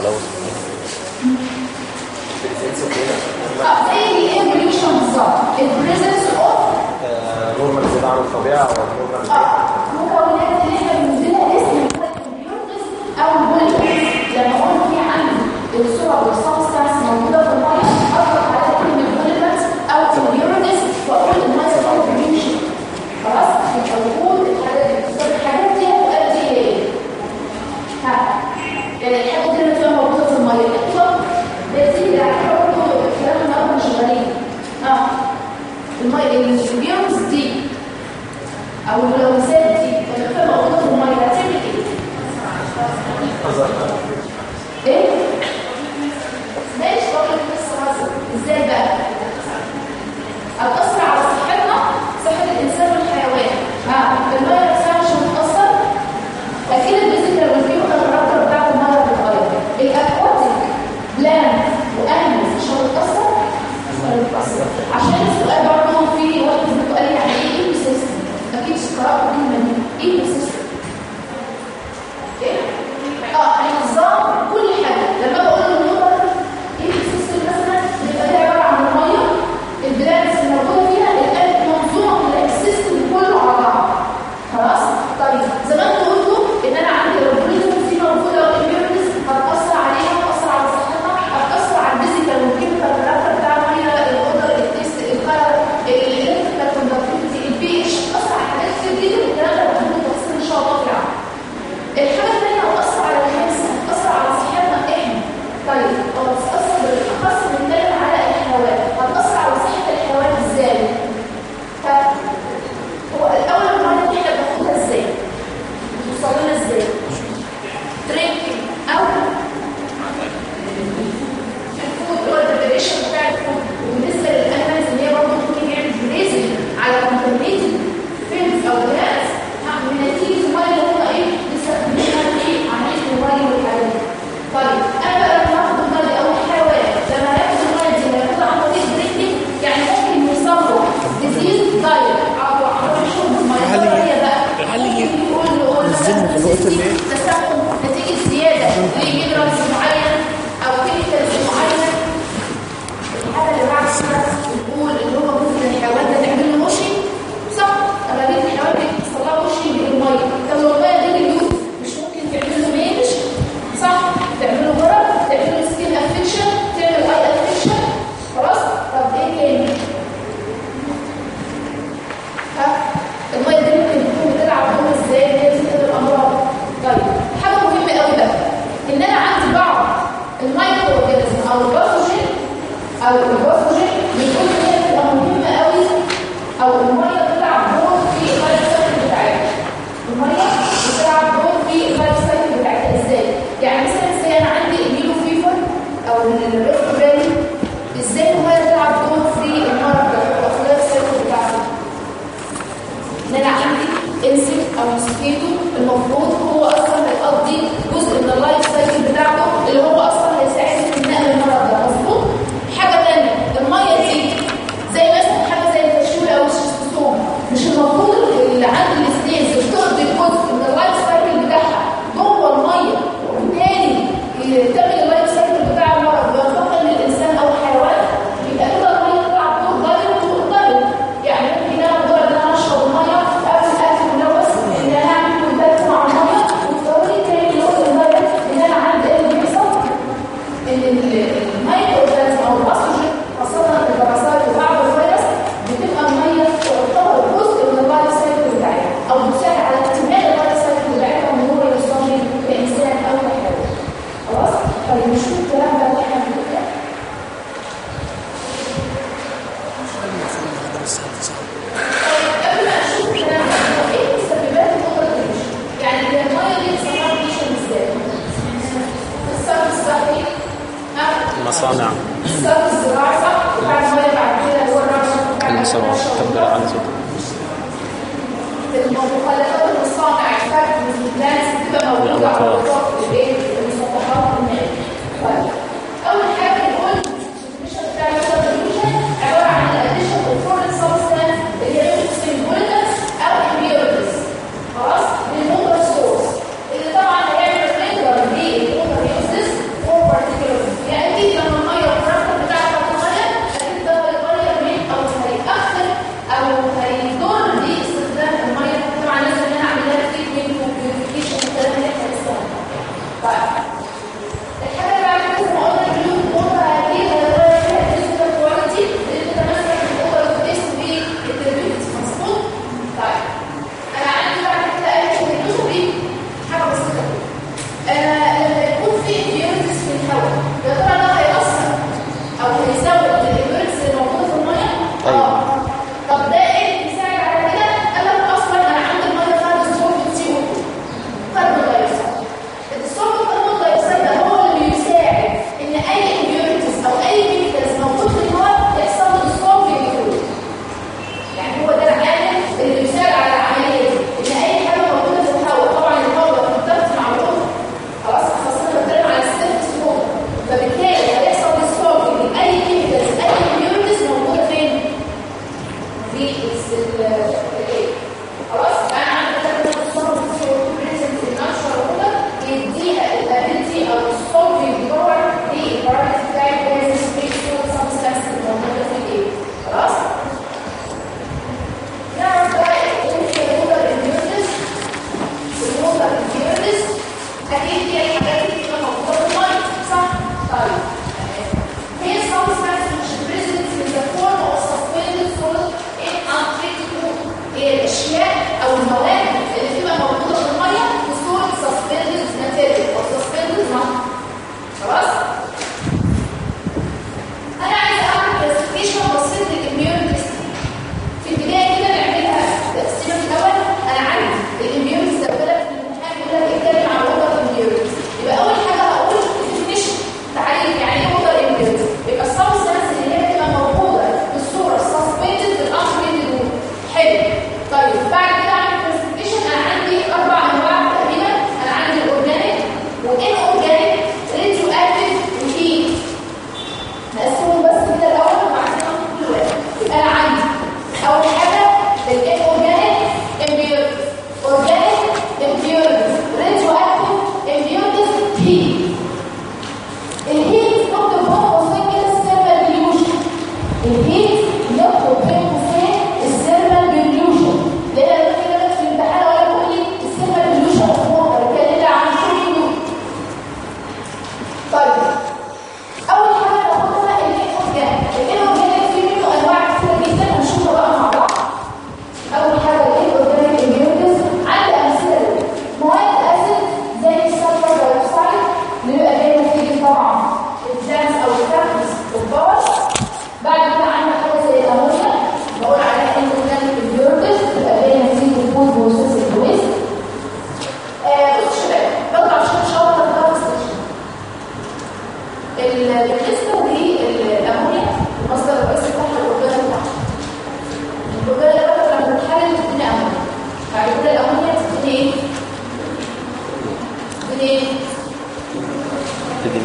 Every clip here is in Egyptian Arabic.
تلوث اه زي الايه بوليوشن بالظبط البريزنس اوف نورمال زيادة عن الطبيعة أو نورمال اه مكونات اللي احنا بنديلها اسم الكمبيوترز او البوليوشن لما اقول في عندي الصور والسبستانس موجوده في الميه اطلق عليها كلمه بوليوشنز او كمبيوترز واقول انها كونتريبيوشن خلاص يبقى وجود الحاجات دي الحاجات دي هتؤدي لايه؟ ها يعني الحاجات دي اللي بتبقى موجوده في الميه اطلق بتزيد على برضه الكلام اللي احنا شغالين اه الميه البيومز دي او الملوثات دي لما تبقى موجوده في الميه هتعمل ايه؟ ايه؟ ماشي بقول لك بس هزر ازاي بقى؟ هتأثر على صحتنا صحة الإنسان والحيوان ها المية نفسها مش هتتأثر أكيد الفيزيكال والفيو الرابطة بتاعت المية بتتغير الأكواتيك بلان وأنيمالز مش هتتأثر عشان السؤال برضه في واحد منكم قال لي يعني ايه ايكو سيستم اكيد قرأت كلمه دي ايكو سيستم ايه اه هنظام كل حاجه لما بقول للنور ايكو سيستم مثلا بيبقى ده عباره عن الميه البلانس الموجوده فيها الان منظومه من السيستم كله على بعض خلاص طيب زمان قلتوا ان انا عندي الاورجانيزم في موجوده والاميونيز هتاثر عليها هتاثر على صحتها هتاثر على الفيزيكال والكيميكال كاركتر بتاع الميه الاوردر التيست الكلر الالكتريكال كوندكتيفيتي البي اتش هتاثر على حاجات كتير جدا الكلام ده هنقوله تفصيل ان شاء الله في العمل الحاجه الثانيه هتاثر على الهيلث هتاثر على صحتنا احنا طيب هتاثر بالاخص بنتكلم على الحيوان هتاثر على صحه الحيوان ازاي؟ هو الاول الميه دي احنا بناخدها ازاي؟ بتوصل لنا ازاي؟ درينكينج او الفود اللي هو البريبريشن بتاع الفود وبالنسبه للانيمالز اللي هي برضه ممكن يعمل بريزنج على كونتامينيتد فيلز او جلاس من نتيجه الميه اللي هم ايه بيستخدموها ايه عمليه الميه والحاجات دي طيب انا بقى لما اخد الميه دي او الحيوان لما هياخد الميه دي هياخدها عن طريق درينكينج يعني ممكن يصابوا ديزيز دايركت او عن طريق شرب الميه هل هي- هي بقى هل هي ممكن يقول نقول الزن في الوقت اللي إيه؟ تسمم نتيجه زياده لمينرالز معين او كيميكالز معين الحاله اللي بعد كده بنقول ان هو ممكن الحيوان ده تعمل له وشي صح اما بيت الحيوان بيحصل لها وشي بالميه طب لو الميه دي اليوم مش ممكن تعمل له ميلش صح تعمل له مرض تعمل له سكين افكشن تعمل اي افكشن خلاص طب ايه تاني ها الميه دي ممكن تكون بتلعب دور ازاي ان هي تنقل الامراض طيب حاجه مهمه قوي بقى ان انا عندي بعض المايكرو اورجانيزم او الباثوجين او الباثوجين بنقول ان هي بتبقى مهمه قوي او الميه بتلعب دور في اللايف سايكل بتاعتها الميه بتلعب دور في اللايف سايكل بتاعتها ازاي يعني مثلا زي انا عندي الميلو فيفر او الريسبيري ازاي الميه بتلعب دور في المرض ده او في اللايف سايكل بتاعته ان انا عندي انسكت او موسكيتو المفروض هو اصلا هيقضي جزء من اللايف سايكل بتاعته اللي هو اصلا هيساعد في نقل المرض ده مظبوط حاجه ثانيه الميه دي زي مثلا حاجه زي التشويه او الشيستوسوم مش المفروض اللي عند السنيز بتقضي جزء من اللايف سايكل بتاعها جوه الميه وبالتالي يكمل اللايف سايكل بتاع المرض وينتقل للانسان او الحيوان يبقى كده الميه تلعب دور دايركت وانتقل يعني ممكن انا مجرد ان انا اشرب الميه قبل الاكل ملوث ان انا اعمل كونتاكت مع الميه والضروري التاني اللي هو الدايركت ان انا عندي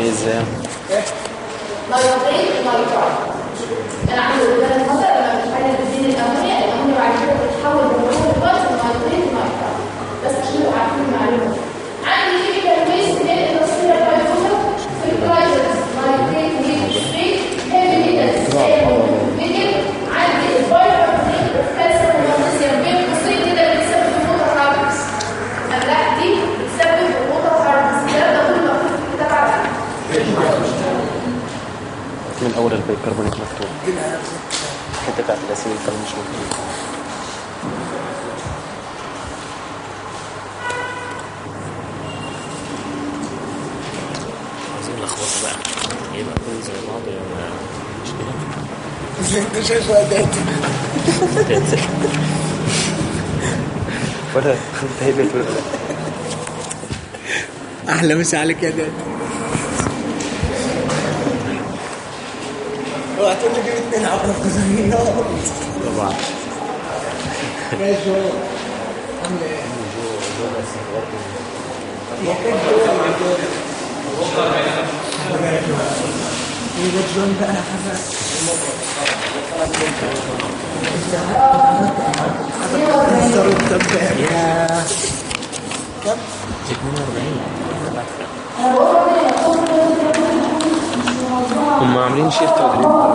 ازاي نيتريت نيترايت انا عندي قدام المصدر لما بتحلل بنزين الامونيا الامونيا بعد كده بتتحول لمرور الوقت لنيتريت نيترايت بس عشان تبقوا عارفين المعلومه عندي كيميكال ويست من الاندستريال بايوزر في البرايزرز نيتريت نيتريت هيفي ميتالز نيكل عندي البايوكاربونيت كالسيوم ومغنيسيوم بين قوسين كده اللي بيسبب الموتر هاربس الاملاح دي بتسبب الموتر هاربس ده ده كله مكتوب في الكتاب على من اول البيكربونات مكتوب الحته بتاعت الاسيد الكلام مش مكتوب عايزين لخبطه بقى يبقى كل زي بعض ولا مش كده انت شايف اداتي ولا انت هيبت ولا لا احلى مسا عليك يا داتي اوعى تقول لي جيب اتنين عقرب كوزانين طبعا ماشي هو عامل ايه؟ محتاج جوه ولا جوه؟ ايه ده جون بقى يا حبيبي ضرب دباب يا كم؟ 42 هم عاملين شيفت تدريب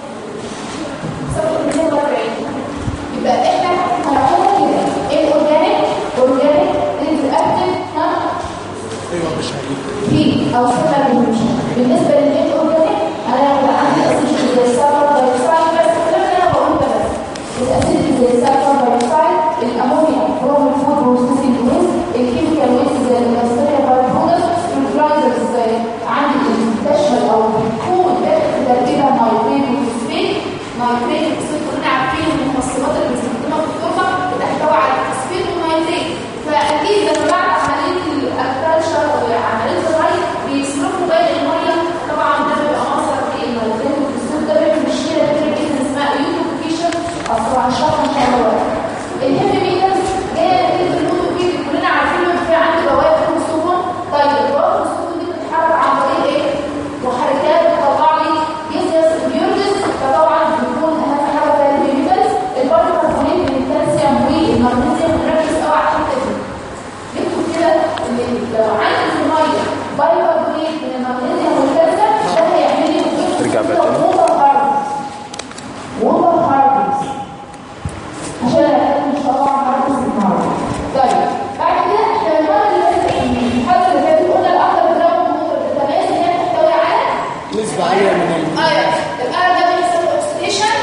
يبقى احنا هنقول كده ايه الاورجانيك اورجانيك انتراكتيف ايوه مش هجيب في او سنه بالمشن بالنسبه للايه اورجانيك انا هيبقى عندي اسيد زي السلفر دايوكسيد بس الكلام اللي انا بقوله ده بس الاسيد زي السلفر دايوكسيد الامونيا هو من فود بروسيسنج ويست الكيميكال ويست زي الاندستريال بايبرودكتس الفلايزرز زي عندي تشمل او بتكون تركيبها نايتريت وفوسفيت نايتريت وفوسفيت كلنا عارفين ان المفصلات اللي بنستخدمها في التربه بتحتوي على الفوسفيت والنايتريت فاكيد لما بعد عمليه الاكتالشر وعمليه الري بيصرفوا باقي الميه طبعا ده بيبقى مصدر ايه النايتريت والفوسفيت ده بيعمل مشكله كبيره جدا اسمها يوتوفيكيشن اصلا هنشرحها ان شاء الله الهيفي ميتالز جايه نتيجه اليوتوفيك كلنا عارفين ان في عندي بواقي الصوديوم طيب بواقي الصوديوم دي بتتحرك عن طريق ايه؟ محركات بتطلع لي جزيس بيوردس فطبعا بيكون اهم حاجه في الهيفي ميتالز الباربيكاربونات من الكالسيوم والمغنيسيوم بنركز قوي على الحته دي جبتوا كده ان لو عندي في الميه بايكربونات من المغنيسيوم والكالسيوم ده هيعمل لي ترجع بقى تاني. ووتر هارفست ووتر هارفست عشان احنا ان شاء الله هنعرف النهارده طيب بعد كده احنا المره اللي فاتت المحاضره اللي فاتت قلنا الاخضر جراوند ووتر التماس ان هي تحتوي على نسبة عالية من ال ايرون الايرون ده بيحصل اوكسيديشن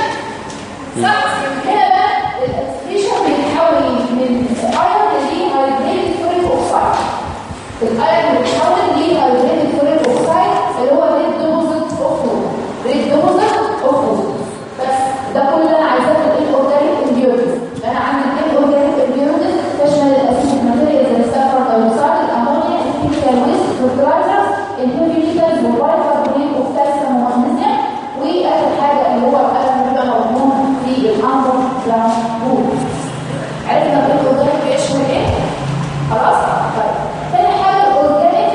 صح هنا بقى الاكسيديشن بيتحول من ايرون لهيدريتد فوريك اوكسايد الايرون بيتحول لهيدريتد فوريك اوكسايد اللي هو ريد دوزت اوف ريد دوزت اوف بس ده كل اللي انا عايزاه في الاورجانيك امبيورتيز انا عندي الاورجانيك امبيورتيز تشمل الاسيد ماتيريال زي السلفر دايوكسيد الامونيا الكيميكال ويست فيرتلايزرز الهيفي ميتالز والبايكربونات اوف كالسيوم ومغنيسيوم واخر حاجه اللي هو القلم اللي بيبقى موجود في الانبر جراوند وول عرفنا ايه الاورجانيك بيشمل ايه خلاص طيب تاني حاجه الاورجانيك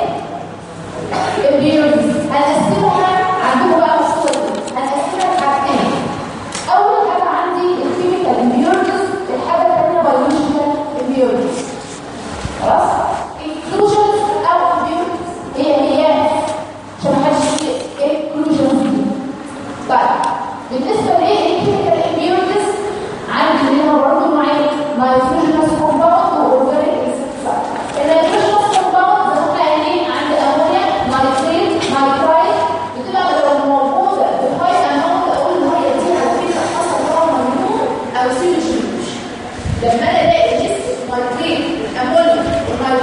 البيوتيز هنقسمها عندكم بقى مشكله هنقسمها لحاجتين اول حاجه عندي الكيميكال امبيورتيز الحاجه الثانيه بيولوجيكال امبيورتيز خلاص انكلوجن او امبيورتيز هي هي عشان ما حدش يقول انكلوجن طيب بالنسبه للكيميكال امبيورتيز عندي منها برضه نوعين نيتروجينوس كومباوند واورجانيك انسكتسايد النيتروجينوس كومباوند زي ما احنا قايلين عندي امونيا نيتريت نيترايت بتبقى لو موجوده بهاي اماونت اقول ان هي دي على فكره حصل لها ممنوع او سيلوشن لما انا الاقي نسبه نيتريت الامونيا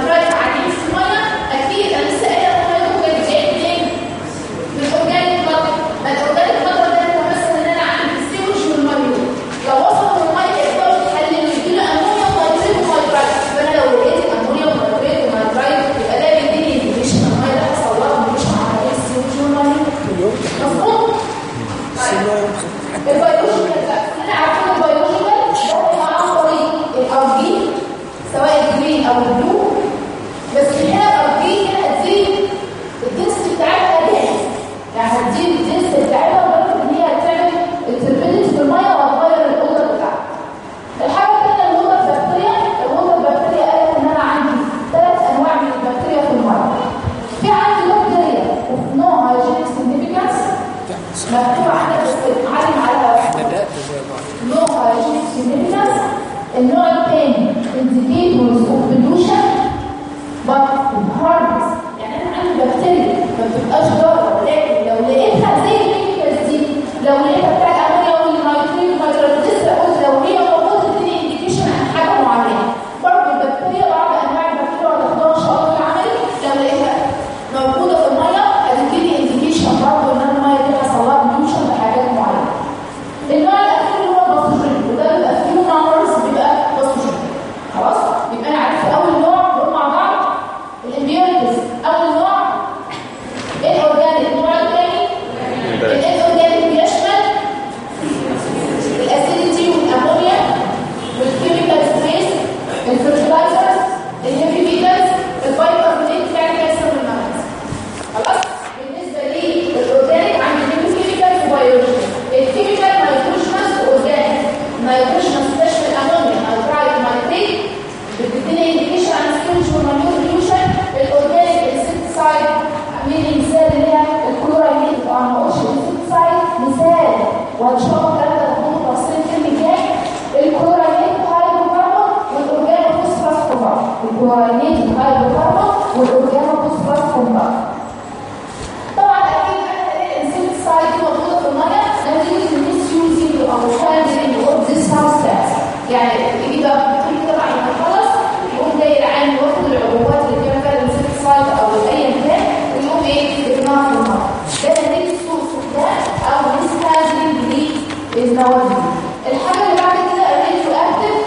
ونيتي هايدروكاربون والاورجانو فوسفورس كومباوند طبعا اكيد الانسكتسايد دي موجوده في الميه نتيجه الميس يوزنج او هاندلنج اوف ذيس سبستانس يعني يجي بقى بتقول كده بعد ما خلص يقوم جاي العين واخد العبوات اللي كان فيها الانسكتسايد او ايا كان ويقوم ايه يرميها في الميه ده نتيجه سوء استخدام او ميس هاندلنج للمواد دي الحاجه اللي بعد كده الريديو اكتف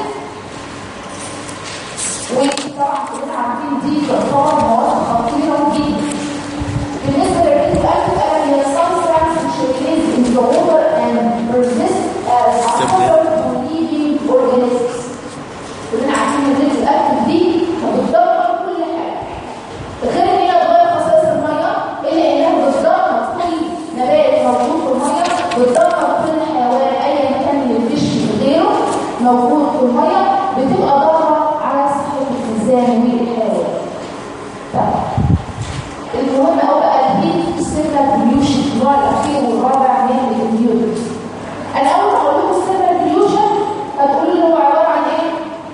وطبعا كلنا عارفين دي تعتبر مواد خطيره جدا بالنسبه للريديو اكتف قال هي substance which release in the water and persist as a hazard to living organisms كلنا عارفين ان الريديو اكتف دي بتدمر كل حاجه غير ان هي تغير خصائص الميه الا انها بتدمر كل نبات موجود في الميه بتدمر كل حيوان ايا كان من الفيش غيره موجود في الميه بتبقى ضاره على صحه الانسان والحيوان طيب المهم قوي بقى الهيت السيلر بليوشن النوع الاخير والرابع من الاميونيتي انا اول ما اقول لكم السيلر بليوشن هتقولوا لي هو عباره عن ايه؟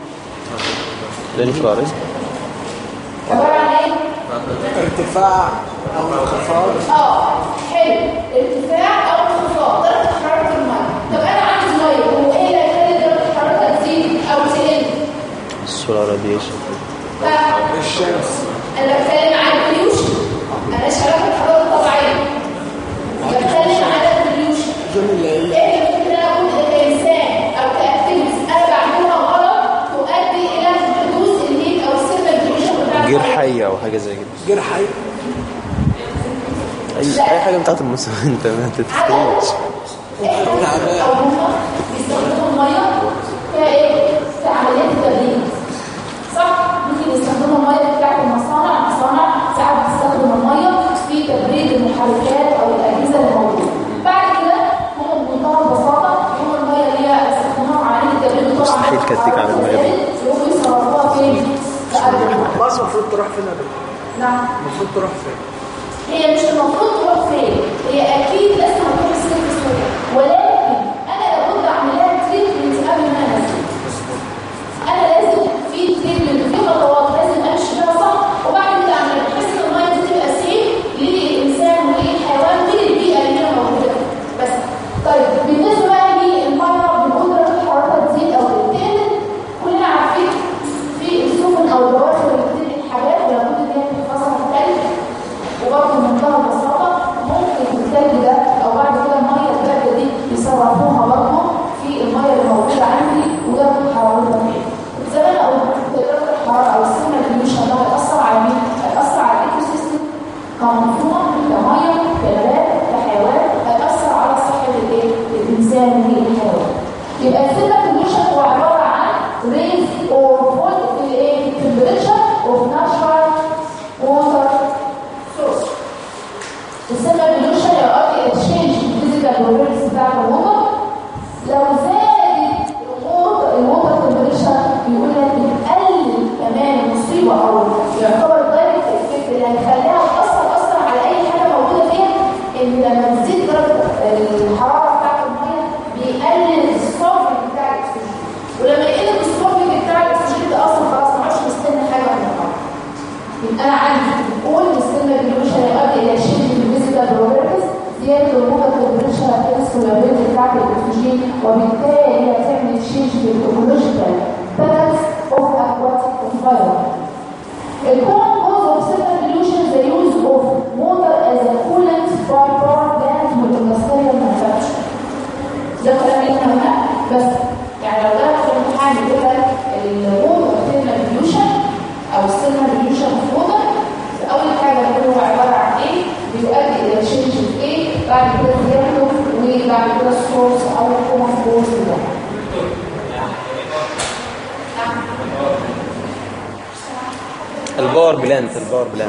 للفارس عباره عن ايه؟ ارتفاع او انخفاض اه حلو ارتفاع او انخفاض درجه حراره الميه طب انا عندي ميه هو ايه اللي هيخلي درجه حرارتها تزيد او تقل؟ السولار راديشن ف- الشمس انا بتكلم عن البليوشن انا مش علاقه الحراره الطبيعيه بتكلم عن البليوشن الجمله اللي هي ايه اللي ممكن انا اقول كانسان او كاكتيفيتي انا بعملها غلط تؤدي الى حدوث الهيت او السيرفر بليوشن بتاع جير الحرارة. حي او حاجه زي كده غير حي اي اي حاجه بتاعت الموسم انت ما تتخيلش او هم بيستخدموا الميه فيها ايه؟ في عمليات التبريد صح؟ ممكن يستخدموا الميه بتاعت المصانع، المصانع ساعات بتستخدم الميه في تبريد المحركات او الاجهزه اللي موجوده. بعد كده هم بمنتهى البساطه هم الميه اللي هي استخدموها في عمليه التبريد وطبعا مستحيل كانت تيجي على المية دي. يقوموا يصرفوها فين؟ في قلب الميه. مصر المفروض تروح فين يا دكتور؟ نعم المفروض تروح فين؟ هي مش المفروض تروح فين هي اكيد لازم هتروح السلك السوري ولكن انا لابد اعمل لها تريتمنت قبل ما انزل انا لازم في تريتمنت في خطوات لازم امشي بيها صح وبعد كده اعمل بحيث ان الميه دي تبقى سيف للانسان وللحيوان وللبيئه اللي هي موجوده فيها. بس طيب بالنسبه بقى للميه بنقول درجه حرارتها تزيد او تقل كلنا عارفين في السفن او البواخر اللي بتنقل حاجات لابد ان هي تتفصل الثلج وبرضه بمنتهى البساطة ممكن الثلج ده أو بعد كده المية الباردة دي يصرفوها برضه في المية اللي موجودة عندي ودرجة حرارتها فين. زمان أو درجة الحرارة أو السمنة البيوشن ده هيأثر على مين؟ هيأثر على الإيكو سيستم كمنظومة كمية كنبات كحيوان هيأثر على صحة الإيه؟ الإنسان والحيوان. يبقى السمنة البيوشن هو عبارة عن raise or fall في الإيه؟ في temperature of natural water source. السمنة بلوشن يؤدي إلى تشينج في الفيزيكال بروبرتيز بتاعت الوتر لو زادت الوتر الوتر تمبريتشر بيقول لك بتقلل كمان المصيبة أو يعتبر دايركت افكت اللي هيخليها تأثر أصلا على أي حاجة موجودة فيها إن لما تزيد درجة الحرارة بتاعت المية بيقلل الصافي بتاع الأكسجين ولما يقل الصافي بتاع الأكسجين ده أصلا خلاص ما عادش مستني حاجة من المية يبقى انا عندي بقول السنه بالنوشة هيؤدي الى شيء من الفيزيكال بروبرتيز زياده الوجود التمبريتشر الكالسيوم بتاعت الاكسجين وبالتالي هي هتعمل تشينج في الايكولوجيكال بالانس اوف اكواتيك انفايرمنت الكون كوز اوف سيرفر ديلوشن ذا يوز اوف ووتر از ا كولنت باي باور بلانت والاندستريال مانيفاكتشر ده كلام اللي احنا قلناه بس يعني لو ده في الامتحان بيقول لك الووتر سيرفر ديلوشن او السيلر ريليوشن اوف ووتر اول حاجه اللي هو عباره عن ايه بيؤدي الى تشينج في ايه بعد كده زيادته وبعد كده السورس او الكومن كوز ده الباور بلانت الباور بلانت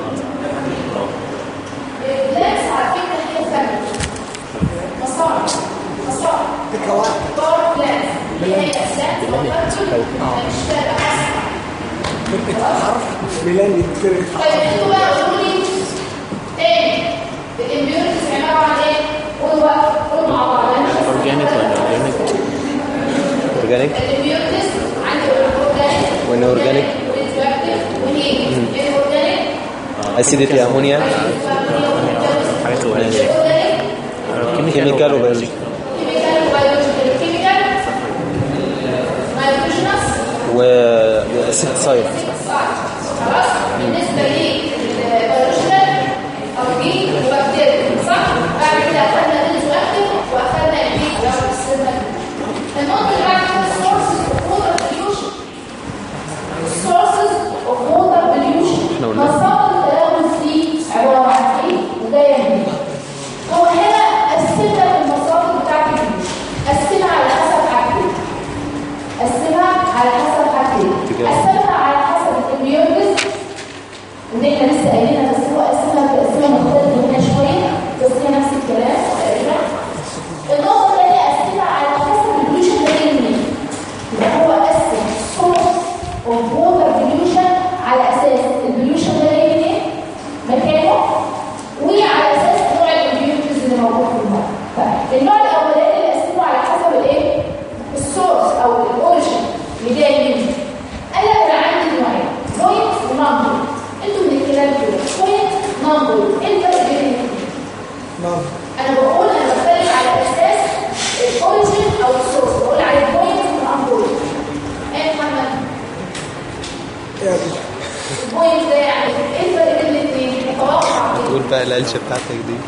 البلانس على فكره هي ثابته مصانع مصانع دي كواكب باور بلانس اللي هي اسلاك مش فارقه ميلان يتفرق طيب انتوا بقى قولوا لي تاني الامبيورتيز عباره عن ايه؟ قولوا بقى قولوا مع بعض أنا مش اورجانيك ولا اورجانيك اورجانيك الامبيورتيز عندي اورجانيك وإن organic. وريتراكتيف اسيديتي امونيا حاجات القليلة دي كيميكال وبيولوجي كيميكال وبيولوجيكال كيميكال نيتروجينس واسيدسايد خلاص بالنسبه للبيولوجيكال اوجين وبكتيريا صح بعد كده اخذنا ريزو اكتف واخذنا البيت او السيرمال النقطه اللي بعد كده sources of water pollution sources of water pollution إحنا قلنا. مصادر التلوث دي عباره عن ايه وجايه منين هو هنا قسمنا المصادر بتاعت البيوت قسمها على حسب حاجتين قسمها على حسب حاجتين قسمها على حسب الاميونيز ان احنا لسه قايلينها بس هو قسمها تقسيمه مختلفه هنا شويه بس هي نفس الكلام تقريبا النقطه الثانيه قسمها على حسب البوليوشن ده جاي منين يبقى هو قسم سورس اوف ووتر بوليوشن على اساس البوليوشن ده جاي منين مكانه وعلى اساس نوع الاميونيز اللي موجود في الماء فالنوع الاولاني اللي قسمه على حسب الايه السورس او الاوريجن اللي جاي منه قال لك انا عندي نوعين بوينت ونون بوينت انتوا من الكلام كده بوينت نون بوينت ايه الفرق بين الاثنين نعم انا بقول انا بختلف على اساس الاوريجن او السورس بقول على بوينت ونون بوينت ايه يا محمد يعني البوينت ده يعني ايه الفرق بين الاثنين متوقع كده قول بقى القلشه بتاعتك دي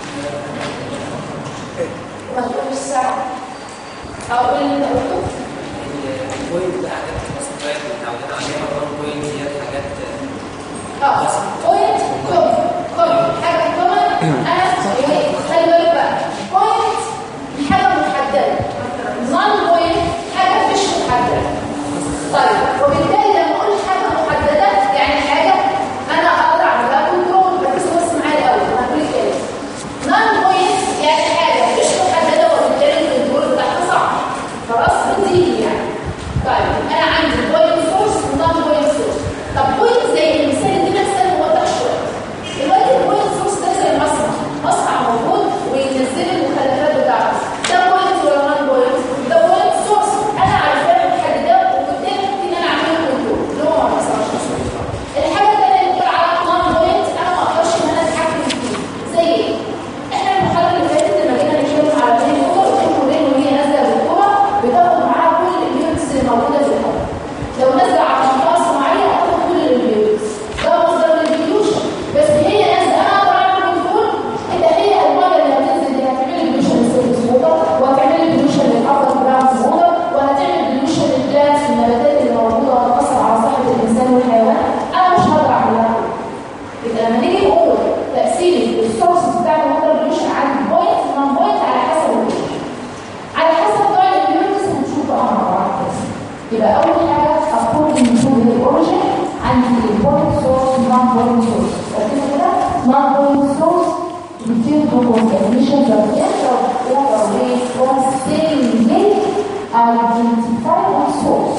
ما تقولش الساعه او قول اللي انت قلته بوينت ده حاجات مصنوعات متعودين عليها ورا بوينت دي حاجات اه بوينت كوم كوم حاجه كومن انا إيه؟ خلي بالك بقى بوينت حاجه محدده نون بوينت حاجه مش محدده طيب وبالتالي لما اقول حاجه محدده يعني حاجه انا اقدر اعملها كنترول ركزوا بس معايا الاول انا هقول الكلام نون بوينت يعني حاجه مش محدده وبالتالي الكنترول بتاعها صعب خلاص بتيجي يعني طيب انا عندي بوينت سورس ونون بوينت سورس طب بوينت زي المثال اللي مثال موضح شويه دلوقتي البوينت سورس ده زي مصنع مصنع موجود وينزل لي المخلفات بتاعته ده بوينت ولا نون بوينت ده بوينت سورس انا عارفاه محدده وقدامي ان انا اعمله كنترول اللي هو ما بيحصلش الحاجه الثانيه اللي بتقول عليها نون بوينت انا ما اقدرش ان انا اتحكم فيه زي ايه؟ احنا المحاضره اللي فاتت لما جينا نتكلم على الرين ووتر قلت لكم الرين وهي نازله بالكوره بتاخد معاها كل الاميونز اللي موجوده في الهواء لو نازله على منطقه صناعيه هتاخد كل الاميونز ده مصدر للبيولوشن بس هي نازله انا اقدر اعمل كنترول ان هي الميه اللي هتنزل دي هتعمل لي بيولوشن للسيرفس ووتر وهتعمل لي بيولوشن للابر جراوند ووتر وهتعمل بيولوشن للبلانتس والنباتات اللي موجوده وهتاثر على صحه الانسان والحيوان انا مش هقدر اعملها كده يبقى لما نيجي نقول تأثير السورس بتاع الوتر بوليوشن على البوينت نون بوينت على حسب البوينت على حسب نوع الاميونيز هنشوف بقى مع بعض كده. يبقى اول حاجه according to the origin عندي البوينت سورس نون بوينت سورس ركزوا كده نون بوينت سورس بتصير بروبوز emissions of gas of water waste from same lake identified as source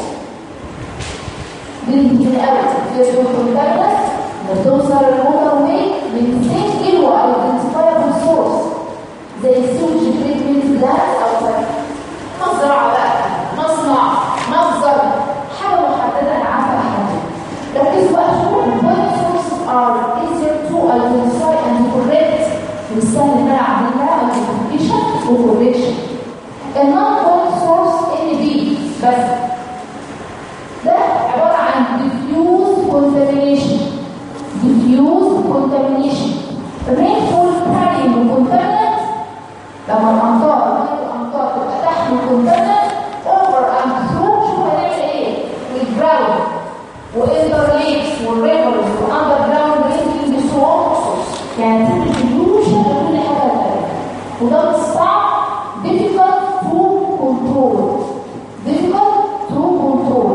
للأول في الكونتاكت بتوصل الوتر واي من 2 كيلو ايدنتيفايبل سورس زي السوج تريتمنت بلانت او مزرعه بقى مصنع مصدر حاجه محدده انا عارفه احددها ركزوا بقى شوفوا البوينت سورس ار easier to identify and correct والسهل ان انا اعملها identification وcorrection النون بوينت سورس ان بي بس ده عبارة عن diffuse contamination diffuse contamination rainfall carrying contaminant لما الأمطار الأمطار تبقى تحمل contaminant over and through شوف هنعمل ايه والground وإنتر ليكس والريفرز والأندرجراوند رينكينج سورس يعني تعمل pollution لكل حاجة تانية وده صعب difficult to control difficult to control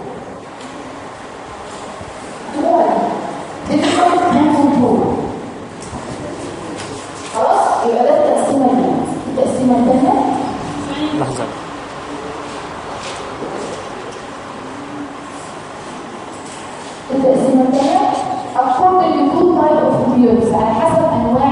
difficult to control خلاص يبقى ده التقسيمه دي التقسيمه الثانيه لحظة التقسيمه الثانيه according to two type of views على حسب انواع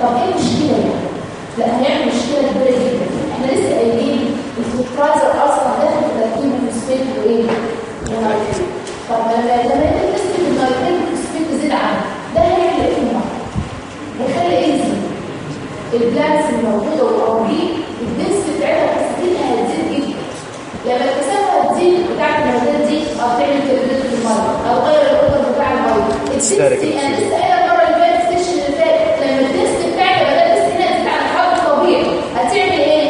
طب ايه المشكله يعني؟ لا هنعمل مشكله كبيره جدا احنا لسه قايلين الفوترايزر اصلا داخل في تركيب الفوسفات وايه؟ ونيتريت طب لما لما انت تسكت النيتريت والفوسفات تزيد عنه ده هيعمل ايه في الميه؟ هيخلي ايه يزيد؟ البلانس الموجوده والاوراق الدنس بتاعتها كثافتها هتزيد جدا لما الكثافه هتزيد بتاعت النباتات دي او تعمل تربيت في الميه او غير الاوردر بتاع الميه تستهلك الدنس انا الأكسجين. لسه قايله المره اللي فاتت السيشن اللي فات لما الدنس بتاعتها بدات تزيد تزيد عن الحد الطبيعي هتعمل ايه؟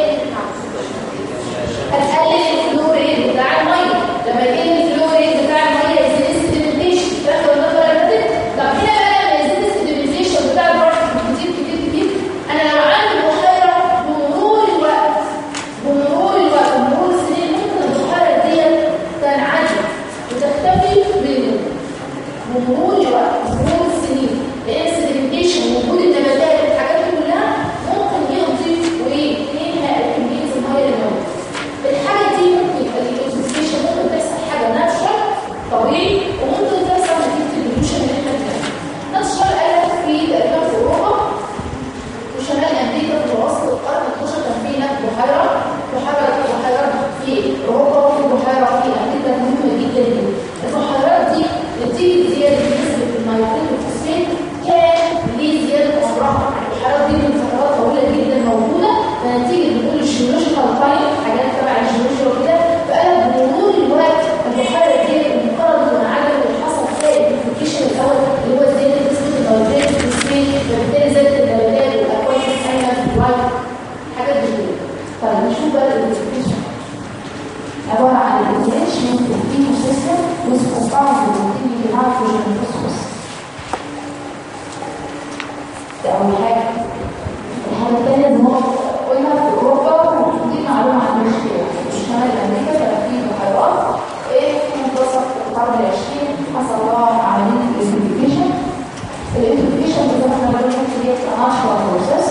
هتقلل الفلو ريت بتاع الميه لما يقل الفلو ريت بتاع الميه يزيد السediمنتيشن فاكر النظره اللي فاتت طب هنا بقى لما يزيد السediمنتيشن بتاع البارت كتير كتير كتير انا لو عندي بحيره بمرور الوقت بمرور الوقت بمرور السنين ممكن البحيره دي تنعدم وتختفي من بمرور الوقت بمرور السنين لان السediمنتيشن وجود النباتات والحاجات دي كلها ممكن يقضي وينهى كميه الميه اللي موجوده الحاجه دي ممكن الاكسبريشن ممكن تحصل حاجه ناتشرال طبيعي وممكن تحصل نتيجه البوليوشن اللي احنا بنعمله ناتشرال قالت في تقريبا في اوروبا وشمال امريكا في وسط القرن 12 كان في هناك بحيره بحيره بحيرات في اوروبا وفي بحيره في امريكا مهمه جدا جدا البحيرات دي نتيجه زياده نسبه النيتروجين والفوسفات كان ليه زياده عمرها البحيرات دي من فترات طويله جدا موجوده فنتيجه بنقول الجيولوجيكال تايم حاجات تبع الجيولوجيا وكده فقال بمرور الوقت البحيره دي انقرضت وانعدمت وحصل فيها الانفكيشن الاول اللي هو زياده نسبه النيتروجين والفوسفات فبالتالي زادت النباتات والاكوان الحيه واللايف حاجات دي كده طيب نشوف بقى الانفكيشن عباره عن الانتاج ممكن فيه سيستم واسمه بعض الروتين هيدروجين فوسفورس ده اول حاجه الحاجه الثانيه ان هو قلنا في اوروبا ودي معلومه عن المشكله مش شمال امريكا كان في بحيرات ايه في منتصف القرن العشرين حصل لها عمليه الانفكيشن الانفكيشن زي ما احنا قلنا دي ناشونال بروسيس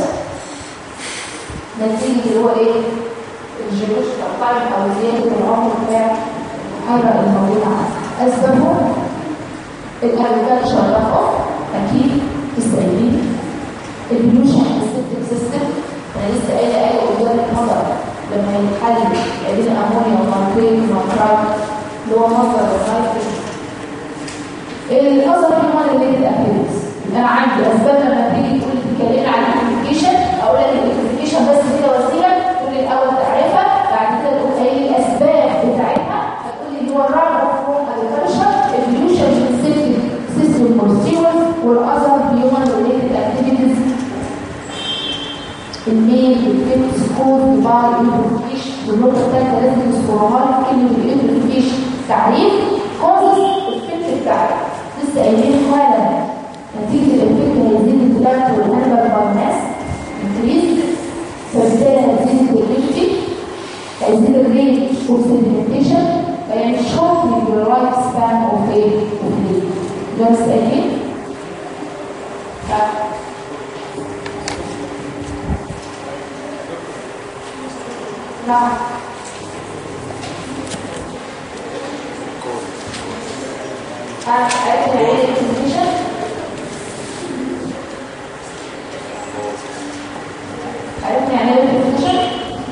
نتيجه اللي هو ايه الجلوس تقطيع او زياده العمر بتاع البحيره الموجوده عنها اسبابه الاريكالتشر رفع اكيد تسالين البيوشن السيبتك سيستم انا لسه قايله ايه قدام النظر لما يتحل بين امونيا ونيتريت ونيترايت اللي هو مصدر النيتروجين النظر هيومن ريليتد اكتيفيتيز انا عندي اسباب لما تيجي تقول تتكلمي عن الكوميونيكيشن اقول لك الكوميونيكيشن بس كده وسيله تقول لي الاول تعرفها بعد كده تقول ايه الاسباب بتاعتها هتقول لي هو الرابع فروم اجريكلتشر البيوشن سيستم بروسيجرز والاذر هيومن ريليتد اكتيفيتيز الميل والفيكس كود باي ايدنتيفيكيشن والنقطه الثالثه لازم نذكرها لك كلمه الايدنتيفيكيشن تعريف كوزز الفكر بتاعك لسه قايلين حالا نتيجه الفكر هيزيد البلانت والانبر بالناس انكريز فبالتالي هتزيد الكواليتي هيزيد الريت اوف سيدمنتيشن فيعني شورت اللايف سبان اوف ايه اوف ليف ده لسه قايلين نعم عارف يعني ايه الكوميونيكيشن عرفنا يعني ايه الكوميونيكيشن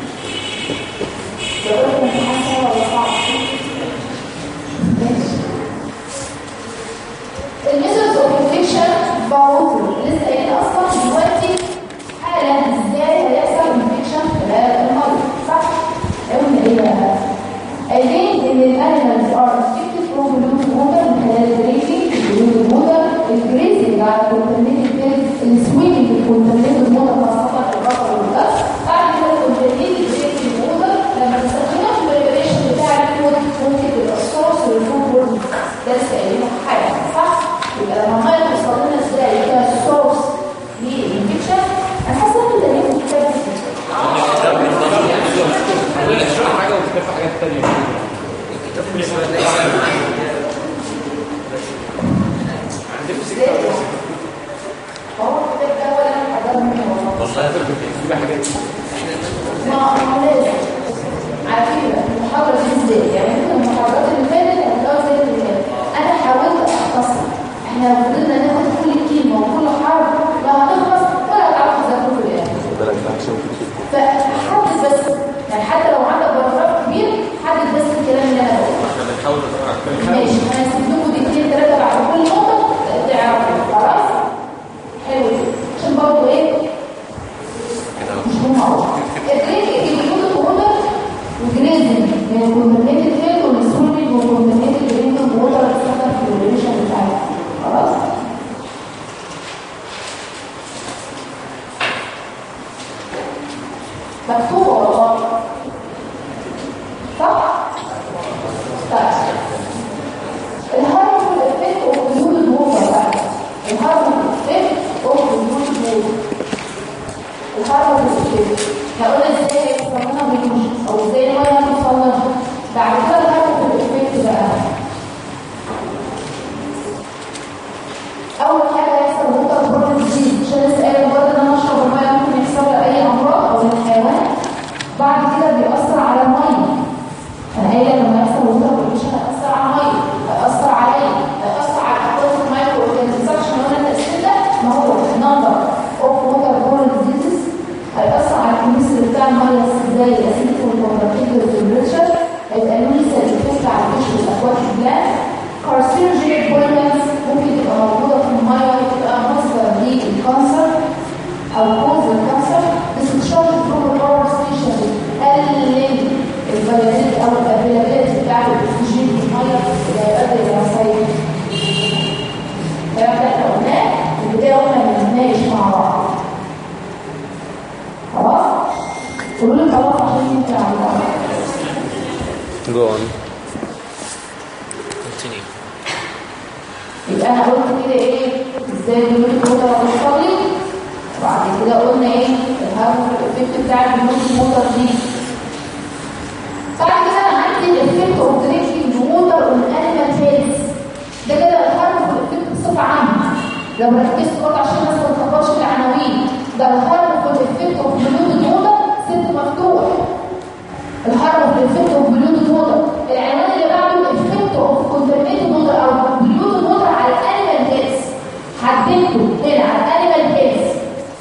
بقول لك امتحان سهل ولا صعب ماشي الميثودز اوف انفكشن باوتر لسه قايلين اصلا دلوقتي حالا ازاي هيحصل انفكشن خلال المرض صح؟ قلنا ايه بقى؟ قايلين ان الانيمالز ار افكتد فروم بلوز ووتر من خلال البريفنج بدون بنحاول نتفرع ماشي انا هسيب لكم دقيقتين ثلاثه بعد كل نقطه تعرفوا خلاص حلو كده. عشان برضه ايه كده مش مهم الجريد الجلود اوردر وجريزن من الكومبلمنت فيل والسولي والكومبلمنت جريد اوردر بتستخدم في الريليشن بتاعتها خلاص مكتوب ولا غلط؟ صح؟ طيب الهارمون افكت اوف جلود الووتر بقى الهارمون افكت اوف جلود الووتر الهارمون افكت هقول ازاي يوصلنا بالمش او ازاي الميه توصلنا بعد كده الهارمون افكت بقى اول حاجه هيحصل ووتر بورن ديزيز عشان لسه قايله برضه ان انا اشرب الميه ممكن يحصل لي اي امراض او للحيوان بعد كده بيأثر على الميه انا قايله لما يحصل ووتر بورن هيأثر على الميه هيأثر عليا هيأثر على الاحواض المايكرو اورجانيزمز عشان قلنا التأثير ده ما هو نمبر اوف ووتر بورن ديزيز هيأثر على الكيمستري بتاع الميه زي الاسيد والكونتراكتيف والتمبريتشر هيبقى له سيل افكت على الجسم والاكواتيك بلان كارسينوجينيك بويلنس ممكن تبقى موجوده في الميه وتبقى مصدر للكانسر او كوز الكانسر discharge from the power station بتقلل الفيروسات او الافيلابيلتي بتاعت الاكسجين في الميه اللي هيؤدي الى مصايب الكلام ده احنا قلناه في البدايه واحنا بنتناقش مع بعض خلاص قولوا لي خلاص عشان يمكن على بعض جو اون continue يبقى انا قلت كده ايه ازاي بنقول الموتر هتوصلي وبعد كده قلنا ايه الهارمون الافكت بتاع البنوك موتر دي بعد كده انا عندي الافكت اوف درينكينج موتر اون انيمال هيلث ده كده الهارمون الافكت بصفه عامه لو ركزت برضه عشان الناس ما تلخبطش في العناوين ده الهارمون الافكت اوف بلود الموتر ست مفتوح الهرم في الفكر وبلود الموضة العنوان اللي بعده الفكر اوف كونترميت الموضة او بلود الموضة على الانيمال هيلث حددته هنا على الانيمال هيلث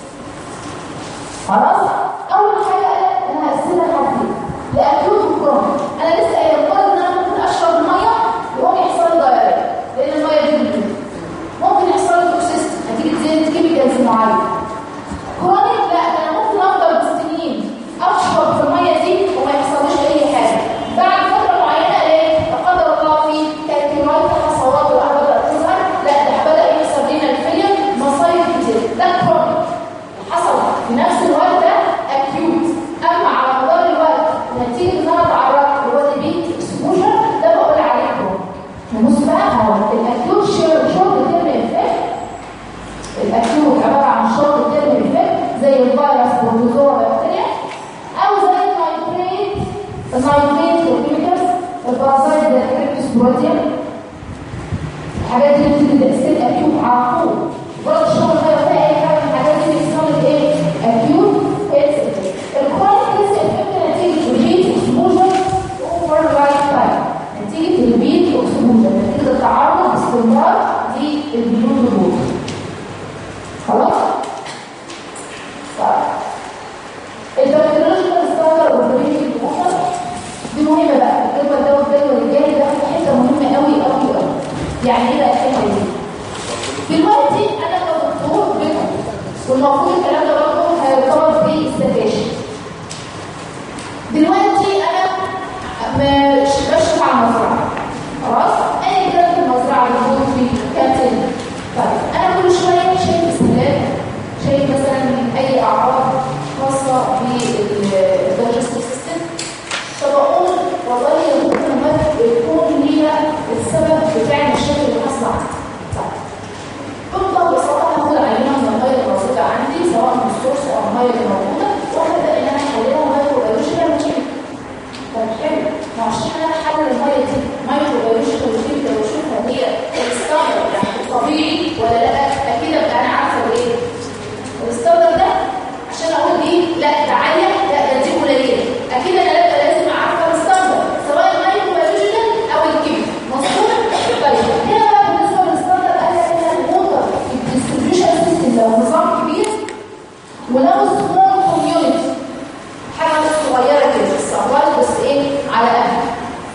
خلاص اول حاجه انا هقسمها لحاجتين لاكيوت وكرونيك انا لسه قايله مجرد ان انا ممكن اشرب الميه يقوم يحصل لي دايريا لان الميه دي بتدوب ممكن يحصل لي توكسيستي نتيجه زياده كيميكالز معينه كرونيك لا ده انا ممكن افضل بالسنين اشرب في الميه دي وما يحصلش اي حاجه بعد فتره معينه الاقي لا قدر الله في كالكيماوي حصوات والارض بدات تظهر لا ده بدا يحصل لنا الفيلم مصايب كتير ده كرونيك حصل في نفس الوقت ده اكيوت اما على مدار الوقت نتيجه ان انا اتعرضت لوادي بيت اكسبوجر ده بقول عليه كرونيك نبص بقى هو الاكيوت شورت تيرم افكت الاكيوت عباره عن شورت تيرم افكت زي الفيروس والبروتوزوا والبكتيريا او زي النايتريت النايتريت والكيميكالز البارازايت زي الكريبتوسبوريديوم الحاجات دي بتدي تاثير اكيوت على طول برضه الشغل ده فيها اي حاجه من الحاجات دي بيسموها ايه اكيوت هيلث افكت الكرونيك هيلث افكت نتيجه ريبيت اكسبوجر اوفر لايف تايم نتيجه ريبيت اكسبوجر نتيجه التعرض باستمرار للبيوت الووتر خلاص طيب البكتيريولوجيكال ستاندر اوبريشن ووتر دي مهمه بقى الجدول ده والجدول الجاي ده في حته مهمه قوي قوي قوي يعني ايه بقى الحته دي دلوقتي انا كدكتور بكم والمفروض الكلام ده برضه هيرتبط بالسكاشن دلوقتي انا مش بشرف على المزرعه خلاص ايا كانت المزرعه اللي موجود في كانتين طيب انا كل شويه شايف استهلاك شايف مثلا اي اعراض خاصه بالدايجستيف سيستم فبقول والله ممكن المرض يكون ليها السبب بتاع المشاكل اللي حاصله عندي طيب بفضل بصراحه هاخد عينه من الميه الموجوده عندي سواء من السورس او الميه اللي موجوده وابدا ان انا احللها مايكرو بيولوجيكال وكيميكال طب حلو ما عشان انا احلل الميه دي مايكرو بيولوجيكال وكيميكال واشوفها هي الستاندرد الطبيعي ولا لا اكيد ابقى انا عارفه ايه الستاندرد ده عشان اقول دي لا ده عاليه لا ده دي قليله اكيد انا لا لازم عارفه الستاندرد سواء المايكرو بيولوجيكال او الكيميكال مظبوط طيب هنا بقى بالنسبه للستاندرد قال لك هنا الموتر الديستريبيوشن سيستم لو نظام كبير ولو سمول كوميونتي حاجه صغيره كده الصغيره بس ايه على قد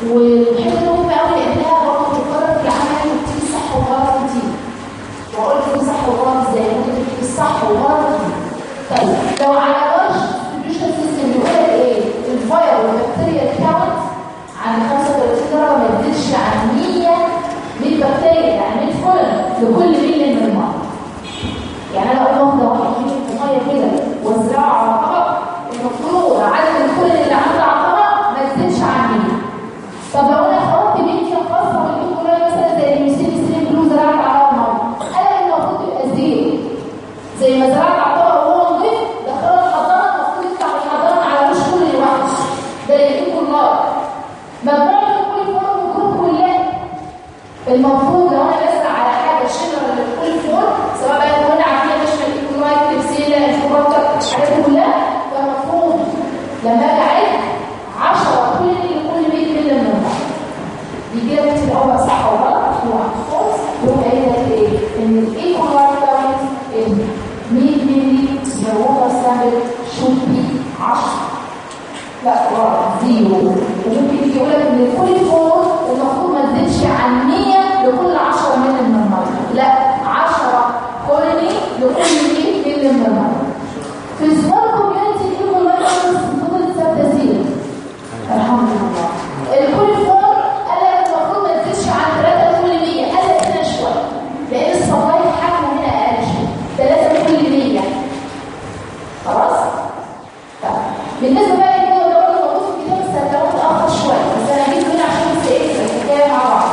والحته مهمه قوي لانها برضه بتتكرر في العمل وبتيجي صح وغلط كتير واقول لك صح وغلط ازاي ممكن تجيب الصح وغلط كتير طيب لو على وجه distribution system بيقول لك ايه الفاير والبكتيريا كاونت عن 35 درجه ما تزيدش عن 100 100 بكتيريا يعني 100 فولن لكل ملي من الميه يعني انا اقول واحده واحده كيلو ميه كده وازرعه على طبق المفروض عدد الفولن اللي عندي على الطبق ما تزيدش عن 100 طب لو انا خرجت بنتي خاصه والبيت مثلا زي الميسين سين بلو زرعت على الميه انا المفروض تبقى زيرو زي ما زرعت على الطبق وهو نضيف دخلها الحضانه المفروض يطلع من الحضانه على وش كل واحد ده يجيب كلها مجموعه كل فورم جروب كلها المفروض لو انا بزرع على حاجه شجره لكل فورم سواء بقى لو انا عارفين تشمل ايكولايت ترسيله انفوباتر الحاجات دي كلها فالمفروض لما اجي اعد 10 كل لكل 100 مللي من الميه يجي لك كتير قوي بقى صح وغلط هو خالص يقوم قايل لك ايه ان الايكولايت كاونت ان 100 مللي من ووتر سامبل شوت بي 10 لا غلط زيرو وممكن يجي يقول لك ان كل فور المفروض ما تزيدش عن 100 لكل 10 مللي من الميه لا 10 كولوني لكل 100 مللي من الميه في السمول كوميونتي يجيبوا الميه فضلت ثابته زيرو الحمد لله الكل فور قال لك المفروض ما تزيدش عن 3 كل 100 قال لك هنا شويه لان السبلاي حجمه هنا اقل شويه 3 كل 100 خلاص طيب. بالنسبه بقى للجو ده برضه موجود في الكتاب بس هتلاقوه متاخر شويه بس انا هجيب هنا عشان بس ايه تبقى الحكايه مع بعض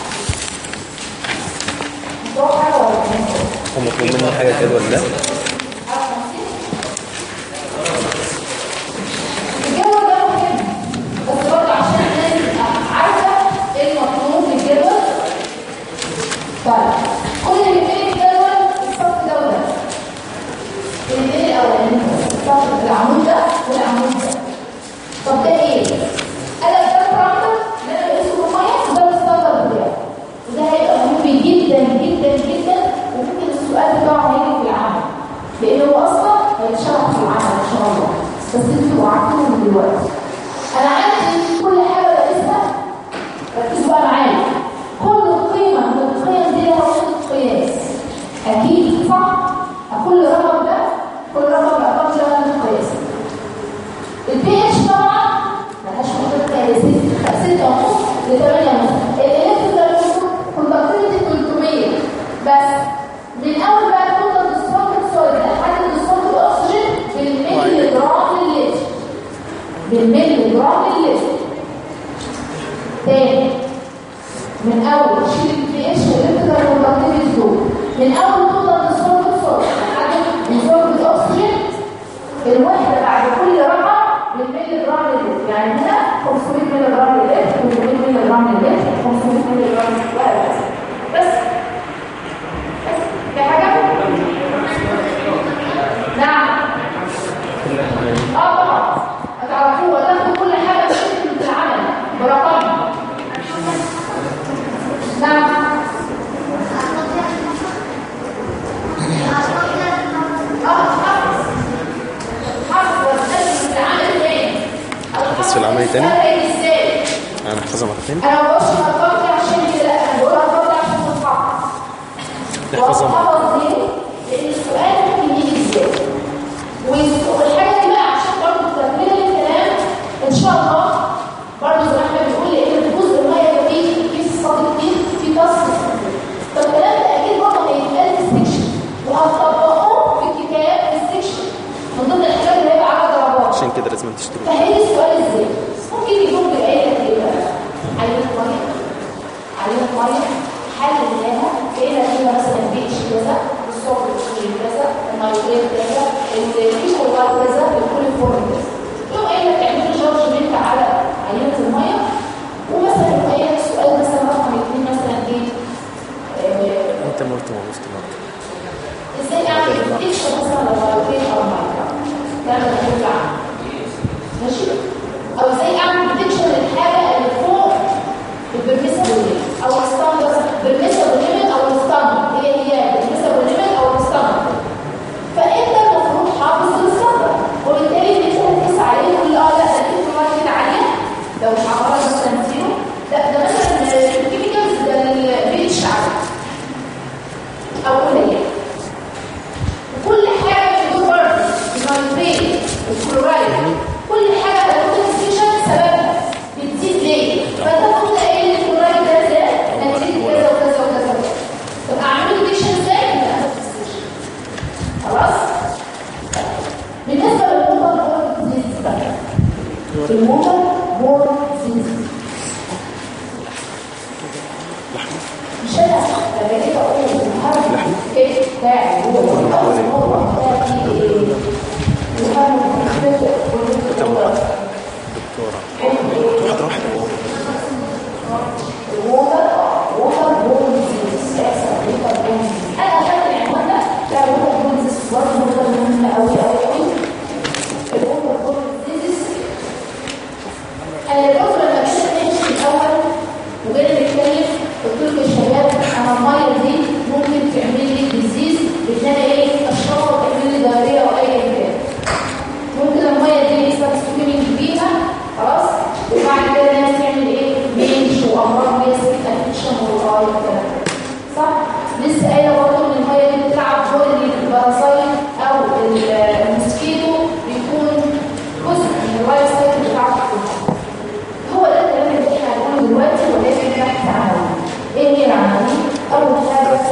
مش حاجه ولا إيه؟ هم مطلوب مني حاجة كده ولا لا؟ الجدول ده مهم بس برضه عشان الناس تبقى عارفه ايه المطلوب في الجدول طيب كل اللي فيه الجدول الصف ده وده الاثنين الاولانيين الصف العمود ده والعمود ده طب ده ايه؟ انا ده البارامتر اللي انا بقيسه بالميه وده الستاندرد بتاعه وده هيبقى مهم جدا جدا جدا وممكن السؤال بتاعه هيجي في العمل لان هو اصلا هيتشرح في العمل ان شاء الله بس انتوا تبقوا عارفينه من دلوقتي انا عندي كل حاجه بقيسها ركزوا بقى معايا كل قيمه من القيم دي لها وحده قياس اكيد صح كل رقم ده كل رقم بقى له وحده قياس البي اتش طبعا ملهاش وحده قياس 6 ونص ل 8 ونص الالكتريك كوندكتيفيتي 300 بس من اول بقى توتال ديستروكت سوليد لحد الديستروكت اكسجين بالملي جرام للتر بالملي جرام للتر تاني من اول شيل البي اتش والالكتريك كوندكتيفيتي دول من اول توتال ديستروكت سوليد لحد ديستروكت اكسجين الوحده بعد كل رقم بالملي جرام للتر يعني هنا 500 ملي جرام للتر 300 ملي جرام للتر 500 ملي جرام للتر بس بس في حاجه نعم اه طبعا هتعرفوها تاخدوا كل حاجه في العمل برقم نعم اه حفظ حفظ وتسلم في العمل تاني حفظ في العمل تاني؟ ازاي أنا حافظها مرتين انا ما بقولش هتفضل عشان كده انا بقول هتفضل عشان تتحفظ نحفظها مرتين وأحفظ ليه؟ لأن السؤال ممكن يجي ازاي والحاجة دي بقى عشان برضه تكملة الكلام إن شاء الله برضه زي ما احنا بنقول لأن الجزء المية ده فيه في صفات كتير في تصل فالكلام ده أكيد برضه هيتقال في السكشن وهتطبقوه في الكتاب في السكشن من ضمن الحاجات اللي هيبقى على درجات عشان كده لازم تشتروا فهي السؤال ازاي؟ ممكن يكون بالآية ايه بقى؟ عينة مية عينة مية حللناها لقينا فيها مثلا بيتش كذا الصوت الكلين كذا المايوكلين كذا الكيكولايت كذا الكل فورم كذا يوم قايل لك اعمل جادجمنت على عينة المية ومثلا يوم قايل لك سؤال مثلا رقم اثنين مثلا ايه؟ آه، أنت مرت وغصت مرت ازاي اعمل ديتكشن مثلا للمايوكلين او المايكرا ده انا بقول عنه ماشي او ازاي اعمل ديتكشن للحاجه اللي فوق البرميسبل ليميت او الستاندرد بالميسبل ليميت او الستاندرد هي هي بالميسبل ليميت او الستاندرد فانت المفروض حافظ الستاندرد وبالتالي انت هتقيس عليه تقول اه لا ده الانفورمات كده عاليه لو الحراره مثلا زيرو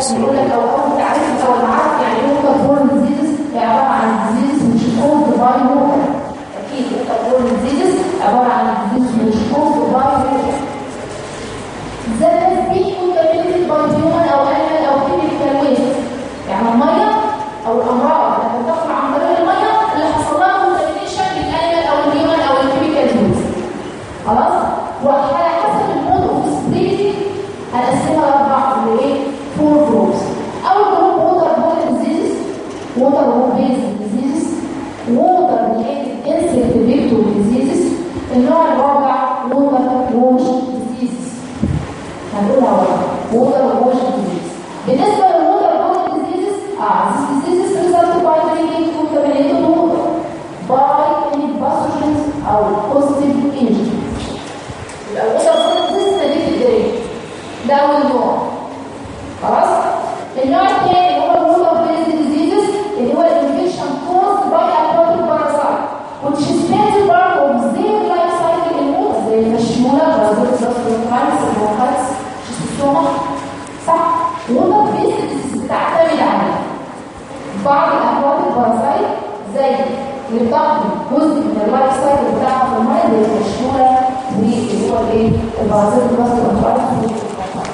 بيقول لك او اول تعريف او معرف يعني ايه ووتر بورن ديزيز هي عباره عن ديزيز مش كوز باي ووتر اكيد ووتر بورن ديزيز عباره عن ديزيز مش كوز باي ووتر that has been contaminated by human او animal او chemical waste يعني الميه او الامراض لما تطلع عن طريق الميه اللي حصل لها contamination بالانيمال او الهيومن او الكيميكال waste خلاص وعلى حسب المود اوف سبريتنج هنقسمها لاربع اللي ايه فور جروبس اول جروب ووتر بورن ديزيز ووتر بيز ديزيز ووتر انسكت فيكتور ديزيز النوع الرابع ووتر ووش ديزيز هنقولها ورا ووتر ووش ديزيز بالنسبه للووتر بورن ديزيز اه these diseases result by drinking contaminated water by any pathogens او positive agents يبقى الوتر بورن ديزيز نتيجه الدرين ده اول نوع خلاص النوع الثاني هو الووتر بيز ديزيزز اللي هو الانفكشن caused by aquatic parasite which is major part of their life cycle in water زي المشمولة برازيل بلاستوكرايس البروكايتس شيستوما صح ووتر بيز ديزيز بتعتمد على بعض الاكواتيك باراسايت زي اللي بتاخد جزء من اللايف سايكل بتاعها في الميه زي المشمولة واللي هو الايه البرازيل بلاستوكرايس والبروكايتس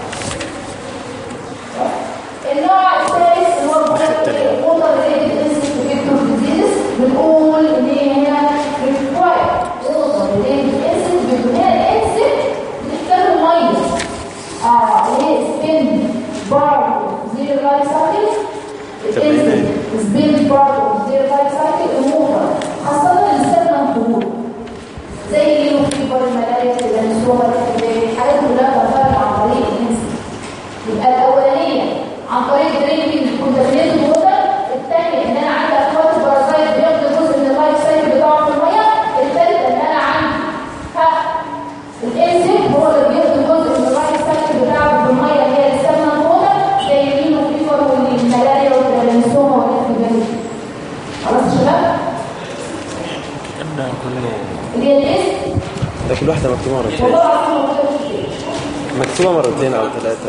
النوع الثالث اللي هو الووتر ريليتد انسكت فيكتور ديزيز بنقول ان هي هنا ريكواير ووتر ريليتد انسكت فيكتور هنا الانسكت بتحتاج الميه اه اللي هي سبين بار زي اللايف سايكل الانسكت سبين بار زي اللايف سايكل الووتر خاصه الاستخدام الطهور زي اليلو فيبر الملاريا الانسوما الحاجات كلها بتنتقل عن طريق الانسكت يبقى الاولانيه عن طريق درينكينج كونتامينيتد ووتر الثانيه ان انا عندي اكوات بارازايت بياخد جزء من اللايف سايكل بتاعه في الميه الثالث ان انا عندي ها الانسك هو اللي بياخد جزء من اللايف سايكل بتاعه في الميه اللي هي السمنه ووتر زي الرينو فيفر والملاريا والترانسوما والانفلونزا خلاص يا شباب ده كله اللي هي الاسم ده كل واحدة مكتوبة مرتين والله العظيم موجوده في الكتاب. مكتوبة مرتين أو ثلاثة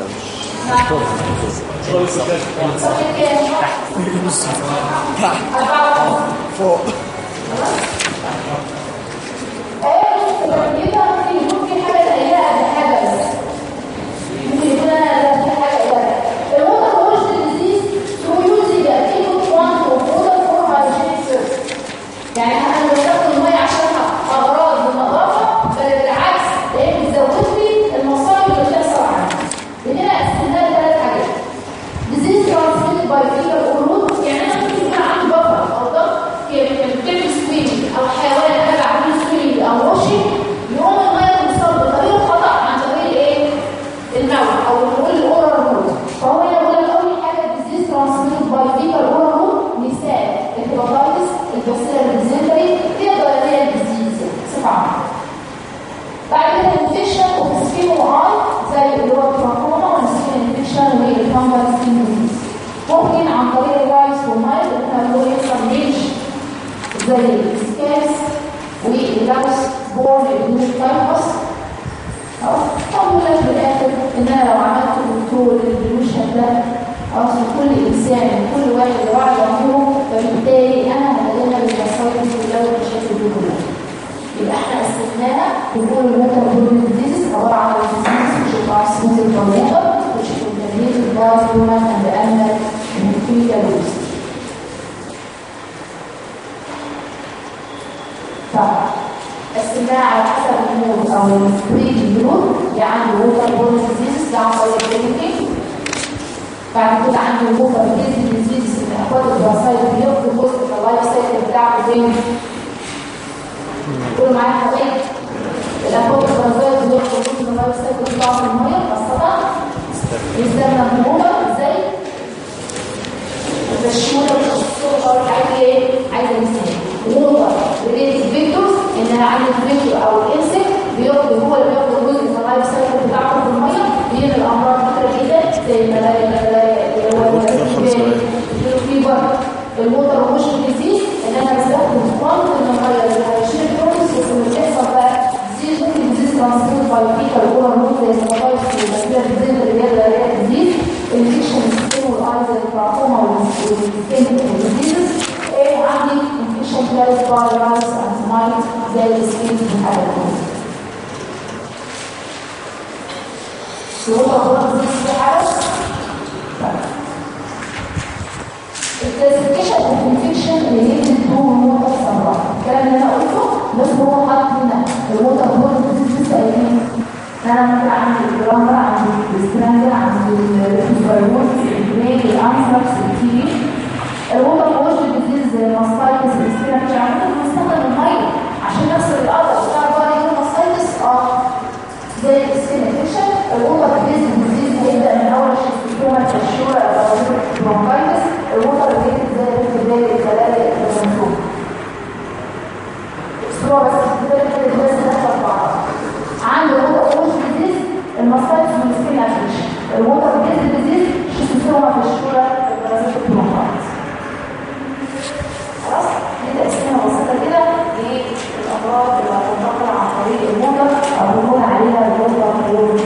صفحه كام؟ أربعة فوق ايه يبقى ممكن يكون في حاجه قليله قبل حاجه بس ممكن يكون انا في حاجه قليله الوتر ووش ديزيز ثرو يوزنج اكيد كوانت اوف ووتر فور هايجينيك سيرفيس يعني انا بستخدم الميه عشان اغراض للنظافه بل بالعكس ده هي بتزود لي المصايب اللي بتحصل عندي هنا قسمناها لثلاث حاجات disease transmitted by fecal or root يعني انا ممكن يكون عندي بقره او ضغط بتعمل سويمنج او حيوان انا بعمل سويمنج او واشنج يقوم الميه توصل بطريقه خطا عن طريق ايه؟ الموت او نقول الاورال روت فهو هنا بقول لك اول حاجه disease transmitted by fecal or root مثال الهيباتايتس الباسيلر ديزنتري هي ضرريه الديزيز بصفه عامه بعد كده الانفكشن اوف سكين واي زي اللي هو التراكوما والسكين انفكشن والفانجل سكين ديزيز ممكن عن طريق الرايس والمايل اللي احنا بنقول يحصل ريش زي السكاس واللاوس بورن النيوكلايبس خلاص طب لك بالاخر ان انا لو عملت كنترول للبلوشن ده خلاص لكل انسان كل واحد يراعي امره فبالتالي انا هتجنب المصايب دي كلها والمشاكل دي كلها يبقى احنا قسمناها بنقول الموتر بورن ديزيز عباره عن ديزيز which is transmitted from water which is contaminated by human and animal and chemical waste. قسمناها على حسب المود او السبريد المود يعني ووتر بورن ديزيز ده عن طريق الدرينكينج بعد كده عندي ووتر بورن ديزيز ان اخوات البراسايت بياخدوا جزء من اللايف سايكل بتاعته فين قولوا معايا حبايبي الاخوات البرازيل بياخدوا جزء من اللايف سايكل بتاعه في الميه خاصه يستخدم هرمونة زي البشمولة والشطة عايزه ايه؟ عايزه مثال ووتر ريليتد فيكتورز ان انا عندي الفيكتور او الانسكت بياخد هو اللي بياخد جزء من اللايف سايكل بتاعته في الميه بيعمل امراض كتيره جدا زي الملاريا اللي هو الفيبر الوتر ومش ديزيز ان انا بستخدم كوانت من الميه اللي هيشيل البروسيس اللي بتحصل بقى ديزيز ممكن ديزيز ترانسميت باي فيكال اورال روت زي السبايس والبكتيريا ديزيز اللي هي الدايريا ديزيز الانفكشن الوتر بورد دي حاجه الكلاسيفيكيشن اوف انفكشن ريليتد تو ووتر سبلاي الكلام اللي انا قلته بس هو حاطط هنا الووتر بورد ديزيز قايلين انا ممكن عندي الجرامر عندي السترانجر عندي الفيروس البريك الانثراكس التي الووتر بورد ديزيز زي الماستايتس السترانجر عندنا بنستخدم الميه عشان نغسل الارض بتاع بقى يجي الماستايتس اه زي السكين انفكشن الووتر ديزيز ديزيز هيبدا من اول الشيستوما الشورى البرونكايتس الوتر ديزيز زي الكباري الكلالي الجنسوم اسبوع بس كده كده الناس داخله في بعضها عنده ووتر اوش ديزيز الماستايتس والسكين انفكشن الووتر ديزيز ديزيز شيستوما في الشورى البرونكايتس خلاص دي تقسيمه بسيطه كده للامراض اللي هتنتقل عن طريق الموضه او بنقول عليها الوضع الوضع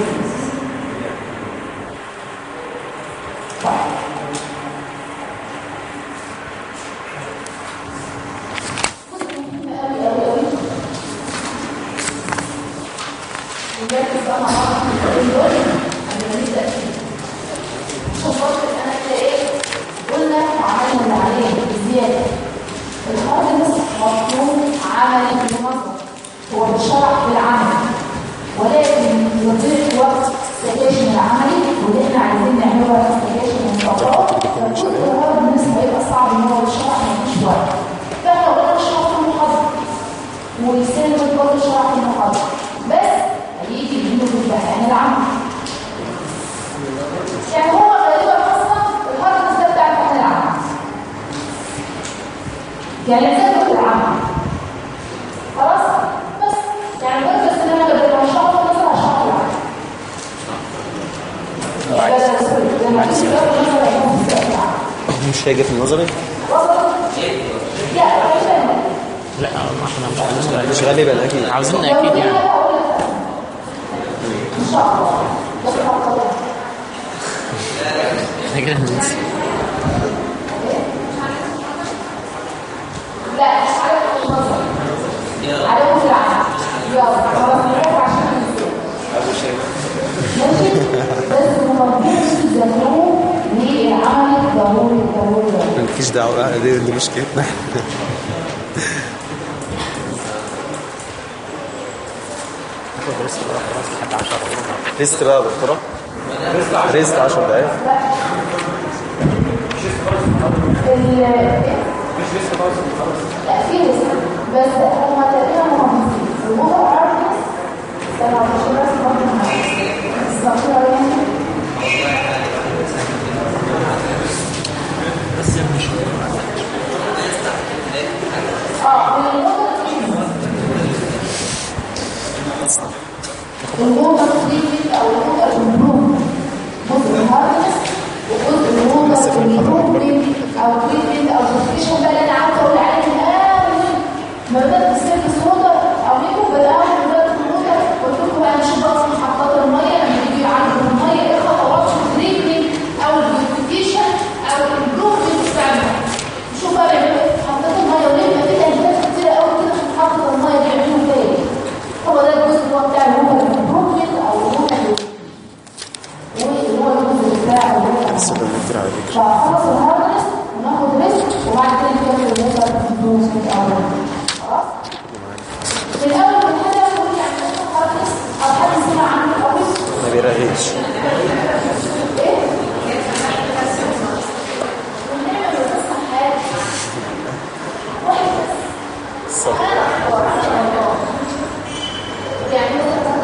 نركز بقى مع بعض في الكلام دول قبل ما نبدا فيه عشان خاطر انا كده ايه قلنا وعملنا اللي عليه بزياده الهاردنس مطلوب عملي منظم هو بيشرح بالعمل ولكن يضيق وقت سكاشن العملي واللي احنا عايزين نعمله سكاشن المطبقات فكل الهاردنس هيبقى صعب ان هو يشرح مفيش وقت فاحنا قلنا نشرح في المحاضره ويسلم الكل شرح في المحاضره بس هيجي يجيله في الامتحان العملي يعني هو غالبا اصلا الهاردنس ده بتاع الامتحان العملي يعني زي ما العمل خلاص بس يعني بس ان انا بدل ما شرط مثلا هشرح العمل لما تيجي تاخد مثلا يكون في العمل مش هيجي في النظري وصلت؟ لا مش فاهمة. لا ما احنا مش عاوزين مش غالبا اكيد عاوزين لو اكيد دي يعني بقى هقول لك ان شاء الله بس هقول احنا كده هننسى لا عليكم في النظر عليكم في العمل يلا خلاص نروح عشان ننسى ماشي بس المرضين تذاكروه للعمل ضروري ضروري ضروري مالكيش دعوه دي, دي مشكلتنا ناخد ريست بقى خلاص لحد 10 وربع ريست بقى يا دكتوره ريست 10 دقايق ال لا في رزق بس هم تقريبا مهندسين الموضوع عارفين كانوا عايشين بس برضه مهندسين الصغيرة يعني بس مش اه من النقطة الووتر تريتمنت او الووتر امبروفمنت جزء الهاردنس وجزء الووتر امبروفمنت او تريتمنت او سبسكريشن بقى اللي انا عاوزه اقول عليه من اول ما بدات السيرفس ووتر او يكون بدات بدات الووتر قلت لكم انا مش بس محطات الميه لما يجي عندي الميه ايه خطوات في التريتمنت او البيوتيفيكيشن او الامبروفمنت بتاعنا شوف بقى بيعملوا ايه في محطات الميه وليه ما في تهديدات كتيره قوي كده في محطه الميه بيعملوا ايه هو ده الجزء اللي هو بتاع الووتر امبروفمنت او الووتر اللي هو الجزء بتاع الووتر بس ده كتير على فكره فخلص الهاردنس وناخد ريسك وبعد كده نكمل الووتر امبروفمنت او خلاص في الاول من حاجه نقول يعني ناخد هاردنس او حد سمع عنه الاول ما بيرغيش ايه ونعمل قصه حاجه واحد بس الصبر يعني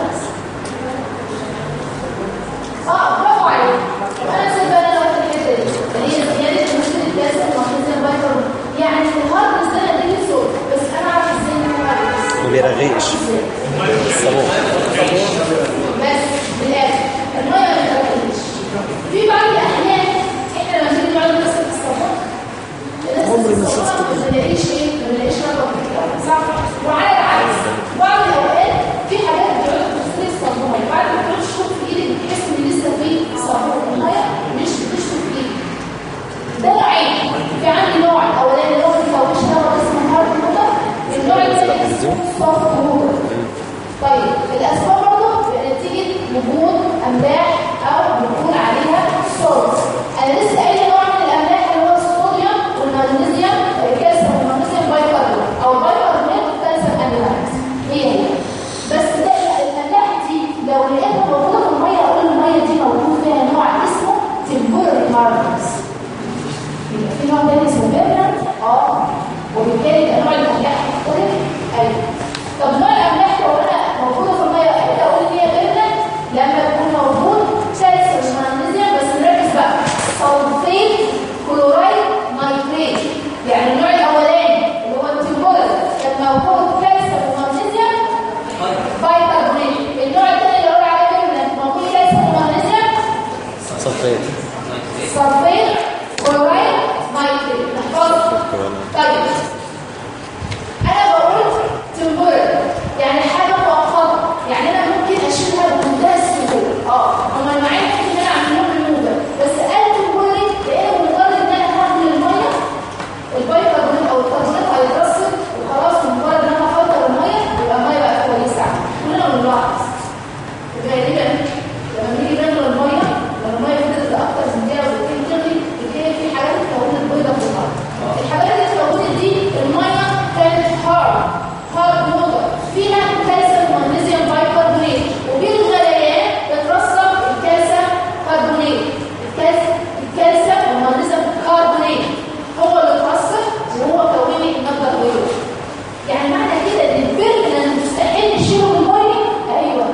اه برافو عليك انا سيب بقى انا وقت الحته دي اللي هي زياده مشكله الكالسيوم ومغنيسيوم فيتامين يعني الهاردنس ده انا اديك صوت بس انا اعرف ازاي ان هو هاردنس ما بيرغيش الصابون بس بالاخر الميه ما بتركزش صفين صرفين كلورايد نايتريت نحفظها طيب انا بقول تمبر يعني حاجه مؤقته يعني انا ممكن اشيلها بمنتهى السهوله اه هما المعين ممكن ان انا اعمل لهم ريموفر بس قال تمبر لان مجرد ان انا هاخد الميه البيكربونات او الكربونات هيترسب وخلاص مجرد ان انا افلتر الميه يبقى الميه بقت كويسه كلنا بنلاحظ غالبا لما بنيجي نغلي الميه لما الميه فضلت اكتر من دقيقه وبتبتدي تغلي بتلاقي في حاجات اتكونت بيضه في الميه الحاجات اللي اتكونت دي الميه كانت هارد هارد ووتر فيها كالسيوم ومغنيسيوم بايكربونات وبالغليان بترسب الكالسيوم كربونات الكالسيوم الكالسيوم والمغنيسيوم كربونات هو اللي اترسب وهو كون لي الماده البيضاء يعني معنى كده ان البرد مستحيل نشيله من الميه ايوه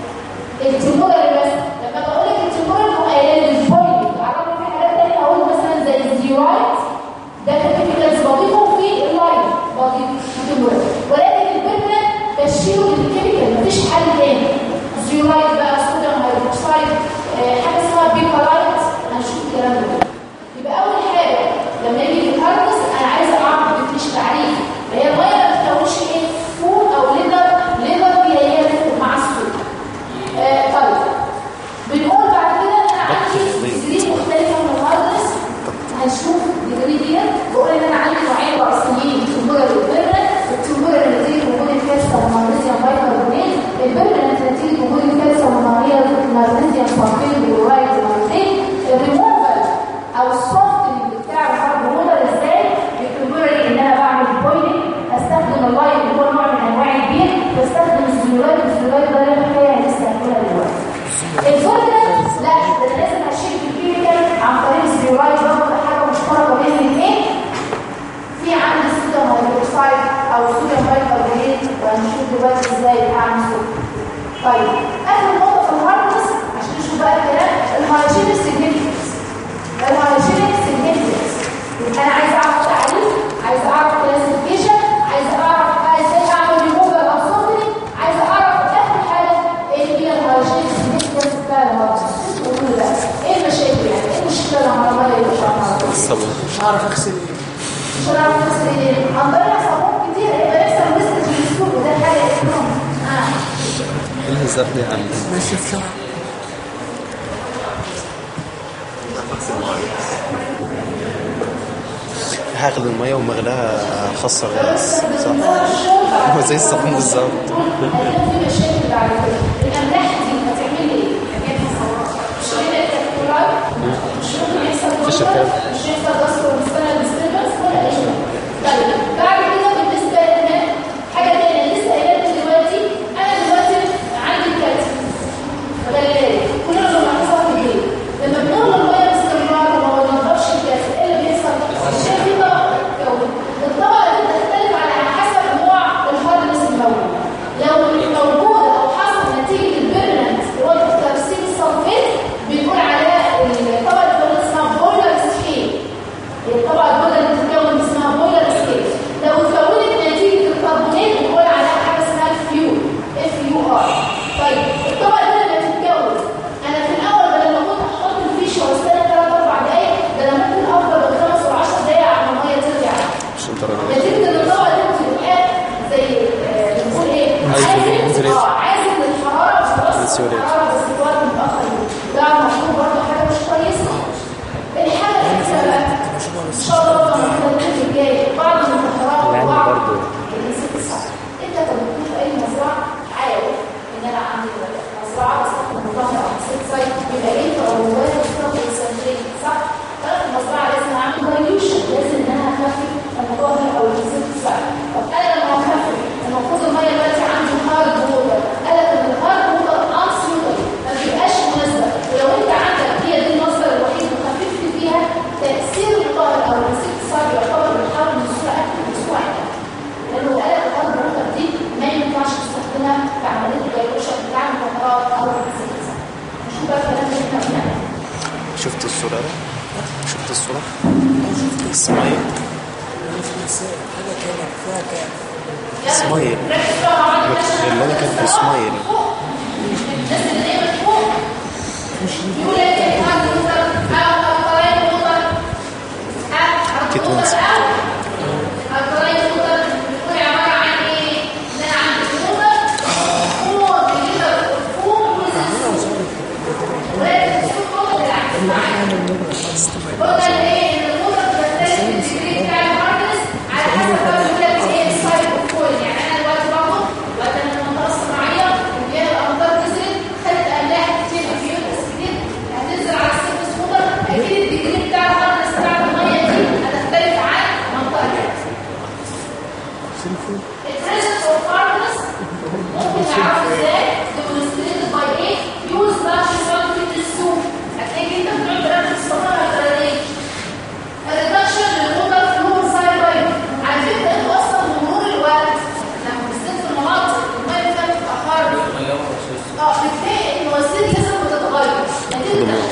التمور بس لما بقول لك التمور هو قايل الفويل عرفوا في حاجات تانية اقول مثلا زي الزيرايت ده كيميكالز بضيفه في اللايف بضيف تمور ولكن البرد بشيله بالكيميكال مفيش حل تاني زيرايت بقى صوديوم هيدروكسيد آه، حاجه اسمها بيكالايت هنشوف الكلام ده يبقى اول حاجه لما يجي في الهارنس انا عايزه اعرف مفيش تعريف هي الميه ما بتكونش ايه فول او ليدر ليدر دي هي مع السوق آه، طيب بنقول بعد كده ان انا عندي ديجري مختلفه من الهاردنس هنشوف الديجري دي بقول ان انا عندي نوعين رئيسيين التمبورال والبيرمنت التمبورال نتيجه وجود الكالسيوم والمغنيسيوم بايكربونات البيرمنت نتيجه وجود الكالسيوم والمغنيسيوم صافين ورايد ومغنيسيوم الريموفال او السوفتنج بتاع الهارد ازاي التمبورال ان انا بعمل بويلنج استخدم اللايت اللي هو نوع من انواع البير بستخدم الزيولايت الزيولايت ده اللي هي لسه هنقولها دلوقتي الفولدرز لا ده انا لازم اشيل الكيميكال عن طريق الزيولايت برضه حاجه مشتركه بين الاثنين في عندي صوديوم هيدروكسيد او صوديوم بايكربونات وهنشوف دلوقتي ازاي اعمل صوديوم طيب اخر نقطه في الهاردنس عشان نشوف بقى الكلام الهايجينيك سيجنفكنس الهايجينيك سيجنفكنس يبقى انا عايز اعرف تعريف عايز اعرف كلاسيفيكيشن عايز اعرف ازاي اعمل ريموفر او سوفتنج عايز اعرف اخر حاجه ايه هي الهايجينيك سيجنفكنس بتاع الهاردنس قولوا بقى ايه المشاكل يعني ايه المشكله لما الميه يبقى الصابون مش هعرف اغسل ايه مش هنعرف نغسل ايدينا عندنا صابون كتير يبقى نكسر مسك في السوق وده حاجه اسمهم اه الهزار دي عن ماشي بسرعه هاخد المية ومغلاها خاصة غاز صح؟ هو زي الصابون بالظبط هيكون في مشاكل بعد كده الاملاح دي هتعمل لي ايه؟ مش كده التكتورات مش ممكن يحصل مفيش كده الكلام. مش هيحصل ضغط ومستنى ديستربنس ولا اي شيء طيب بعد كده بالنسبه لنا حاجه تانية لسه قايله لك دلوقتي انا دلوقتي عندي كالسيوم غلالي كلنا بنلاحظها في البيت لما بنغلي الميه باستمرار وما بنضربش الكالسيوم ايه اللي بيحصل؟ عشان في طبقه بتتكون الطبقه دي بتختلف على حسب نوع الهاردنس الموجود لو موجوده او حصل نتيجه البيرمنت اللي هو الترسيب الصلفيت بنقول عليها الطبقه اللي اسمها بولر سكيل الطبقه البيضاء اللي بتتكون اسمها بولر سكيل لو اتكونت نتيجه الكربونات بنقول عليها حاجه اسمها الفيول اف يو ار طيب الطبقه دي لما تتكون انا في الاول بدل ما كنت احط الفيش واستنى 3 4 دقائق ده انا ممكن افضل بالخمس و10 دقائق على ما الميه ترجع عشان ترى نتيجه ان الطبقه دي بتبقى زي آه، بنقول ايه عايز عازل تريد. اه عازل للحراره وخلاص السوري. الحراره بس في وقت متاخر ده المفروض برضه حاجه مش كويسه الحاجه الثالثه بقى ان شاء الله طبعا التدريب الجاي بعض المحاضرات العلم وبعض برضه. الانسكتسايد انت كدكتور في اي مزرعه عارف ان انا عندي مزرعه بستخدم مطهر او انسكتسايد يبقى ايه تغيرات بتستخدم السنتين صح؟ فانا في المزرعه لازم اعمل دايلوشن لازم ان انا اخفف المطهر او الانسكتسايد طب انا لما اخفف المفروض الميه دلوقتي عندي هارد ووتر قال لك ان الهارد ووتر انسيوتر ما بيبقاش مناسبه ولو انت عندك هي دي المصدر الوحيد اللي خففت فيها تاثير الطاهر او الانسكتسايد يعتبر بيحاول من صوره اكتر بسرعه لانه الآلة الهارد ووتر دي ما ينفعش تستخدمها في عمليه الدايلوشن بتاع المطهرات او الانسكتسايد شوف بقى الكلام اللي احنا قلناه شفت الصورة ده؟ شفت الصورة؟ اسماعيل حاجه كده فيها كام اسماعيل ركز بقى مع بعض عشان اللي انا كان في اسماعيل الناس اللي دايما فوق يقول لك الهارد ووتر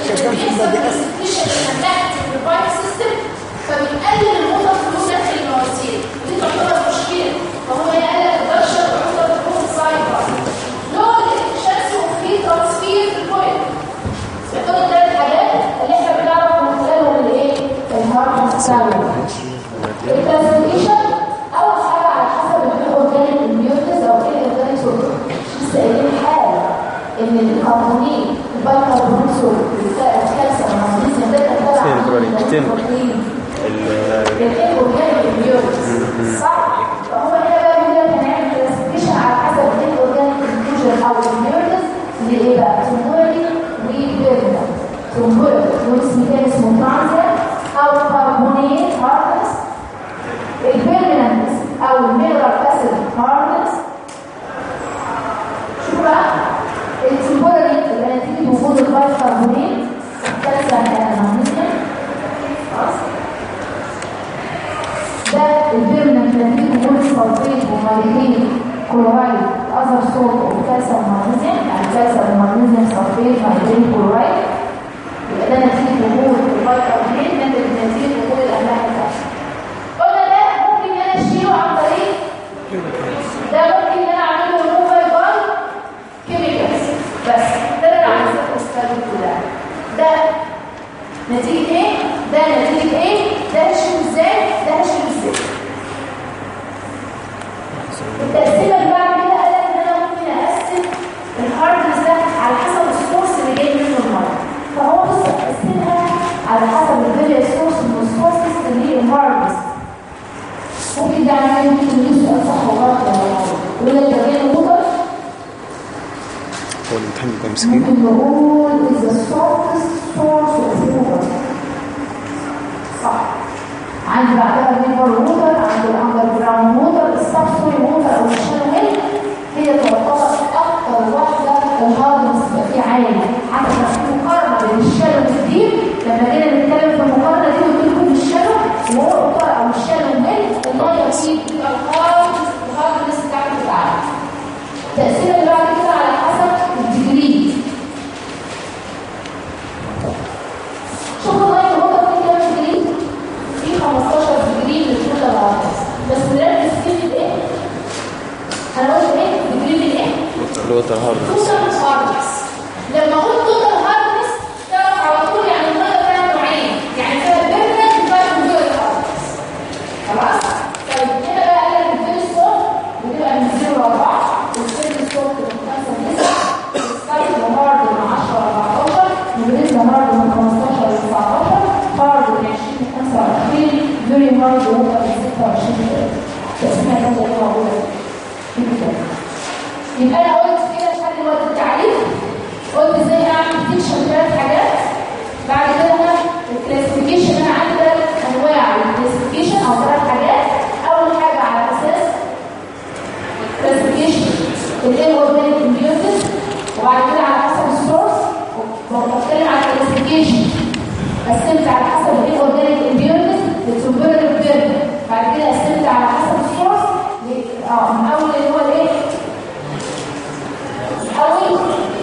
شغال في البادي أسد. سيستم فبيقلل الوتر فلو داخل المواسير ودي تعتبر مشكله فهو قال لك البشر الوتر فلو سايبر لو الشمس وفي ترانسفير في البوينت يعتبر ثلاث حاجات اللي احنا بنعرف من خلالهم الايه؟ الهارد ساوند الكلاسيفيكيشن اول حاجه على حسب الاورجانيك اميونيتيز او ايه الاورجانيك سورس لسه قايلين حاجه ان الكربونيل البايكربونيل سورس الكالسيوم والمغنيسيوم ده كان فين بروني؟ فين؟ ال- الاورجانيك اميونيتيز صح فهو هنا بقى بيقول لك هنعمل كلاسيفيكيشن على حسب الاورجانيك اميونيتيز او الاميونيتيز اللي ايه بقى تموري وبيرنا تموري واسم تاني اسمه ترانزيت او كربونيت هارنس البيرمننس او المينرال اسيد هارنس شوف بقى التمبورالي اللي نتيجه وجود البايكربونات كالسيوم المغنيسيوم خلاص ده البيرمننت نتيجه وجود الصلفيت وماليين كلورايد اذر سولت وكالسيوم مغنيسيوم يعني كالسيوم ومغنيسيوم صلفيت ماليين كلورايد يبقى ده نتيجه وجود البايكربونات نتيجه وجود الاملاح الكالسيوم قلنا ده ممكن ان انا اشيله عن طريق ده ممكن ان انا اعمله ريموفال باي كيميكالز بس ده اللي انا عايزه استخدمه كلها ده نتيجه ايه ده نتيجه ايه ده هشيله ازاي ده هشيله ازاي التقسيمه اللي بعد كده قال لك ان انا ممكن اقسم الهاردنس ده على حسب السورس اللي جاي منه الميه فهو بص اقسمها على حسب الفيريال سورس من السورسز اللي هي الهاردنس ممكن ده عمال ممكن يسأل صح وغلط ولا غلط يقول لك ده غير مطر هو الامتحان بيبقى مسكين ممكن نقول is the shortest source of water صح عندي بعدها الريفر ووتر عندي الاندر جراوند ووتر السبسوي ووتر او الشانو ويل هي تعتبر اكتر واحده الهاردنس فيه عالي حتى لو في مقارنه بين الشانو والديب لما جينا نتكلم في المقارنه دي قلت لكم الشانو وهو الوتر او الشانو ويل الميه فيه بتبقى الهارد الهاردنس بتاعته بتبقى عاليه التأثير اللي بعد كده على حسب الديجري شوفوا الميه الوتر فيه كام ديجري؟ في 15 ديجري للتوتال هاردنس بس نركز كلمه ايه؟ انا قلت ايه؟ ديجري من ايه؟ الوتر هاردنس توتال هاردنس لما اقول توتال هاردنس تعرف على طول يعني الميه فيها نوعين يعني فيها بيرنت وفيها كونجويت هاردنس خلاص طيب هنا بقى قال لك الفيل ستون بتبقى من 0 ل 4 والفيل ستون من 5 ل 9 والسايد هارد من 10 ل 14 والريز هارد من 15 ل 19 هارد من 20 ل 25 فيري هارد ووتر من 26 ل 30 تقسيمه كده اللي موجوده في الكتاب يبقى انا قلت كده لحد دلوقتي التعريف قلت ازاي اعمل ديكشن ثلاث حاجات بعد كده انا الكلاسيفيكيشن انا عندي ثلاث انواع الكلاسيفيكيشن او ثلاث حاجات اول حاجه على اساس كلاسيفيكيشن الايه اورجانيك امبيوتس وبعد كده على حسب السورس وبتكلم على الكلاسيفيكيشن قسمت على حسب الايه اورجانيك امبيوتس للتمبرال بيرن بعد كده قسمت على حسب السورس ل- اه من اول اللي هو الايه اول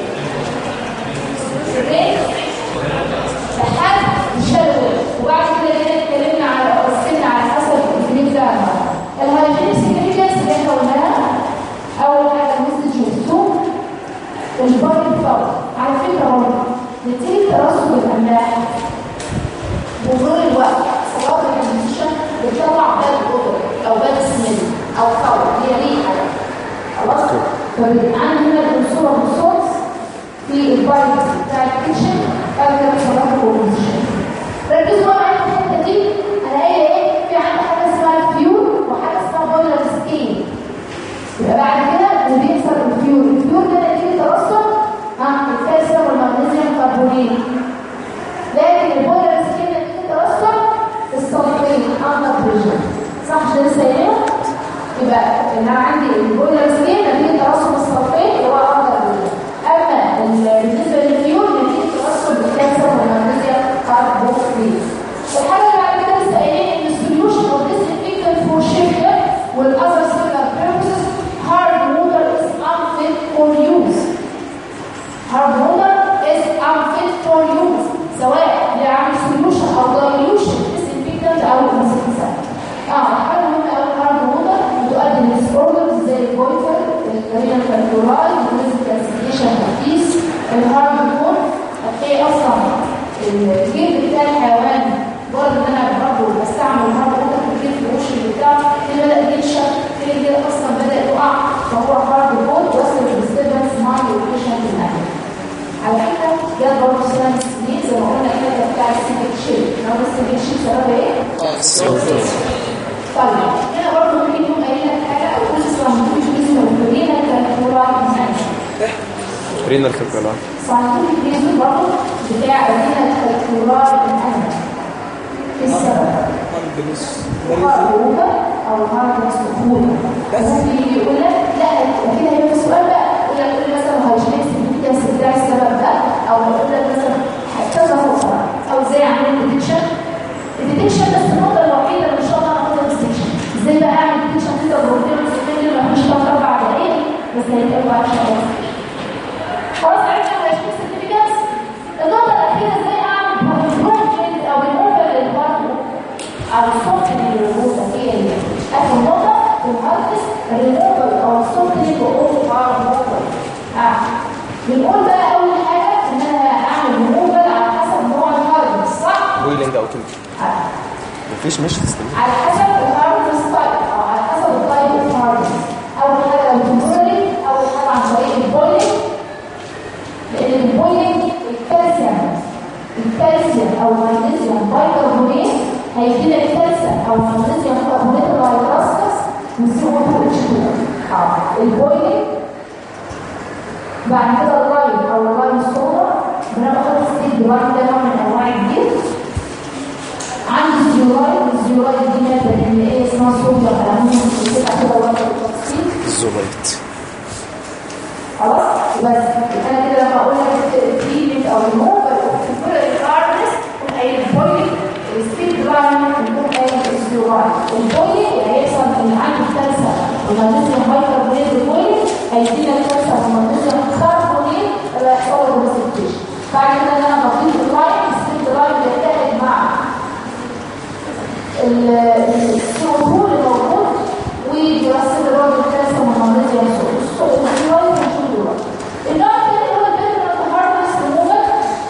ايه لحد الشلوى وبعد كده جينا اتكلمنا على قسمنا على حسب التكنيك ده الهايجين سيجنيفيكانس اللي احنا قلناها اول حاجه المسج والسوق البادي باور على فكره برضه نتيجه ترسب الاملاح بمرور الوقت صلاه الكونديشن بتطلع باد اوضر او باد سميل او كور هي ريحه خلاص فبيبقى عندي هنا العنصر والصوت في البايت بتاع الكيتشن قبل ما صلاه الكونديشن ركزوا معايا في الحته دي انا قايله ايه في عندي حاجه اسمها فيول وحاجه اسمها بويلر سكيل يبقى بعد كده اللي بيكسر الفيول الفيول ده نتيجه ترسب ها الكالسيوم والمغنيسيوم كربونات لكن البويلر سكيل نتيجه ترسب الصلفين اندر بريشر صح مش ده لسه قايله يبقى ان انا عندي البويلر سكيل نتيجه ترسب الصلفين اللي هو اندر بريشر اما ال- بالنسبه للفيول نتيجه ترسب الكالسيوم والمغنيسيوم كربونات الحاجه اللي بعد كده لسه قايلين ان السوليوشن اوف disinfectant for shelter والاذر similar purposes hard water is unfit for use hard water is unfit for use كلورايد ويز كالسيفيكيشن تركيز الهارد كور هتلاقي اصلا الجلد بتاع الحيوان برضه ان انا برضه بستعمل الهارد كور في الجلد الوش بتاعه اللي بدا ينشف في الجلد اصلا بدا يقع فهو هارد كور وصل للديستربنس مع اللوكيشن في الاكل على فكره ده برضه سنه سنين زي ما قلنا كده بتاع السيفيك شيل لو السيفيك شيل سببها ايه؟ طيب هنا برضه ممكن يكون قايل لك حاجه او كل اسمها ممكن يكون اسمه الكورينا كالكورايد رينا الكركلات ساينتفك ريزون برضه بتاع الكورينا كالكورايد الانيمال ايه السبب؟ خروجه او هارد سكوت ممكن يجي يقول لك لا اكيد هيبقى سؤال بقى يقول لك يقول لك مثلا هايجينكس سيجنيفيكانس بتاع السبب ده او يقول لك مثلا كذا نقطه او ازاي اعمل ديتكشن الديتكشن بس النقطه الوحيده اللي ان شاء الله هناخدها ديتكشن ازاي بقى اعمل ديتكشن كده بروتين وسكين ما فيش ثلاث اربع دقائق بس هيتقال بعد شويه خلاص عرفنا هايجينكس سيجنيفيكانس النقطه الاخيره ازاي اعمل بروتين او ريموفر للبارتو او الصوت اللي موجوده هي اللي اخر نقطه في الهارتس الريموفر او الصوت اللي بقوله على الريموفر اه بنقول بقى اول حاجه ان انا اعمل ريموفر على حسب نوع الهارتس صح؟ بويلنج او تمك آه. مفيش مش تستنى على حسب الهارتس تايب او على حسب التايب اوف هارتس اول حاجه الكونترولينج اول حاجه عن طريق البويلنج لان البويلنج الكالسيوم الكالسيوم او المغنيسيوم بايكربونات هيدينا الكالسيوم او المغنيسيوم كربونات الهيدروسكس نسيبه في الاتش اه البويلنج بعد كده اللايم او اللايم صودا بناخد ستيج دلوقتي ده نوع من انواع الجيل عندي الزيورايد الزيورايد دي ماده ان ايه اسمها صودا الامونيوم بتبقى كده وقت التفصيل الزولايت خلاص بس انا كده لما اقول لك التريتمنت او الموفر كل الهاردنس تكون قايل البويلنج الستيج لاين تكون قايل الزيورايد البويلنج اللي هيحصل ان عندي كالسيوم ومغنيسيوم بايكربونات البويلنج هيدينا الكالسيوم ومغنيسيوم كربونات اللي هيحصل له ديسكتيشن بعد كده ان انا بضيف اللاين الستيج لاين بيتحد مع السيروتول اللي موجود وبيرسل الراجل الكالسيوم والمغنيسيوم الصوت الزيورايد والشول دول النوع الثاني هو البيترنت هاردنس ريموفر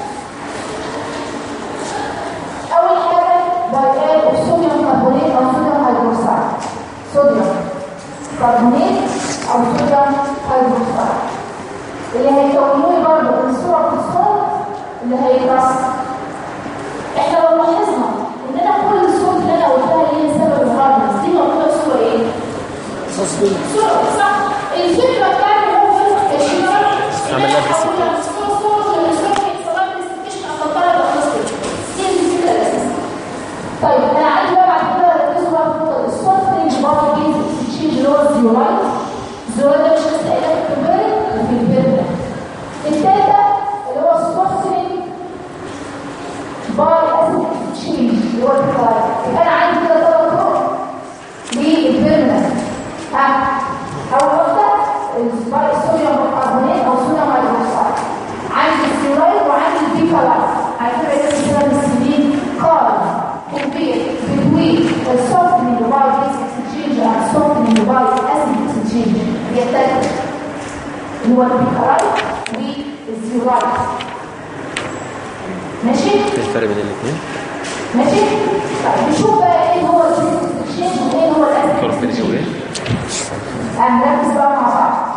اول حاجه بايقال اوف صوديوم كربونات او صوديوم هيدروكسيد صوديوم كربونات او صوديوم هيدروكسيد اللي هيكونوا لي برضه من صوره الصوت اللي هيترسب احنا لو لاحظنا ان انا كل الصوت اللي انا قلتها اللي هي سبب الهاردنس دي موجوده في صوره ايه؟ صوره صح الفكره بتاعت الموفر الشمال عملناها بالستات. صوره صوره الصوره صلاه الاستيشن اصلا ده هي دي الفكره الاساسيه طيب انا عايز بقى بعد كده اركزوا بقى في النقطه الصوت رينج برضه بيزك تشينج اللي هو الزيورايت الزيورايت ده مش لسه قايله في الكبير وفي البيرنا الثالثه اللي هو السوفتنج باي اسيد تشينج اللي هو الكلايد يبقى انا عندي كده ثلاث طرق للبيرنا ها اول واحده السباي الصوديوم بيكربونات او صوديوم هيدروكسيد عندي السيرايد وعندي البيكالايد على فكره ده بيسمى السبين قال compare between the softening by base exchange and softening by acid exchange بيختلف اللي هو البيكالايد والسيرايد ماشي ايه الفرق بين الاثنين؟ ماشي طيب نشوف بقى ايه هو البيس exchange وايه هو الاسيد فرق بين ايه exchange وايه؟ هنركز بقى مع بعض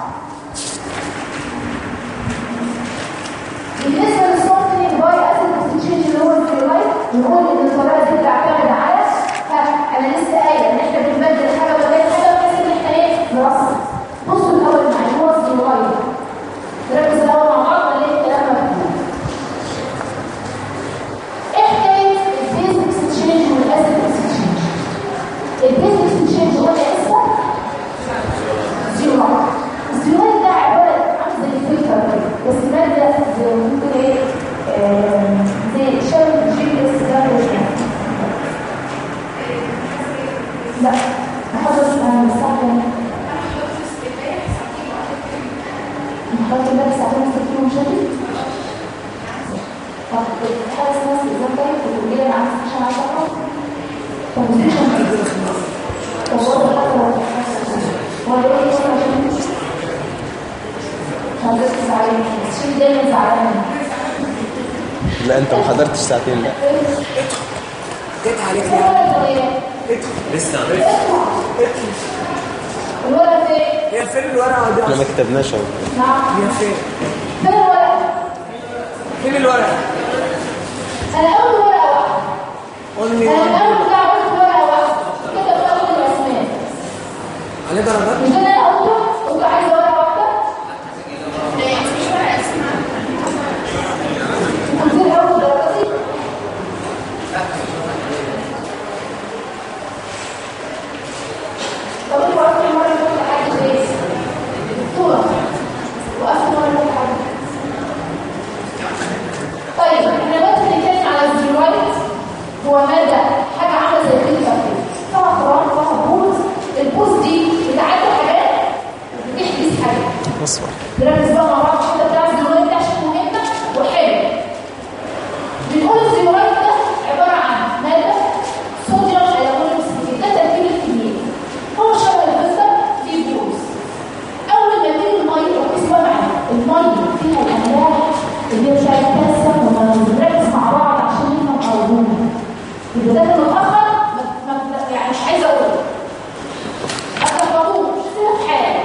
بالنسبه للصوتنج باي اسيد اكسشينج اللي هو الفلورايد نقول ان الطريقه دي بتعتمد على ها انا لسه قايله ان احنا بنبدل حاجه وغير حاجه بحيث ان احنا ايه نرصد بصوا الاول معايا هو الفلورايد نركز الاول مع بعض ولا ايه الكلام مفهوم ايه حكايه البيز اكسشينج والاسيد اكسشينج البيز اكسشينج هو اسمه زيورايد الزيورايد ده عباره عن زي الفلتر كده بس ماده زي ممكن ايه آه، زي شبه جيلس ده ولا لا محاضرة اسمها مستقبل محاضرة ده ساعتين مستقبل مشاهد طب حاجة اسمها استئذان طيب تقول لي انا عايز عشان عايز اقرا طب مش طب هو ده حاجة هو ده ايه عشان هتركز عليه عشان دايما زعلان لا انت ما حضرتش ساعتين لا جت عليك يا لسه الورقة فين؟ هي فين الورقه دي احنا ما أصلاً؟ كتبناش اهو نعم هي فين فين الورقة؟ فين الورقه أنا أول ورقة واحدة قول لي أنا الأول بتاع قلت ورقة واحدة كده في أول الأسماء عليه درجات مش ده اللي أنا قلته؟ قلت عايزة ورقة واحدة؟ قلت لي أول درجتي؟ طب انتوا أول مرة قلت حاجة إيه؟ دكتورة وأول مرة قلت حاجة طيب احنا دلوقتي بنتكلم على الزيرويد هو مادة حاجة عاملة زي كده كده طبعا طبعا طبعا بوز البوز دي بتعدي حاجات وبتحدث حاجات اصفر نركز بقى مع بعض الحته بتاع الزيرويد ده عشان مهمة وحلو بنقول الزيرويد ده عبارة عن مادة صوديوم ألمونيوم سلفيت ده تركيب الكيميائي هو شبه الفلتر فيه بوز اول ما تيجي الميه ركز بقى معايا الميه فيها الاملاح اللي هي بتاع الكالسيوم وما بنركز مع بعض عشان نفهم قوانين يبقى ده كان متاخر ما- ما- يعني مش عايزه اقول اتفقوا مش في حاجه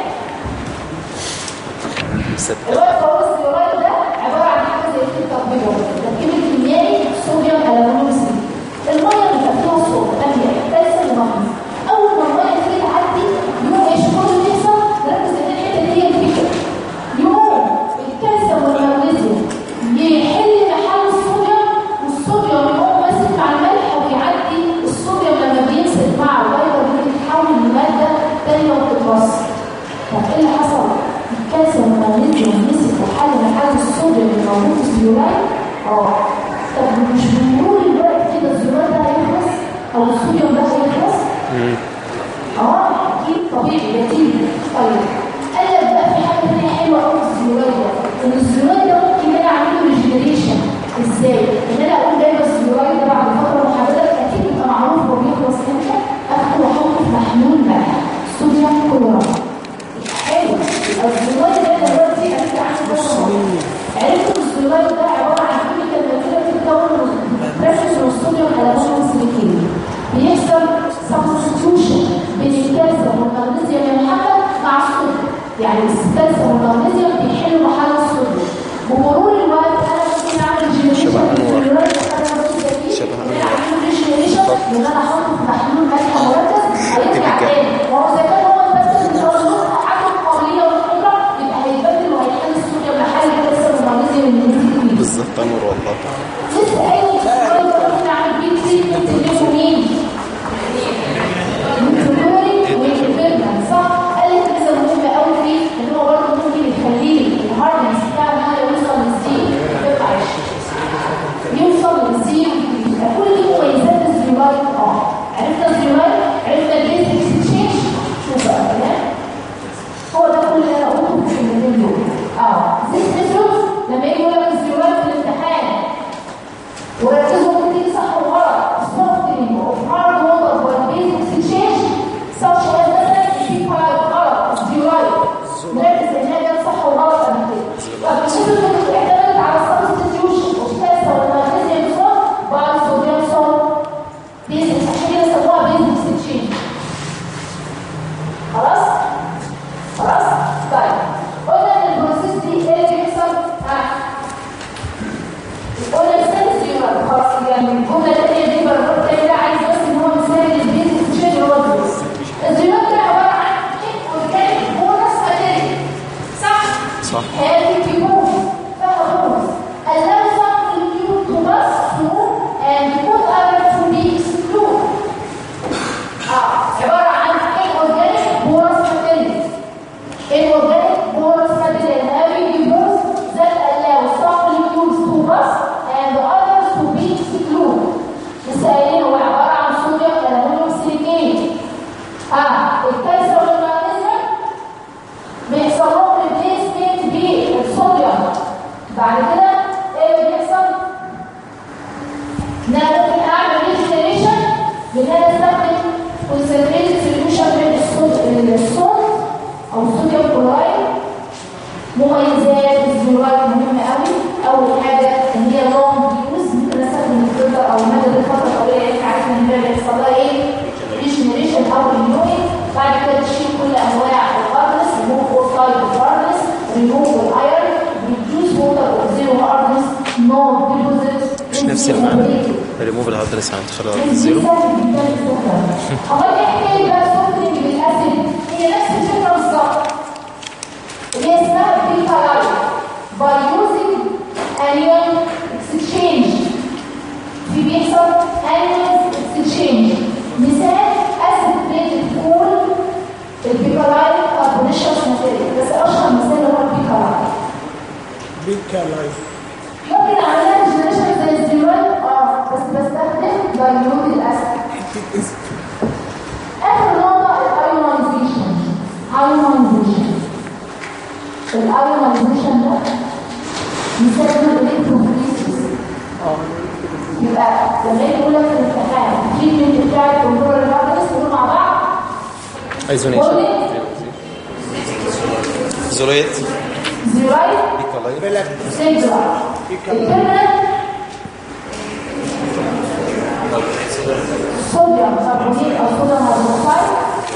ستة الوقت خلاص الوقت ده عباره عن حاجه زي كده تطبيق التركيب الكيميائي صوديوم الومنيوم سلفيت الميه اللي فيها صوديوم املاح كالسيوم ومغنيسيوم اول ما الميه تيجي تعدي يوم ايش كل اللي بيحصل نركز ان الحته دي هي الفكره يوم الكالسيوم والمغنيسيوم يحل محل الصوديوم والصوديوم يقوم ماسك مع الملح ويعدي الصوديوم لما بيمسك مع الفيروس بيتحول لماده ثانيه وبتتوصل طب ايه اللي حصل؟ الكالسيوم والمغنيسيوم مسك وحل محل الصوديوم اللي موجود في الزيولايت اه طب مش بنقول الوقت كده الزيولايت ده هيخلص او الصوديوم ده هيخلص؟ اه اكيد طبيعي نتيجه طيب قال لك بقى في حاجه ثانيه حلوه قوي في الزيولايت ده ان الزيولايت ده ممكن انا اعمل له ريجنريشن ازاي؟ ان انا اقوم جايبه الزيولايت ده بعد فتره محدده اكيد يبقى معروف هو بيخلص امتى اخده واحطه في محلول ملح صوديوم كلورات حلو يبقى الزيولايت ده دلوقتي عرفت عنه بس عرفت الزيولايت ده عباره عن كيميكال ماتيريال بتتكون من بريشر والصوديوم الومنيوم سيليكيت بيحصل سبستيوشن بين الكالسيوم والمغنيسيوم يا محمد مع الصوديوم يعني الكالسيوم والمغنيسيوم بيحلوا محل الصوديوم بمرور الوقت انا ممكن اعمل جنريشن شبه أنور. للزيولايت انا بسيطه فيه شبه ان انا أنور. اعمل ريجنريشن ان انا احطه في محلول ملح مركز هيرجع تيبيكال. تاني وهو اذا كان هو بس اللي هو عنده القابليه والقدره يبقى هيبدل وهيحل الصوديوم محل الكالسيوم والمغنيسيوم اللي انت فيه بالظبط انور والله لسه قايل الشوية ممكن اعمل بيه تريتمنت اللي مين؟ ميتوكوري ويتفرمن صح؟ قال لك لسه مهم قوي فيه ان هو برضه ممكن يخليه الهاردنس بتاع الحاجه يوصل للزيرو يقطع يوصل للزيرو يبقى كل دي مميزات الزيرولايت اه عرفنا الزيرولايت عرفنا البيزك اكسشينج شوف بقى تمام هو ده كل اللي انا قلته في الكلمتين دول اه زيت نسوس لما يجي يقول لك الزيرولايت في الامتحان وركزوا ممكن تيجي صح وغلط softening of hard water for basic exchange such as مثلا في فايل غلط زيرولايت نركز انها جت صح وغلط قبل كده طب نشوف المفروض اعتمدت على substitution of calcium والمغنيسيوم salt by sodium salt basic عشان كده سموها basic exchange خلاص خلاص طيب قلنا ان البروسيس دي ايه اللي بيحصل ها قلنا السادس يبقى خلاص يعني الجمله الثانيه دي برضه الثاني ده عايز بس ان هو مثال البيزك تشيل هو الدروس الزيوت ده عباره عن كيك اورجانيك بونص ماتيريال صح صح. هذه كيبوز فيها بونص allow some liquid to pass through and put other to be excluded اه عباره عن كيك اورجانيك بونص ماتيريال Inorganic bonus material having removed that allow some liquids to pass and the others to be excluded. لسه قايلين هو عبارة عن صوديوم ألمنيوم سيليكيت. اه الكالسيوم والمغنيسيوم بيحصل لهم ريبليسمنت بالصوديوم. بعد كده ايه اللي بيحصل؟ ان انا ممكن اعمل ريجنريشن بان انا استخدم كونسنتريتد سوليوشن من الصوت الصوت او الصوديوم كلورايد مميزات نفس المعنى ريموف الهارد ديسك عند خلال الزيرو امال ايه حكايه بقى سوفتنج بالاسيد هي نفس الفكره بالظبط اللي هي اسمها بيكالايت باي يوزنج انيون اكسشينج في بيحصل انيون اكسشينج مثال اسيد بليتد كول البيكالايت كاربونيشوس ماتيريال بس اشهر مثال هو البيكالايت بيكا لايف ممكن اعملها جنريشن زي الزيرون اه بس بستخدم دايلوت الاسيد اخر نقطه الايونايزيشن ايونايزيشن الايونايزيشن ده بيسبب الكتروفوريسيس يبقى لما يجي يقول لك في الامتحان التريتمنت بتاع الكنترول الرابطس يقولوا مع بعض ايزونيشن زوليت زيرايت بيكالايت بلاك سنجرا البرمنت صوديوم كربونيت او صوديوم هيدروكسيد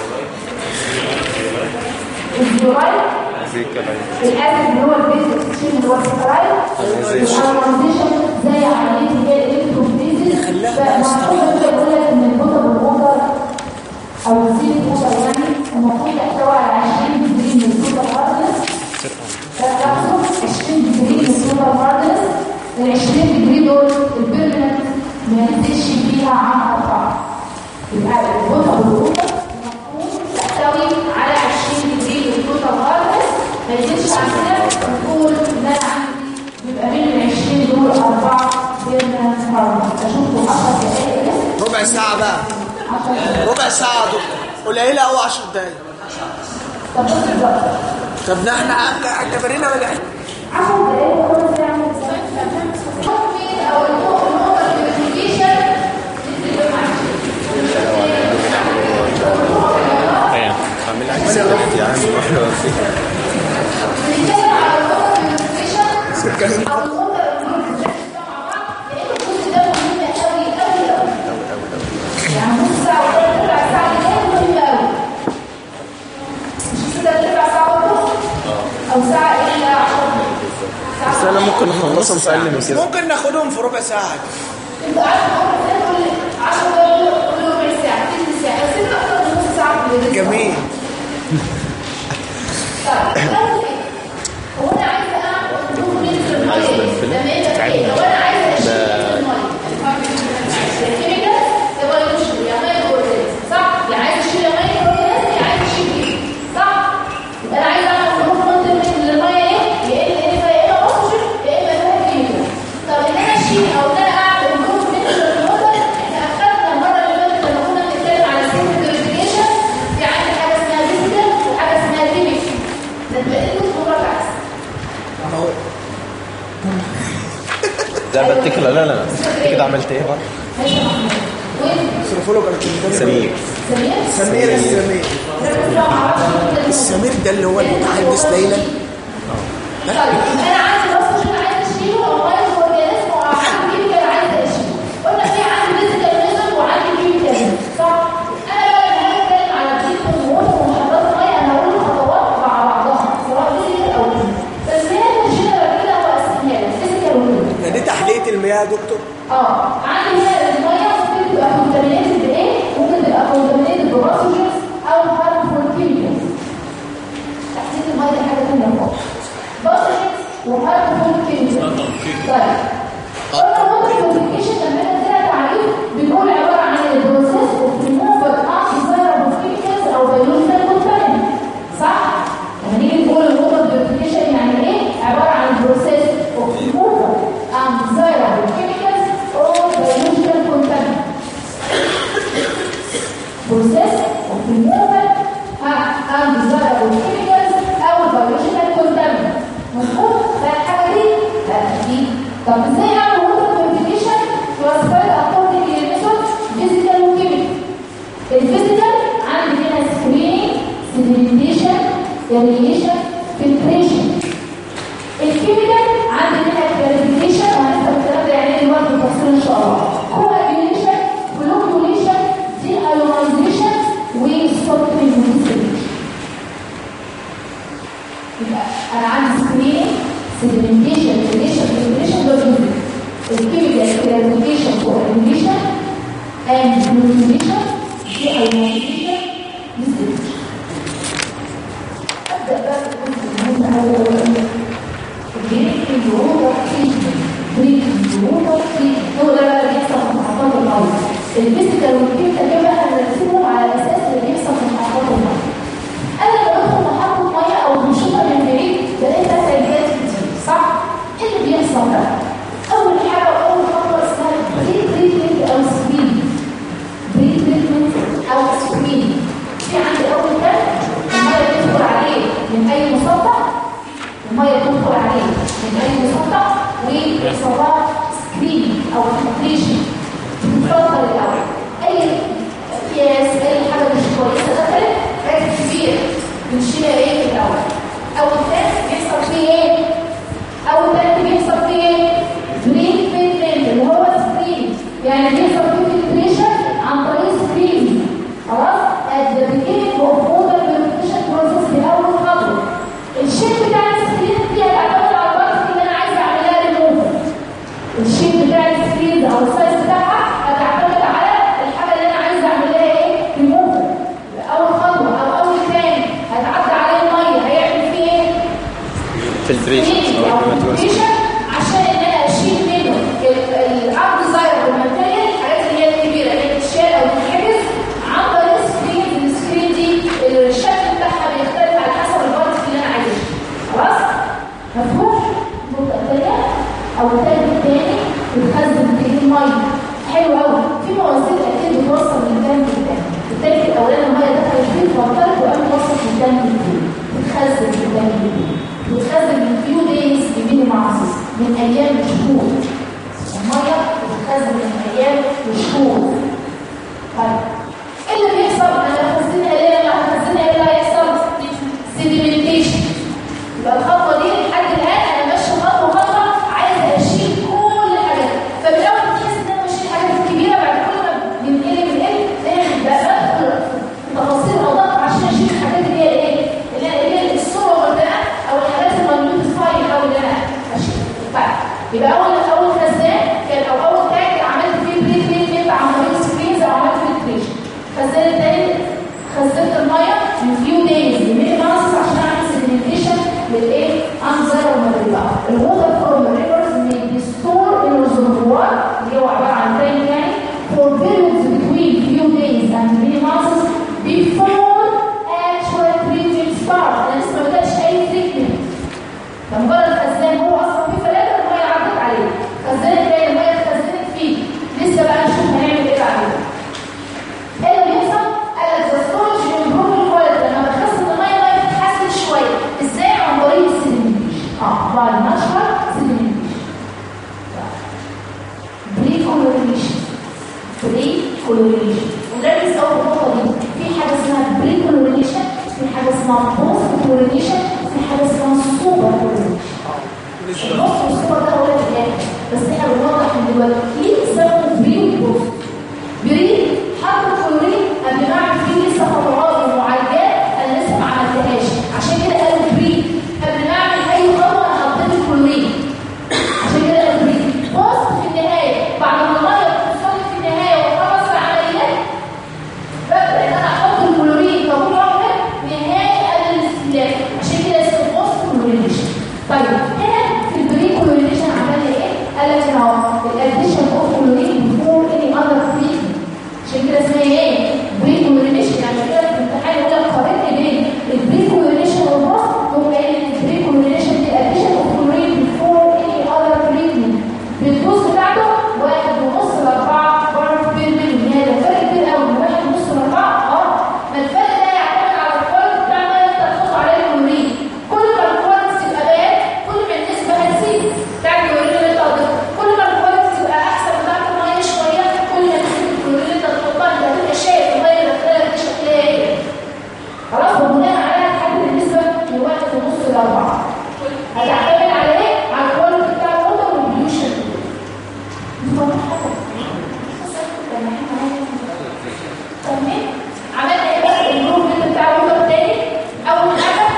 الزيرايت بيكالايت الاسيد اللي هو البيز اكسشينج اللي هو السكرايد الايونايزيشن زي عمليه اللي هي الالكتروفيزيس فالمفروض كده يقول لك ان البوتر والوتر او الزيت ووتر يعني المفروض يحتوي على 20 ديجري من البوتر هاردنس لاحظوا 20 ديجري من البوتر هاردنس ال 20 ديجري دول البيرمننت ما ينزلش فيها عن اربعه يبقى البوتر والوتر المفروض تحتوي على 20 ديجري من البوتر هاردنس ما يزيدش عن كده نقول ان انا عندي يبقى من ال 20 دول اربعه بيرمننت هاردنس اشوفوا 10 دقائق كده ربع ساعة بقى 10 دقائق ربع ساعة يا دكتور قليلة أوي 10 دقايق طب بص بالظبط طب ده احنا اعتبرينا من احنا 10 دقائق هو ازاي اعمل مين او النقطه الفيريفيكيشن ايوه عامل عكس الواحد يا عم واحنا واقفين بنتكلم على النقطه الفيريفيكيشن او النقطه اللي مع بعض لان الجزء ده مهم قوي قوي قوي يعني نص ساعه ولا ربع ساعه دي مهمه قوي مش كده ربع ساعه برضه او ساعه الا 10 بس انا ممكن اخلصهم في اقل من كده ممكن ناخدهم في ربع ساعة انت عارف مرة تقول 10 دقايق كل ربع ساعة تلت ساعة بس انت اكتر من نص ساعة في الرياضة. جميل طيب ناخد ايه؟ هو انا عايزة اعمل نور متر المية عايزة لما الفيلم؟ يبقى ايه؟ لو انا عايزة اشيل متر المية الكيميكال ده بيولوجي يعني مايكرو اورجانيزم صح؟ يعني عايز اشيل مايكرو اورجانيزم يعني عايز اشيل ايه؟ صح؟ يبقى انا عايز اعمل نور متر المية ايه؟ يا اما ايه يا اما اوكسجين يا اما فيها كيميكال طب ان انا اشيل او ان انا اعمل نور متر الموتر احنا اخدنا المره اللي فاتت لما كنا بنتكلم على سيستم كلاسيفيكيشن في عندي حاجه اسمها فيزيكال وحاجه اسمها كيميكال ده بقيت صوره العكس اهو ده بتكل لا لا لا انت كده عملت ايه بقى ماشي يا محمود وين صرفوا له كانت قدامي سمير سمير سمير السمير ركز بقى مع بعض في النقطة دي. السمير ده اللي هو المتحدث ليلى طيب انا عندي اوكسجين عايز اشيله او مايكرو اورجانيزم او عندي كيميكال عايز اشيله قلنا في عندي فيزيكال نيزم وعندي كيميكال نيزم صح انا بقى لما هاجي اتكلم على الزيت والموت ومحطات الميه انا هقول خطوات مع بعضها سواء فيزيكال او كيميكال بس هي الجنرال كده هو اسمها فيزيكال وكيميكال ده دي تحلية المياه يا دكتور اه عندي هنا الميه ممكن تبقى كونتامينيتد بايه ممكن تبقى كونتامينيتد باوكسجين او هارمفول كيميكالز تحديد الميه دي حاجه ثانيه خالص بوكسجين وهارمفول كيميكالز طيب قلنا نقطه الكوميونيكيشن لما انا ادينا تعريف بنقول عباره عن البروسيس اوف ريموفال undesirable chemicals او biological contaminants صح؟ لما نيجي نقول النقطه الكوميونيكيشن يعني ايه؟ عباره عن البروسيس اوف ريموفال undesirable chemicals or biological contaminants process of removal ها undesirable chemicals او biological contaminants مظبوط فالحاجه دي لا اكيد طب ازاي اعمل water purification classified according to method physical وchemical الفيزيكال عندي هنا screening sedimentation irrigation filtration الكيميكال عندي هنا كلاريفيكيشن وهنفهم الكلام ده يعني ايه دلوقتي بالتفصيل ان شاء الله كواجيوليشن فلوكيوليشن دي ايونايزيشن وستوبنج وديستريبيوشن يبقى انا عندي سكريننج سيدمنتيشن ريليشن فلتريشن دول الكيميكال clarification for elimination and glutination dehydration distribution أبدأ بقى الجزء المهم أوي بريكنج ووتر تريتمنت بريكنج ووتر تريتمنت هو ده بقى اللي بيحصل في محطات المية الفيزيكال والكيميكال ده بقى هنرسمهم على أساس اللي بيحصل في محطات المية أنا لما بدخل محطة مية أو بنشوفها من بعيد بلاقي فيها تغييرات كتير صح؟ إيه اللي بيحصل بقى؟ أول حاجة وأول خطوة اسمها بري تريتمنت أو سكرين بري تريتمنت أو سكرين في عندي أول كلام المية تدخل عليه من أي مسطح المية تدخل عليه من أي مسطح ويحصل لها سكرين أو فلتريشن تتفلتر الأول أي أكياس أي حاجة مش كويسة دخلت حاجة كبيرة بنشيلها إيه في الأول أول تاني بيحصل فيه إيه؟ أول تاني بيحصل فيه إيه؟ برين فيتمنت اللي هو سكرين يعني بيحصل فيه فلتريشن عن طريق سكرين خلاص؟ at the beginning of water purification process في أول خطوة الشيب بتاع السكرين دي هتعتمد على الوقت اللي انا عايزه اعملها ريموف الشيب بتاع السكرين او السايز بتاعها هتعتمد على الحاجه اللي انا عايزه اعملها ايه ريموف اول خطوه او اول ثاني هتعدي عليه الميه هيعمل فيه ايه فلتريشن أو filtration عشان ان انا اشيل منه الارض زاير والماتيريال الحاجات اللي هي الكبيره اللي هي بتتشال او بتتحبس عن طريق السكرين السكرين دي الشكل بتاعها بيختلف على حسب البارت اللي انا عايزه خلاص مفهوم نقطه ثانيه او تاني تاني بتخزن فيه الميه حلو قوي في مواسير اكيد بتوصل من تانك لتانك التانك الاولاني الميه دخلت فيه اتوترت وقام توصل من تانك لتانك بتخزن في تانك لتانك بتخزن من فيو دايز بمينيمايز من ايام لشهور الميه بتخزن من ايام لشهور طيب ايه اللي بيحصل انا بخزنها ليه لما هخزنها ايه اللي هيحصل سيديمنتيشن يبقى الخطوه دي لحد الان انا ماشيه خطوه خطوه عايزه اشيل كل الحاجات فبالاول تحس ان انا بشيل الحاجات الكبيره بعد كل ما بنقل بنقل ايه بقى بدخل في تفاصيل ادق عشان اشيل الحاجات اللي هي ايه اللي هي اللي هي الصوره والبناء او الحاجات المنيوت فايل او اللي انا اشيل طيب يبقى اول اول خزان كان او اول تاج عملت فيه بري تريتمنت عن طريق سكرينز او عملت فلتريشن الخزان الثاني خزنت الميه من فيو دايز لمينيمايز عشان اعمل سيديمنتيشن للايه انظر والمريضه الووتر فروم ريفرز may be stored in reservoir اللي هو عباره عن تانك يعني for periods between few days and three months before actual treatment start انا لسه ما بداتش اي تريتمنت ده مجرد خزان هو اصلا فيه فلاتر الميه عدت عليه خزان التاني الميه اتخزنت فيه لسه بقى نشوف هنعمل ايه بعدين ايه اللي بيحصل؟ قال لك the storage improve quality لما بخزن الميه الميه بتتحسن شويه ازاي عن طريق السيديمنتيشن اه بعد نشر سيديمنتيشن بري كولوريشن بري كولوريشن ونركز قوي في النقطه دي في حاجه اسمها بري كولوريشن في حاجه اسمها بوست كولوريشن في حاجه اسمها سوبر كولوريشن البوست والسوبر ده هو اللي في الاخر بس احنا بنوضح من دلوقتي ليه بيسموا بري وبوست بري حط الكلورين قبل ما اعمل فيه لسه خطوات ومعالجات انا لسه ما عملتهاش عشان كده قالوا بري قبل ما اعمل اي خطوه انا حطيت الكلورين عشان كده قالوا بري بوست في النهايه بعد ما الميه بتوصل في النهايه وخلص العمليات ببدا ان انا احط الكلورين طول عمري نهائي قبل الاستهلاك عشان كده اسمه بوست كلورينيشن طيب هنا في البري كلورينيشن عملنا ايه؟ قال لك هنا اهو الاديشن اوف كلورين بيفور اني اذر تريتمنت عشان كده اسمها ايه؟ بري كلورينيشن يعني كده في الامتحان يقول لك قارن بين البري كلورينيشن والبوست يقوم قايل ان البري كلورينيشن دي اديشن اوف كلورين بيفور اني اذر تريتمنت بالدوز بتاعته واحد ونص لاربعه بارت بير مليون هذا فرق كبير قوي من واحد ونص لاربعه اه ما الفرق ده يعتمد على الكواليتي بتاع الميه اللي انت هتحط عليها الكلورين كل ما الكواليتي تبقى باد كل ما النسبه هتزيد بتاع الكلورين اللي انت هتضيفه كل ما الكواليتي تبقى احسن بتاعت الميه شويه كل ما نسبه الكلورين اللي انت هتحطها انت هتبقى شايف الميه اللي داخلها دي شكلها ايه خلاص وبناء عليها تحدد النسبه من واحد ونص لاربعه هتعتمد على ايه؟ على الكواليتي بتاع الوتر والبيوشن تمام عملنا ايه بقى الجروب بتاع الوتر تاني اول حاجه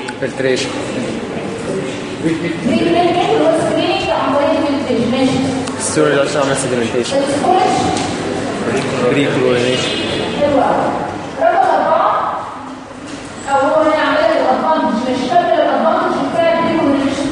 فلتريشن ريجريتنج اللي هو سكريننج عن طريق الفلتريشن ماشي ستورج عشان اعمل سيجمنتيشن الستورج بري كلورينيشن حلو قوي رقم أربعة أو هو هنا عمل لك الأدفانتج مش فاكر الأدفانتج بتاع البري كلورينيشن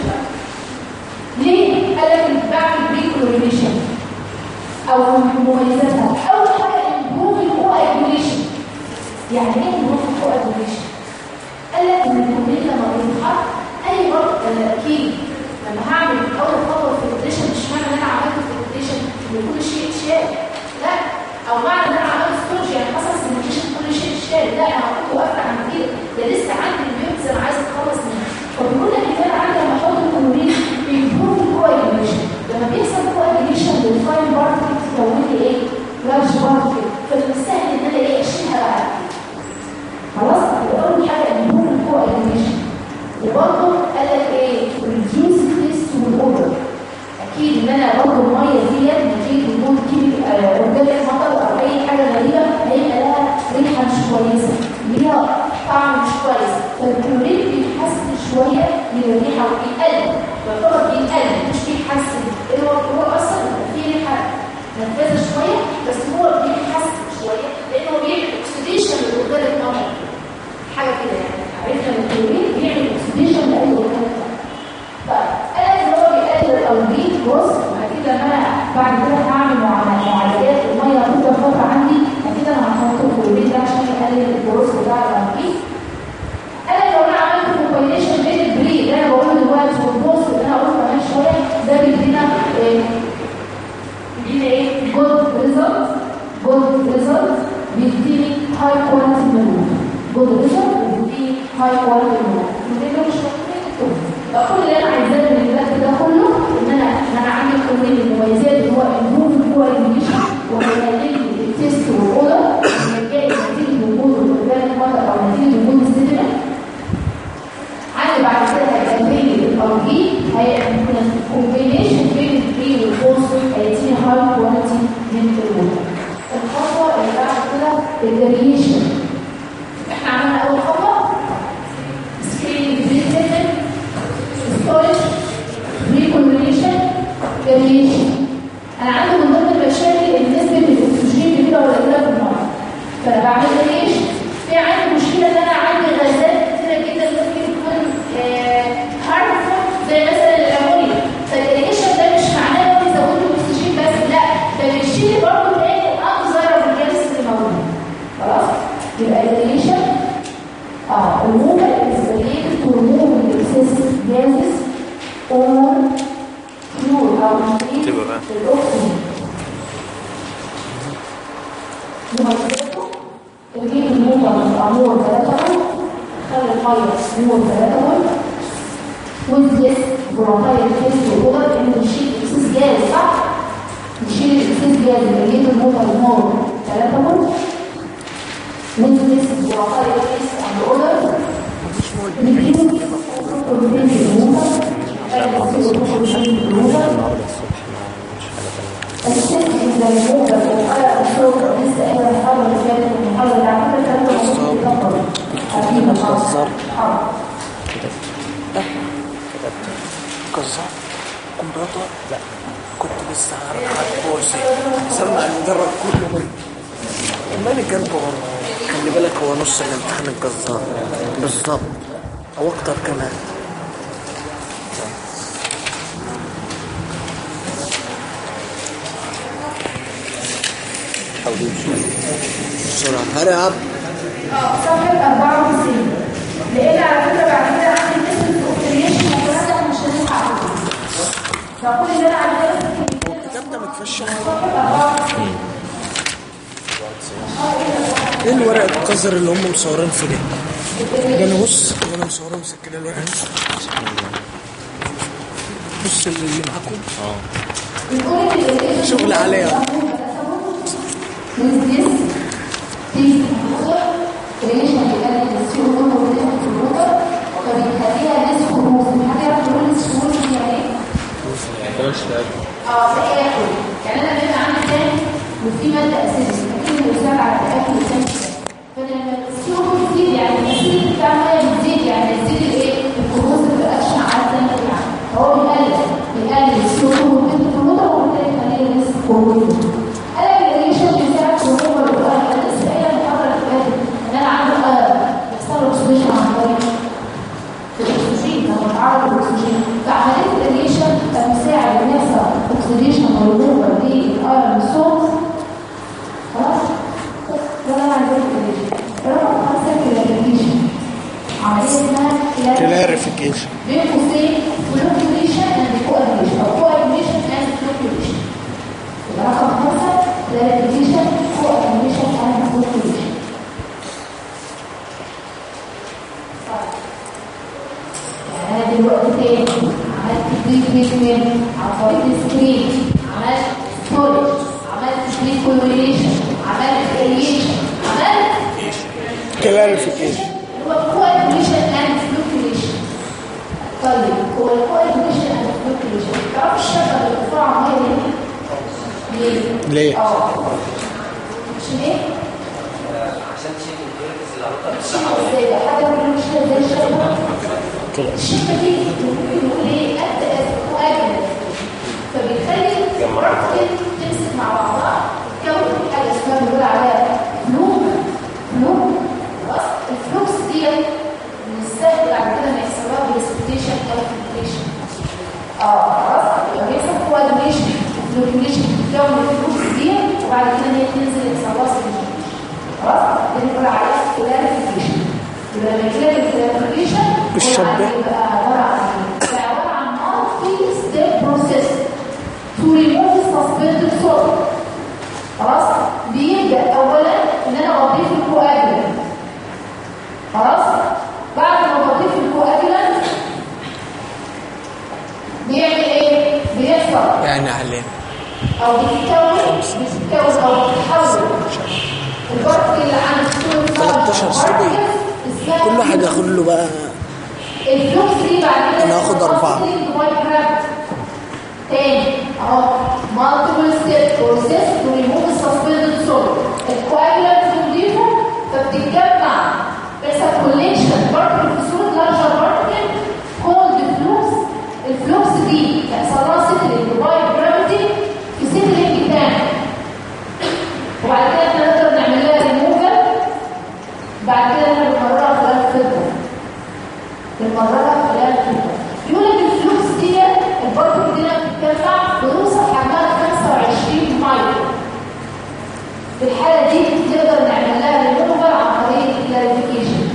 ليه؟ قال لك بعمل بري كلورينيشن أو مميزاتها أول حاجة improve الكواجوليشن يعني إيه improve الكواجوليشن؟ قال لك إن الكلورين لما بيتحط أي وقت أكيد لما هعمل أول خطوة في الكلوريشن مش معنى إن أنا عملت في الكلوريشن إن كل شيء اتشال لا او معنى ان انا عملت ستورج يعني حصل سيميوليشن كل شيء اتشال لا انا كنت واقفه عند كده ده لسه عندي الميوكس انا عايز اتخلص منها فبيقول لك ان انا عندي لما احط الكلورين بيمبروف الكواجيليشن لما بيحصل كواجيليشن للفاين بارت بتكون لي ايه؟ لارج بارت كده فمن السهل ان انا ايه اشيلها بعد خلاص يبقى اول حاجه بيمبروف الكواجيليشن وبرضه قال لك ايه؟ ريديوس تيست والاوردر اكيد ان انا برضه الميه ديت نتيجه وجود كيميك اورجانيك مطر او اي حاجه غريبه هيبقى لها ريحه مش كويسه ليها طعم مش كويس فالكلوريد بيحسن شويه من الريحه وبيقلل يعتبر بيقلل مش بيحسن اللي هو هو اصلا فيه ريحه نفاذه شويه بس هو بيحسن شويه لانه بيعمل اكسديشن للاورجانيك مطر حاجه كده يعني عرفنا ان الكلوريد بيعمل اكسديشن لاي اورجانيك مطر طيب انا اللي هو بيقلل الالجين بص اكيد لما انا بعد كده هعمل معالجات الميه هتفضل فتره عندي اكيد انا هحط الكلوريد ده عشان يقلل الجروث بتاع الالجين انا لو انا عملت كومباينيشن بين البري اللي انا بقوله دلوقتي والبوست اللي انا هقوله كمان شويه ده بيدينا ايه؟ بيدينا ايه؟ جود ريزلت جود ريزلت بيديني هاي كواليتي ميلود جود ريزلت بيديني هاي كواليتي ميلود مش مكتوب فكل اللي انا عايزاه من البث ده كله ان انا ان انا عندي كل المميزات اللي هو امبروف الكواليفيكيشن وهيقلل لي التيست والاوضه من جاي نتيجه وجود الاورجانيك ماتر او نتيجه وجود السيدمنت عندي بعد كده هيبقى لي الارجي هيبقى كومبينيشن بين البري والبوست هيديني هاي كواليتي من الووتر الخطوه اللي بعد كده الفاريشن احنا عملنا اول خطوه سكرين بريزنت storage recombination variation انا عندي من ضمن المشاكل ان نسبه الاكسجين كبيره ولا قليله في الميه فانا بعمل variation في عندي مشكله ان انا عندي غازات كتيره جدا ممكن تكون هارمفول زي مثلا الامونيا فالريليشن ده مش معناه انه بيزود لي الاكسجين بس لا ده بيشيل برضه تاني الانزيرابل جاز اللي موجود خلاص يبقى الريليشن اه removal is related to removing excessive gases or fuel او increase تبقى بقى. الاكسجين مميزاته الجيل الموضع من الامور 3 فولت خلي الميه نور 3 فولت والجس فولاتايل جس والاوضر لان بنشيل اكسس جاز صح؟ نشيل الاكسس جاز اللي الجيل الموضع نور 3 فولت والجس فولاتايل جس عند الاوضر نجيب كونتين الموضع النهارده الصبح ما مش حاجه ثانيه الست إذا الموضة وقال الصوت لسه إلى الحرب اللي كانت المحاضرة اللي عملتها كانت مصدر أكيد مصدر كذاب كمبيوتر لا كنت لسه هروح على الكورسي سمع المدرب كله من المالي جنبه برضه خلي بالك هو نص الامتحان الجزار بالظبط او اكتر كمان حاولوا تشوفوا بسرعة هري اب اه صفحة 94 لأن على فكرة بعد كده عندي نسبة الأوكسيديشن والكلام ده مش هنلحق فكل اللي أنا عايزاه بس الكتاب ده متفشخ صفحة 94 ايه الورق القذر اللي هم مصورين في ده؟ ده انا بص ده انا مصورين مسكين الورق بص اللي اللي معاكم بنقول إن الإيجنت شغل عليها with this these creation بجد السيو ده موجودين في الوتر فبيخليها ناس خروج حاجه بتقول ناس خروج يعني ايه؟ كمان شباب اه تاكل يعني انا بيبقى عندي تاني وفي ماده اساسيه اكيد بيساعد على التاكل والتاني فانا لما السيو بتزيد يعني الاسيد بتاع الميه بتزيد يعني تزيد الايه؟ الخروج في الاكشن على التاني يعني فهو بيقلل بيقلل السيو موجود في الوتر وبالتالي فلوكيوليشن عملت اريشن عملت كلاريفيكيشن هو كوادريشن اند فلوكيوليشن طيب هو الكوادريشن اند فلوكيوليشن تعرف الشجره اللي بتطلع ميه ليه؟ ليه؟ ليه؟ اه عشان ايه؟ عشان تشيل الفيروس اللي علاقه شيء بالصحه ازاي ده حاجه من المشكله زي الشجره الشركه دي ممكن نقول ايه قد كوادريشن فبيخلي البارتكل تمسك مع بعضها تكون حاجه اسمها بنقول عليها فلوك فلوك خلاص الفلوكس دي من السهل بعد كده ما يحصل لها بريسبتيشن او فلتريشن اه خلاص يبقى بيحصل كوادريشن فلوكيوليشن بتتكون الفلوكس دي وبعد كده هي تنزل يحصل لها سيليشن خلاص دي بنقول عليها كلاريفيكيشن يبقى لما يجي الكلاريفيكيشن بالشبه. يبقى عباره عن ايه؟ يبقى عباره عن مالتي ستيب بروسيس to remove suspended solid خلاص بيبدا اولا ان انا بضيف الكواجولانت خلاص بعد ما بضيف الكواجولانت بيعمل ايه بيحصل يعني علينا او بتتكون بتتكون او بتتحول البارت اللي عند الصوره 13 صوبي. كل واحد ياخد له بقى الفلوس دي بعد كده أنا هاخد أربعة. تاني اهو multiple step process to remove suspended solid الكواجولانت بنضيفه فبتتجمع بيحصل كوليكشن بارتكل في صوره لارجر بارتكل كولد فلوكس الفلوكس دي بيحصل لها سيتلينج باي جرافيتي في سيتلينج تاني وبعد كده احنا نقدر نعمل لها ريموفال بعد كده احنا بنمررها خلال فتره بنمررها خلال فتره يقول لك الفلوكس دي البارتكل دي لما بتتجمع بتوصل حجمها 25 مايكرو في الحاله دي نقدر نعمل لها ريموفال عن طريق الكلاريفيكيشن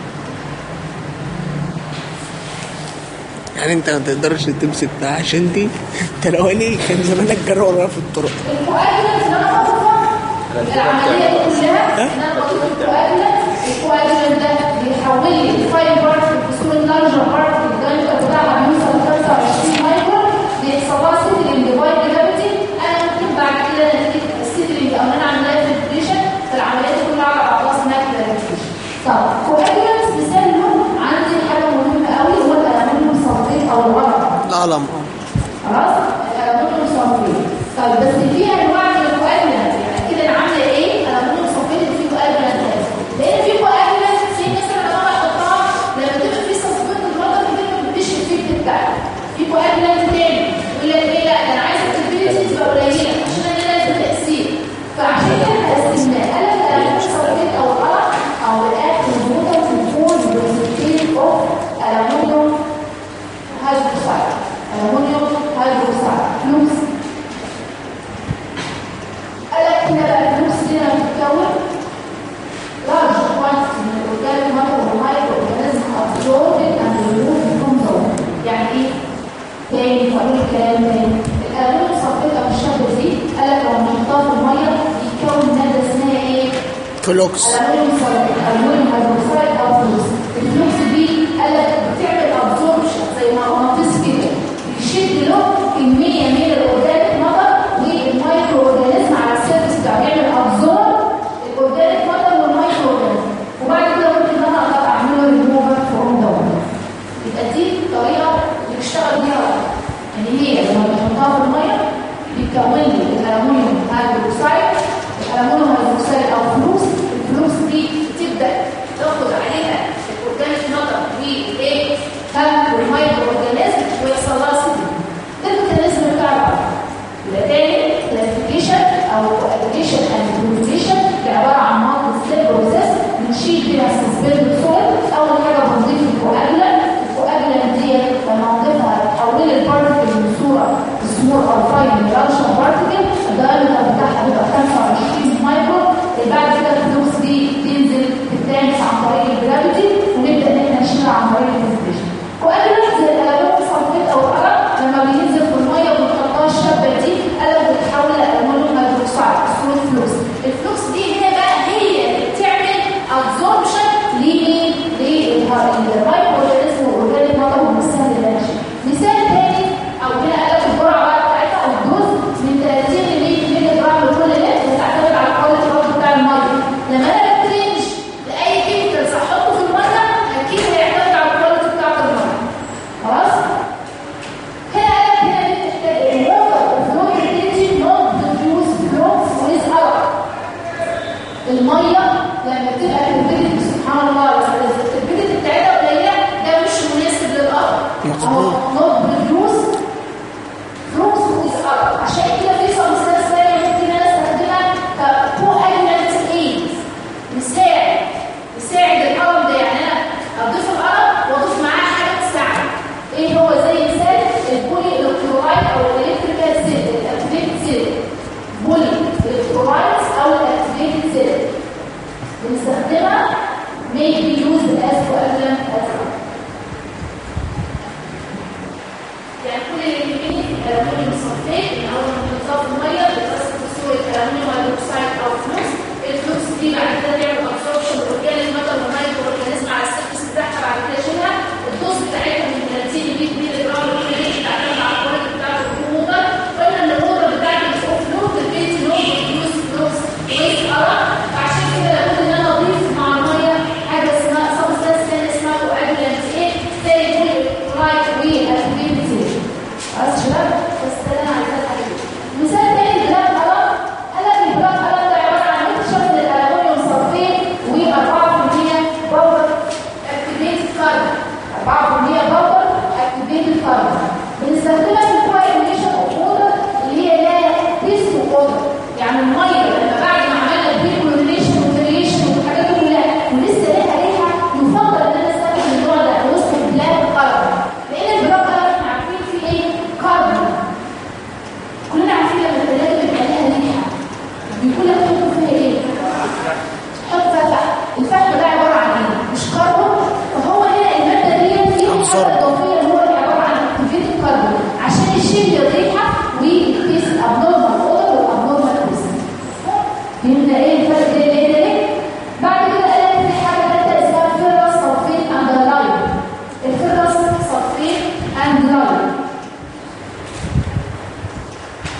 يعني انت ما تقدرش تمسك ده عشان دي انت لو ليه كان زمانك جرى وراها في الطرق الكواجولانت اللي انا بضيفها العمليه دي كلها ان انا بضيف الكواجولانت الكواجولانت ده بيحول لي الفاين بارتكل في صوره لارجر بارتكل الدايمتر بتاعها بيوصل ل 25 مايكرون بيحصل لها سيتلينج باي جرافيتي انا ممكن بعد كده نتيجه السيتلينج او ان انا اعمل لها فلتريشن فالعمليه دي كلها على بعضها اسمها كلاريفيكيشن طب كواجولانت مثال له عندي حاجه مهمه قوي هو الالومنيوم صلفيت او الغرق العلم خلاص الالومنيوم صلفيت طيب بس في انواع من الكواجولانت يعني كده انا عامله ايه الالومنيوم صلفيت في كواجولانت لان في كواجولانت في مثلا لما انا احطها لما تبقى في صفيت الوتر كده ما بتديش الافكت بتاعها في كواجولانت تاني يقول لك ايه لا ده انا عايز الكابيلتي تبقى قليله عشان انا لازم تاثير فعشان كده قسمناه قال لك الالومنيوم صلفيت او الغرق او الاكل موتر في الفول بريزنتيف اوف الومنيوم هيدروكسيد الومنيوم هيدروكسيد فلوس قال لك هنا بقى الفلوس دي لما بتتكون large quantity من الاورجانيك ماتر والمايكرو اورجانيزم absorbed and removed from the water. يعني ايه؟ تاني هقول الكلام تاني الالومنيوم صلفيت او الشبه دي قال لك لو نحطها في الميه يتكون ماده اسمها ايه؟ فلوكس الالومنيوم صلفيت الالومنيوم هيدروكسيد او فلوس الفلوس دي قال لك بتعمل ابزوربشن زي مغناطيس كده بيشد له كميه من الاورجانيك ماتر والمايكرو اورجانيزم على السيرفس بتاعه يعمل ابزورب الاورجانيك ماتر والمايكرو اورجانيزم وبعد كده ممكن ان انا اقدر اعمله ريموفر فروم داون يبقى دي الطريقه اللي بيشتغل بيها الواحد. يعني هي لما بنحطها في الميه بيتكون لي الالومنيوم هيدروكسيد الالومنيوم هيدروكسيد او فلوس الفلوس دي بتبدا تاخد عليها الاورجانيك ماتر والايه ها والمايكرو اورجانيزم ويحصل لها سيدنج ده الميكانيزم بتاع العضله يبقى تاني كلاسيفيكيشن او اديشن اند كلاسيفيكيشن دي عباره عن مالتي ستيب بروسيس بنشيل بيها سسبند سويل اول حاجه بنضيف الكواجولانت الكواجولانت دي لما نضيفها تحول البارتكل من صوره سمول او فاين لارجر بارتكل الدايمتر بتاعها بيبقى 25 مايكرو بعد كده الفلوس دي تنزل تتانس عن طريق الجرافيتي ونبدا ان احنا نشيلها عن طريق الكونسنتريشن كواجولانت زي الالومنيوم صلفيت او العرق لما بينزل في الميه وبنحطها الشابه دي قالوا بتتحول لالومنيوم هيدروكسيد صوره فلوس الفلوس دي هنا بقى هي اللي بتعمل ابزوربشن لمين؟ للمايكرو اورجانيزم والاورجانيك ماتر والسهل الانرجي مثال تاني او هنا قالك الجرعه بقى بتاعتها او الدوز من 30 ل 100 مللي جرام لكل لتر بتعتمد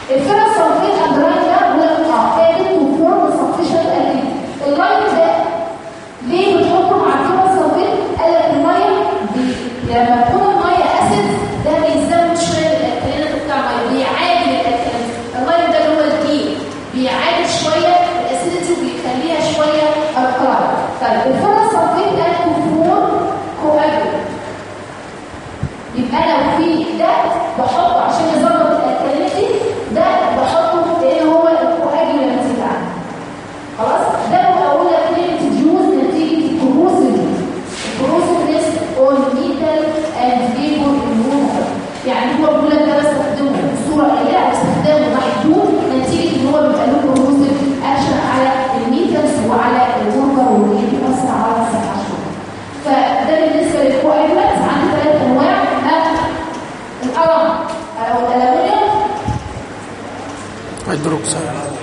الفيرس سلفيت اند لاين ده بيقول اه ادد تو فورم سفشن اكيد اللاين ده ليه بتحطه مع الفيرس سلفيت قال لك الميه بي- لما تكون الميه اسيد ده بيزود شويه الالكالينات بتاع الميه بيعادل الالكالينات اللاين ده اللي هو الكي بيعادل شويه الاسيديتي وبيخليها شويه الكلاين طيب الفيرس سلفيت ده تو فورم كواجولانت يبقى لو في ده بحطه عشان يظبط الالكالينيتي ده بحطه لان هو الكواجولانت بتاعنا خلاص ده بقول لك ليه تجوز نتيجه الكروسيف الكروسيفنس اون ميتال اند فيبر ريموفر يعني هو بيقول لك ده بستخدمه بصوره قليله بستخدمه محدود نتيجه ان هو بيبقى له كروسيف اكشن على الميتالز وعلى الوركر واللي بيأثر على الصحه شويه فده بالنسبه للكواجولانت عندي ثلاث انواع ها القلم او الالومنيوم هيدروكسيد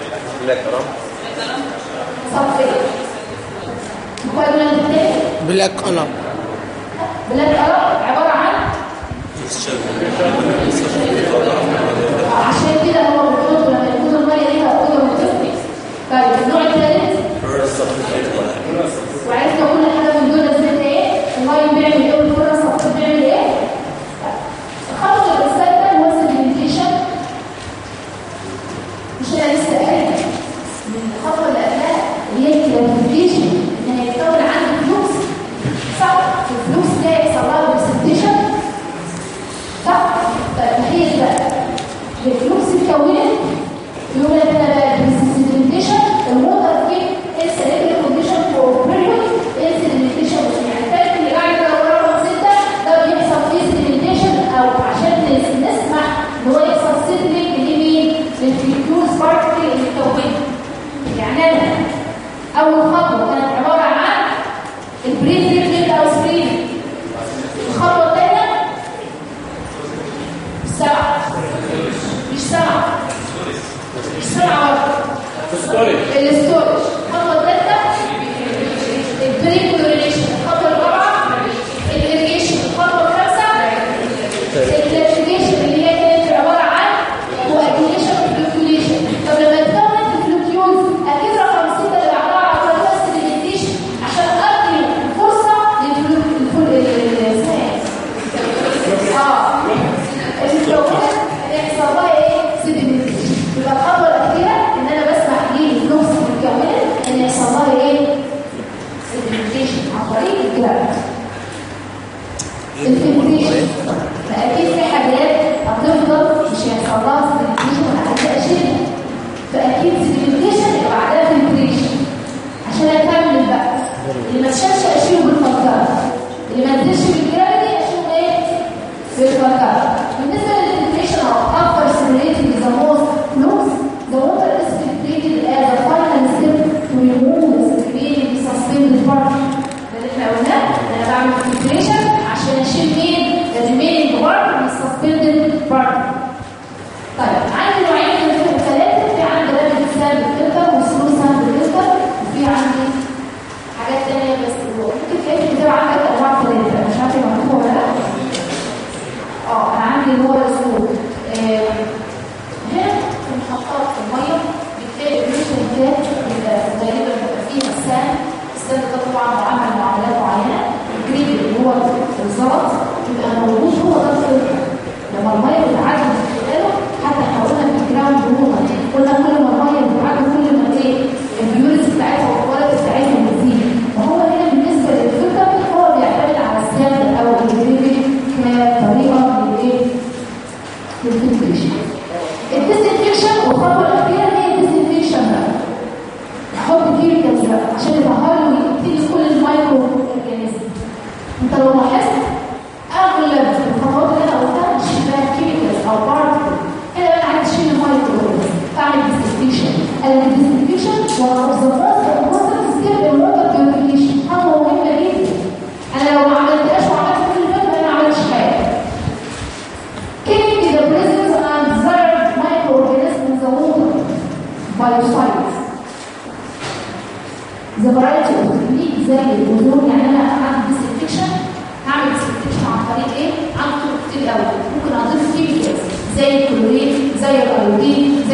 صفية الكواجولانت الثاني بلاك قلم بلاد القلم عباره عن عشان كده هو بيقول لما يكون الميه ليها قوه وتفرق طيب النوع الثالث وعرفنا كل حاجه من دول ازاي ايه الميه بيعمل ايه والفرص الصفر بيعمل ايه الخطوه الثالثه هو السيدمنتيشن مش انا لسه قايل من الخطوه اللي قبلها اللي هي الكلاسيفيكيشن ان هيتكون عندي فلوس صح الفلوس ده يحصل لها برزنتيشن صح طيب تخيل بقى الفلوس اتكونت يقول لك انا بقى برزنتيشن الموتر فيه السليكل كونديشن فور بيريود السيدمنتيشن يعني الفرق اللي قاعد ده ورا رقم سته ده بيحصل فيه سيدمنتيشن او عشان نسمح ان هو يحصل سيدمنت لمين؟ للفيوز بارتكل اللي اتكونت يعني انا اول خطوه كانت عباره عن البريزنت او سكرين الخطوه الثانيه سبعه مش سبعه مش سبعه برضه الاستورج الخطوه الثالثه البريكولوريشن الخطوه الرابعه الاريجيشن الخطوه الخامسه الكلاسيفيكيشن اللي هي كانت عباره عن كواجيوليشن وفلوكيوليشن طب لما اتكونت الفلوكيولز اكيد رقم سته اللي بعدها على طول بس الريديشن عشان ادي فرصه للفلوك اسمها ايه؟ اه المكونات هيحصل لها ايه؟ سيدمنتيشن يبقى الخطوه الاخيره ان انا بسمح للفلوكس المكونات ان يحصل لها ايه؟ سيدمنتيشن عن طريق الجرافيك الفلتريشن فاكيد في حاجات هتفضل مش هيحصل لها سيدمنتيشن ولا حاجه اشيلها فاكيد سيدمنتيشن يبقى بعدها فلتريشن عشان اكمل بقى اللي ما اتشالش اشيله بالفلتره اللي ما نزلش بالجرافيتي اشيله ايه بالفلتره بالنسبه للفلتريشن او upper stimulating the most flows the water is filtrated as a final step to remove the remaining suspended part ده اللي احنا قلناه ان انا بعمل فلتريشن عشان اشيل مين الريميننج بارت من السسبندد بارت طيب عندي نوعين من الفلتر ثلاثه في عندي رابد ساند فلتر وسلو ساند فلتر وفي عندي حاجات تانية بس ممكن تلاقي في الكتاب عندك انواع ثلاثه أنا مش عارفه مكتوبه ولا لا اه انا عندي اللي هو اسمه آه، هنا في محطات الميه بتلاقي الريشن كات بيبقى غالبا بيبقى فيها الساند الساند ده طبعا معامل معاملات معينه الجريد اللي هو الزلط بيبقى موجود هو ده الفلتر لما الميه بتعدي من خلاله حتى حولنا في الجراوند ووتر قلنا كل ما الميه بتعدي كل ما ايه البيوريتي بتاعتها والكواليتي بتاعتها بتزيد وهو هنا بالنسبه للفلتر هو بيعتمد على الساند او الجريد كطريقه للايه للفلتريشن الديسنفكشن والخطوه الاخيره هي الديسنفكشن بقى احط كيميكالز بقى عشان يطهر لي ويقتل كل المايكرو اورجانيزم انت لو لاحظت اغلب الخطوات اللي انا قلتها مش فيها كيميكالز او بارتكل هنا بقى عايز اشيل المايكرو اورجانيزم اعمل ديسنفكشن انا الديسنفكشن وانا اوبزرفات الوتر ستيب الوتر بيوريفيكيشن خطوه مهمه جدا انا لو ما عملتهاش وعملت كل ده يبقى انا ما عملتش حاجه Killing the presence of undesired microorganisms in the water biocides. The variety of technique زي الأوزون يعني أنا أعمل disinfection هعمل disinfection عن طريق إيه؟ عن طرق كتير قوي ممكن أضيف كيميكالز زي الكلورين زي الأيودين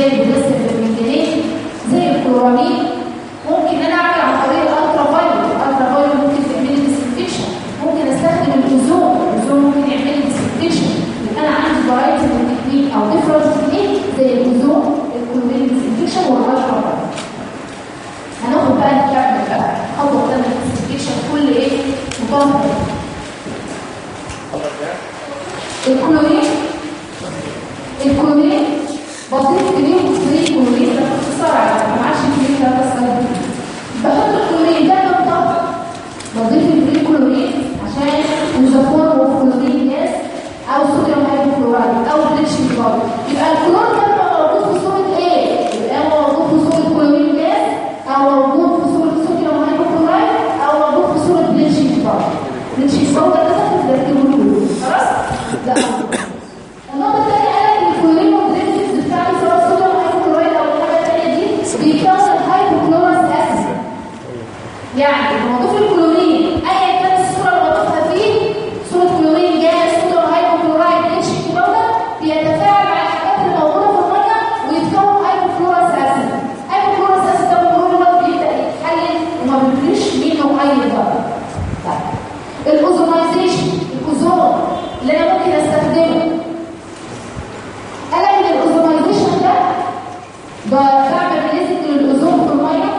بعمل ريليزنج للاوزون في الميه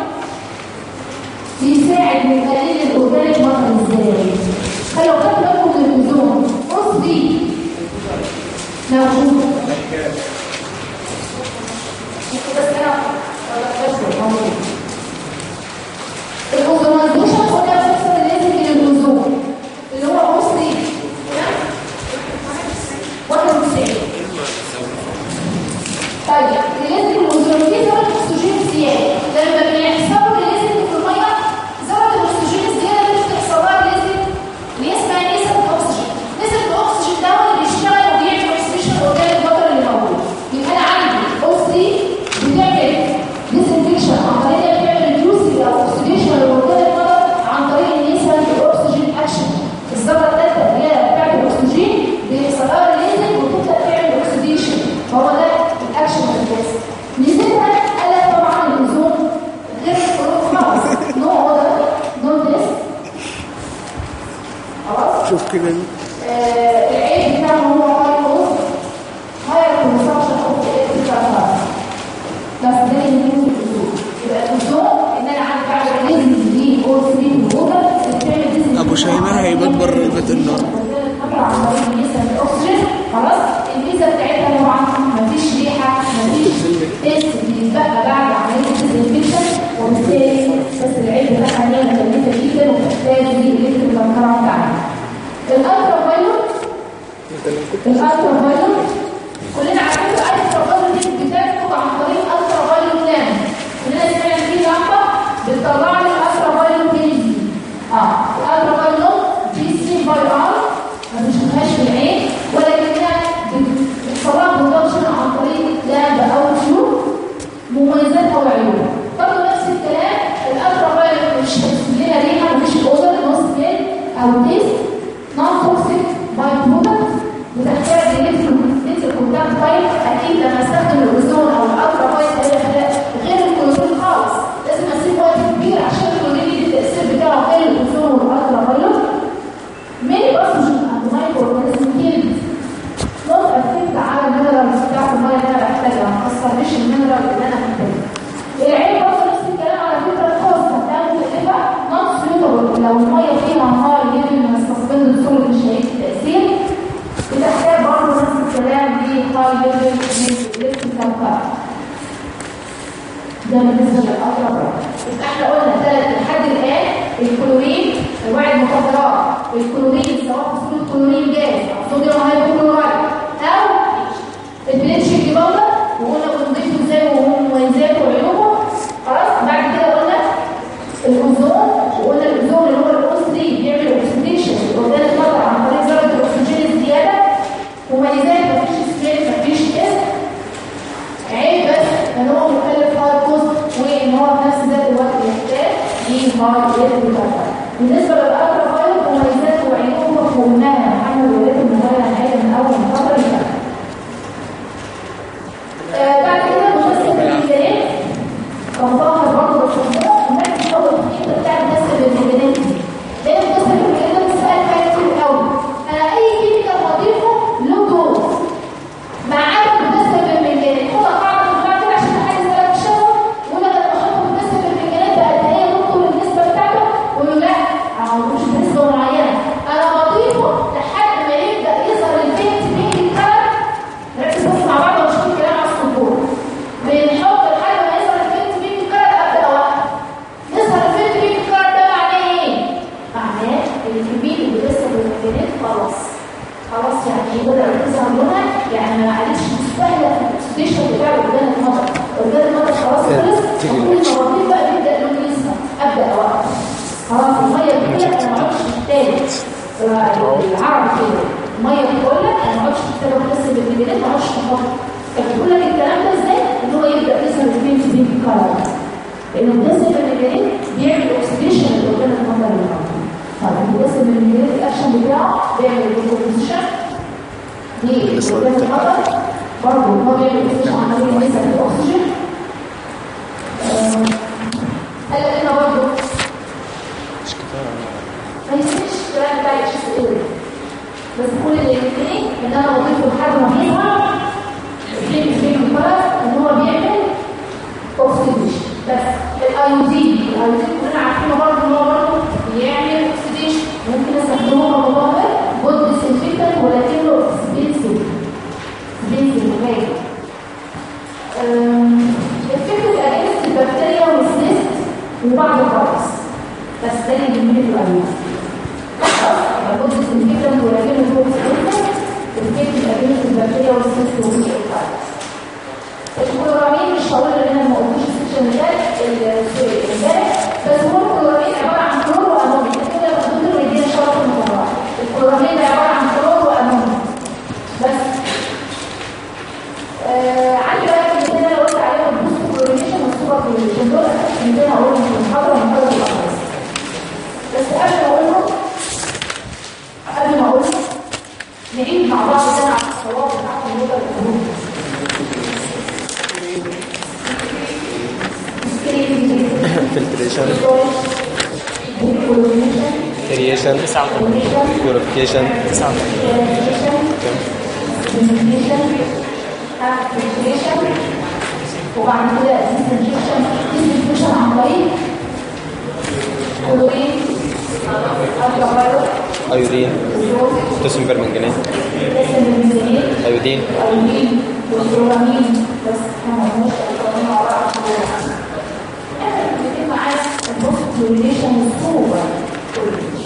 بيساعد من قليل الاورجانيك ماتر ازاي فلو خدت بالكم من الاوزون قص دي موجود بس انا الاوزونايزيشن قلنا بتحصل ريليزنج للاوزون اللي هو قص دي 91 طيب ريليزنج الاوزون في ذره اكسجين زياده لما بيحصلوا ريليزنج في الميه ذره الاكسجين الزياده اللي بتحصل لها ريليزنج اللي هي اسمها نسبه الاكسجين نسبه الاكسجين ده هو اللي بيشتغل وبيعمل اكسبريشن اورجانيك ماتر اللي موجود يبقى انا عندي اوكس دي بتعمل ديسنفكشن عن طريق إنها بتعمل ريديوسنج او اوكسيديشن للاورجانيك ماتر عن طريق النسبه الاكسجين اكشن الذره الثالثه اللي هي بتاعت الاكسجين بيحصل لها ريليزنج وتبدا تعمل اوكسيديشن فهو ده الاكشن الاساسي نسيتها قال طبعا الاوزون غير الخروج خالص نو اوردر نو تيست خلاص شوف كده آه، العيب بتاعه هو هاي كوست هاي كونسبشن اوف الكتريكال بس ده اللي ممكن تقول يبقى الكونسوم ان انا عندي بعد ريزن دي او 3 جلوبال بتعمل ديزن ابو شيماء هيبات بره البيت النار عن طريق النسبه الاكسجين خلاص الميزه بتاعتها طبعا مفيش ريحه مفيش تيست بيتبقى بعد عمليه الديزنفكشن وبالتالي بس العيب بتاعها ان هي مكلفه جدا وبتحتاج للكتريكال بتاعها الالترا فايلوت الالترا فايلوت كلنا عارفين الالترا فايلوت دي بتخرج عن طريق الالترا فايلوت لامب كلنا سمعنا في لمبه بتطلع لي الالترا فايلوت دي اه الالترا فايلوت دي سي باي ار ما بنشوفهاش في العين ولكنها بت- بتطلع برودكشن عن طريق لامب او تيوب مميزاتها وعيوبها برضه نفس الكلام الالترا فايلوت مش ليها ريحه مفيش الاوزر نص سميل او تيست نون توكسيك باي برودكت بتحتاج لنفس الكونتاكت تايب اكيد لما استخدم الاوزون او الالترا فايلوت هي غير الكلورين خالص لازم اسيب وقت كبير عشان الكلورين يدي التاثير بتاعه غير الاوزون والالترا فايلوت مين اكسجين اند مايكرو اورجانيزم كيلز نوت افكت على المينرالز بتاعت الميه اللي انا بحتاجها ما تخسرليش المينرال اللي انا محتاجها العين برضه نفس الكلام على فكره الكوست بتاعت الإبا نوت سيوتابل لو الميه فيها هاي ليفل من السسبند سوليد مش هيدي تاثير بتحتاج برضه نفس الكلام لهاي ليفل من الالكتريكال كارت ده بالنسبه للاطراف يبقى احنا قلنا ثلاث لحد الان الكلورين انواع المخدرات الكلورين سواء في صوره كلورين جاز او صوديوم هايبوكلورايد او البليتشنج باودر وقلنا بنضيفه ازاي وهو مميزاته وعيوبه خلاص بعد كده قلنا الاوزون وقلنا الاوزون اللي هو الاوس 3 بيعمل اوكسيديشن الاورجانيك ماتر عن طريق ذره الاكسجين الزياده مميزات مفيش سبريد مفيش اسم عيب بس ان هو مكلف هاي كوست وان هو في نفس ذات الوقت يحتاج لهاي ليفل بالنسبه للالترا فايلوت مميزاته وعيوبه فهمناها محمد ولاد الموبايل هنعيدها من اول محاضره اللي فاتت. آه، بعد كده مدرسه الميزانات كان ظاهر برضه بالصندوق هناك تطور التقييم بتاع مدرسه الميزانات دي. لان مدرسه الميزانات بتسال حاجات كتير قوي انا اي كيميكال هضيفه له دور مع عدم مدرسه بالمجانات هو قاعده بتطلع كده عشان حد يسالك الشغل ولا لما احط مدرسه بالمجانات بقى قد ايه دكتور النسبه بتاعته يقول له لا انا مش نسبه معينه انا بضيفه لحد ما يبدا يظهر البنت بين الكلام ركز بس مع بعض ونشوف الكلام على السطور بنحط لحد ما يظهر البنت بين الكلام ابدا اوقف يظهر البنت بين الكلام ده معناه ايه؟ معناه ان الكميه اللي لسه بالمجانات خلاص خلاص يعني بدأ تظهر لونها يعني ما عادتش مستاهله في الاكسديشن بتاع الاورجان المطر الاورجان المطر خلاص خلص وكل ما بطيء بقى بيبدا لون يظهر ابدا اوقف خلاص الميه بتقول انا ما عادش محتاج العرب كده الميه بتقول لك انا ما عادش محتاج اغسل بالبيبيلات ما عادش محتاج فبتقول لك الكلام ده ازاي ان هو يبدا يظهر الاثنين في بين الكلام لانه الجسم بالبيبيلات بيعمل اوكسيديشن للاورجان المطر اللي موجود طيب الجسم بالبيبيلات الاكشن بتاعه بيعمل ديكومبوزيشن للاورجان المطر برضه هو بيعمل اوكسيديشن عن طريق نسبه الاكسجين قال لك هنا برضه ما يصيرش الكلام بتاع الشيست ايه بس كل اللي يهمني ان انا بضيفه لحد ما بيظهر الفيلم فيلم الفرس ان هو بيعمل الايودين كلنا عارفينه برضه ان هو برضه بيعمل اوكسيديشن ممكن استخدمه كمضاد جود ديسانفكتنت ولكنه اكسبنسيف اكسبنسيف غالي الفكرة اجنست البكتيريا والسيست وبعض الفيروس بس ده اللي بيجي في الأيام لابد الانفكتنت ولكنه هو اكسبنسيف الفكرة اجنست البكتيريا والسيست والفيروس الكلورامين مش هقول ان انا ما قلتش السكشن ده امبارح بس هو الكلورامين عباره عن كلور وامونيا كده الدكتور مدينا شرح الموضوع الكلورامين ده عباره عن كلور وامونيا بس آه عندي بقى كلمتين انا قلت عليهم البوست كلورينيشن والسوبر كلورينيشن دول كلمتين هقولهم في المحاضره ومحاضره الاخر بس قبل ما اقولهم قبل ما اقولهم نعيد مع بعض كده على الصواب بتاعت النقطه الاولى filtration aeration purification وبعد كده disinfection disinfection عن طريق كلورين الكبريت iodine potassium permanganate البنزين iodine الأولين والكلورامين بس احنا ما قلناش الكلورامين عبارة عن كلورامين احنا بنتكلم معانا البوست كلوريشن السوبر كلوريشن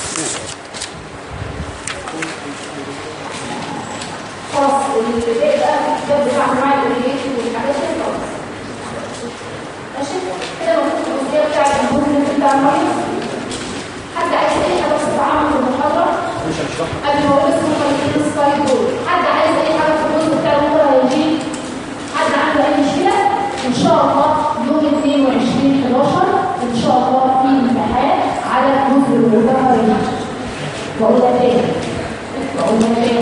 خلاص اللي باقي بقى في الكتاب بتاع انواع الريليشن والحاجات دي خلاص ماشي كده المفروض الجزئيه بتاعت البوست بتاع المريض حد عايز اي حاجه بصفه عامه في المحاضره قبل ما اقول اسمه خلينا السلايد دول حد عايز اي حاجه في الجزء بتاع الامور هيجي حد عنده اي مشكله ان شاء الله يوم 22 11 ان شاء الله في امتحان على جزء الامور هيجي بقول لك ايه بقول لك ايه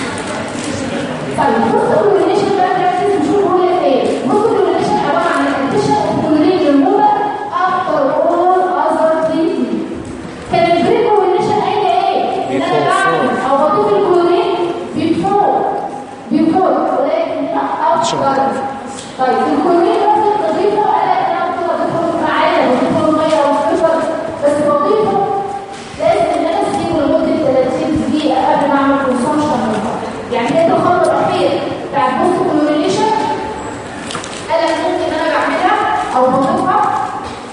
طيب بص الكورليشن بقى نركز نشوف هو ايه بص الكورليشن عباره عن الاديشن اوف كلورين ريموفر افتر اول اذر تريتمنت كان البري كورليشن اين ايه؟ ان انا بعمل او بضيف الكلورين بيفور بيفور ولكن لا افتر طيب الكلورين ممكن تضيفه قال لك انا ممكن اضيفه معايا بضيفه ميه او صفر بس بضيفه لازم ان انا اسيبه لمده 30 دقيقه قبل ما اعمل كونسومشن يعني ده الخطوه الاخير بتاع البوست كلورينيشن قال لك ممكن انا بعملها او بضيفها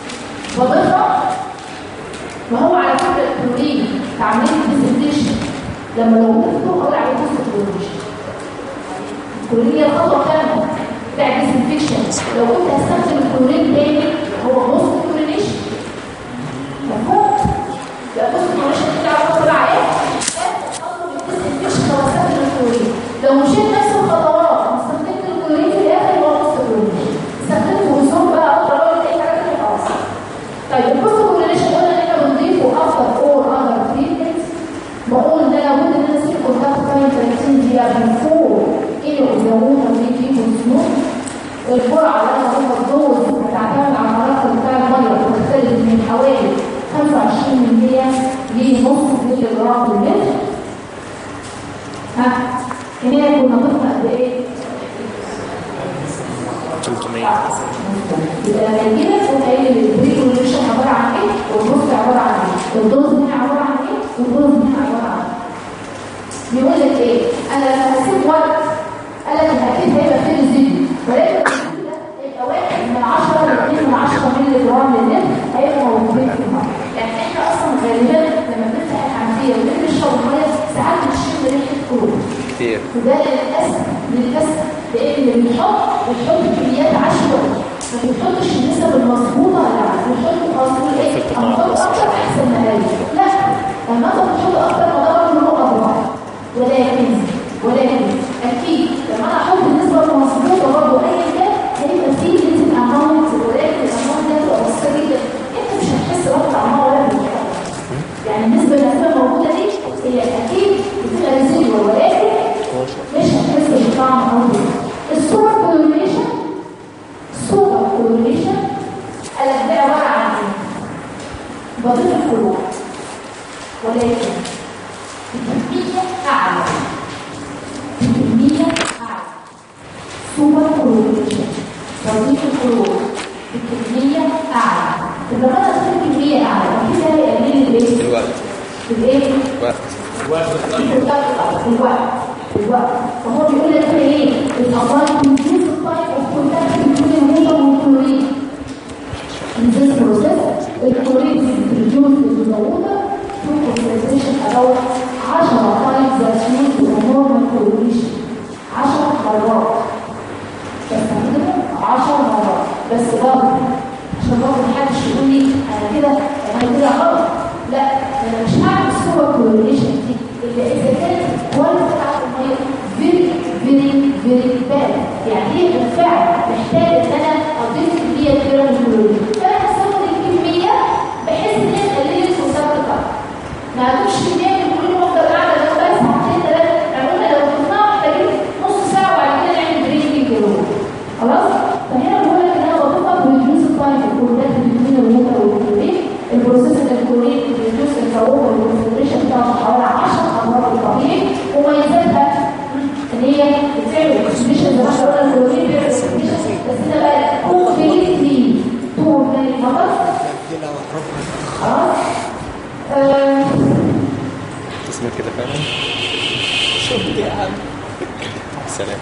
بضيفها ما هو على فكره الكلورين تعميل الديزنتيشن لما لو ضفته اقول عليه بوست كلورينيشن الكلورين هي الخطوه الثانيه بتاع الديزنتيشن لو كنت هستخدم الكلورين تاني هو بوست كلورينيشن مفهوم يبقى بوست كلورينيشن دي تعرفوا تبع ايه؟ خطوه الديزنتيشن لو استخدم الكلورين لو مشيت نفس الخطوات واستخدمت الكلورين في الاخر يبقى بوست كلورينيشن استخدمت وزون بقى اقدر اقول اي حاجه تانيه خلاص طيب البوست كلورينيشن قلنا ان احنا بنضيفه افتر اور اذر تريتمنت بقول ان انا لابد ان انا اسيب كونتاكت تايم 30 دقيقه بيفور اني قدامون او يجي مسنون الجرعه اللي انا هاخد دوز هتعتمد على المراحل بتاع الميه بتختلف من حوالي 25 من 100 لنص مللي جرام بالمتر ها هنا كنا ضفنا قد ايه؟ 300 يبقى لما يجي لك تقوم قايل البري كوليشن عباره عن ايه والبوست عباره عن ايه والدوز هنا عباره عن ايه والدوز هنا عباره عن ايه بيقول لك ايه انا لما هسيب وقت قال لك اكيد هيبقى فيه ريزيديو ولكن الريزيديو ده هيبقى واحد من 10 ل 2 من 10 مللي جرام للنفس هيبقى موجودين في الميه يعني احنا اصلا غالبا لما بنفتح الحنفيه ونشرب الميه ساعات بنشم ريحه كلور كتير وده للاسف للاسف لان اللي بيحط بيحط كميات عشوائيه ما بيحطش النسب المظبوطه لا بيحط اصل ايه اما احط اكتر احسن ما هي لا لما انت بتحط اكتر ما ده برضه له اضرار ولكن ولكن اكيد لما انا احط النسبه المظبوطه برضه ايا كان هيبقى فيه ليزن اماونت ولكن الاماونت دي هتبقى بسيطه جدا انت مش هتحس بقى طعمها ولا بالحاجه يعني النسبه اللي هتبقى موجوده دي هي اكيد بتبقى ريزيدوال ولكن مش هتحس بالطعم موجود السوبر كولوريشن سوبر كولوريشن قال لك ده عباره عن ايه؟ بضيف الكلور ولكن بكميه اعلى بكميه اعلى سوبر كولوريشن بضيف الكلور بكميه اعلى اللي الوقت الوقت فهو بيقول لك هنا ايه الأمراض بتجيب الطيب والكونتاكت بين الموضة والكلورين In this process, الكلورين is reduced in the water to concentration about 10 times the change in normal coloration 10 مرات بس كده 10 مرات بس برضه عشان برضه محدش يقول لي انا كده انا كده غلط لا انا مش هعمل صوره كورليشن دي الا اذا كانت الكواليتي بتاعت الميه فيري فيري فيري باد يعني هي بالفعل محتاج ان انا اضيف كميه كبيره من الكلورين فانا هزود الكميه بحيث ان هي تقلل الكونسنتريشن ما عندوش كميه من الكلورين وافضل قاعده لو بقى ساعتين ثلاثه يعني قلنا لو كنا محتاجين نص ساعه وبعد كده نعمل درينكينج خلاص فهنا بقول لك ان انا بطبق بريديوس التايم الكونتاكت بين الووتر والكلورين البروسيس الكلورين بريديوس الكروم والكونسنتريشن بتاعه حوالي 10 امراض الطبيعي وميزاتها ان هي بتعمل اكسبريشن زي ما احنا قلنا الكلورين بيعمل اكسبريشن بس ده بقى كومبليتلي طول من المرض بدينا ربنا خلاص آه، تسمع كده فعلا شفت يا عم سلام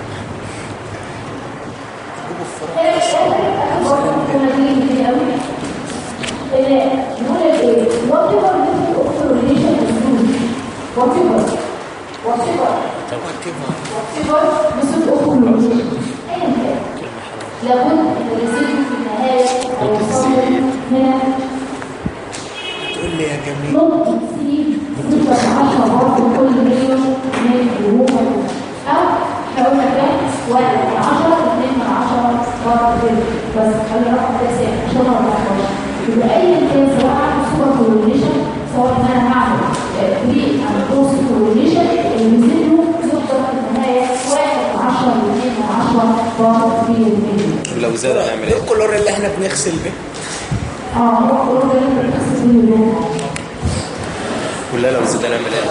لابد ان الريسيت في النهايه او الصوت هنا تقول لي يا جميل نقطة سي صفر عشرة برضه كل مليون من الهجوم أو حاولنا كام؟ واحد من عشرة اثنين من عشرة برضه كده بس خلي رقم ده ثابت عشان ما نلخبطش يبقى أي كان سواء عامل سوبر كولونيشن سواء إن أنا هعمل بري أند بوست كولونيشن الميزينيو يفضل في النهاية واحد من عشرة واثنين من عشرة برضه في المليون ولو زاد هنعمل ده ايه؟ الكلور اللي احنا بنغسل به اه هو كله ده اللي بنقصد منه اليوم ولا لو زاد هنعمل ايه؟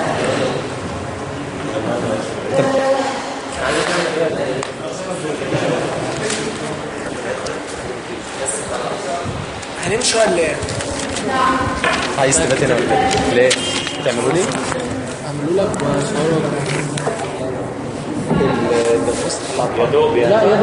هنمشي ولا ايه؟ عايز تبات هنا ولا ايه؟ ليه؟ تعملوا لي؟ عملوا لك وصوروا الدبوس طلع يا دوب يعني لا يا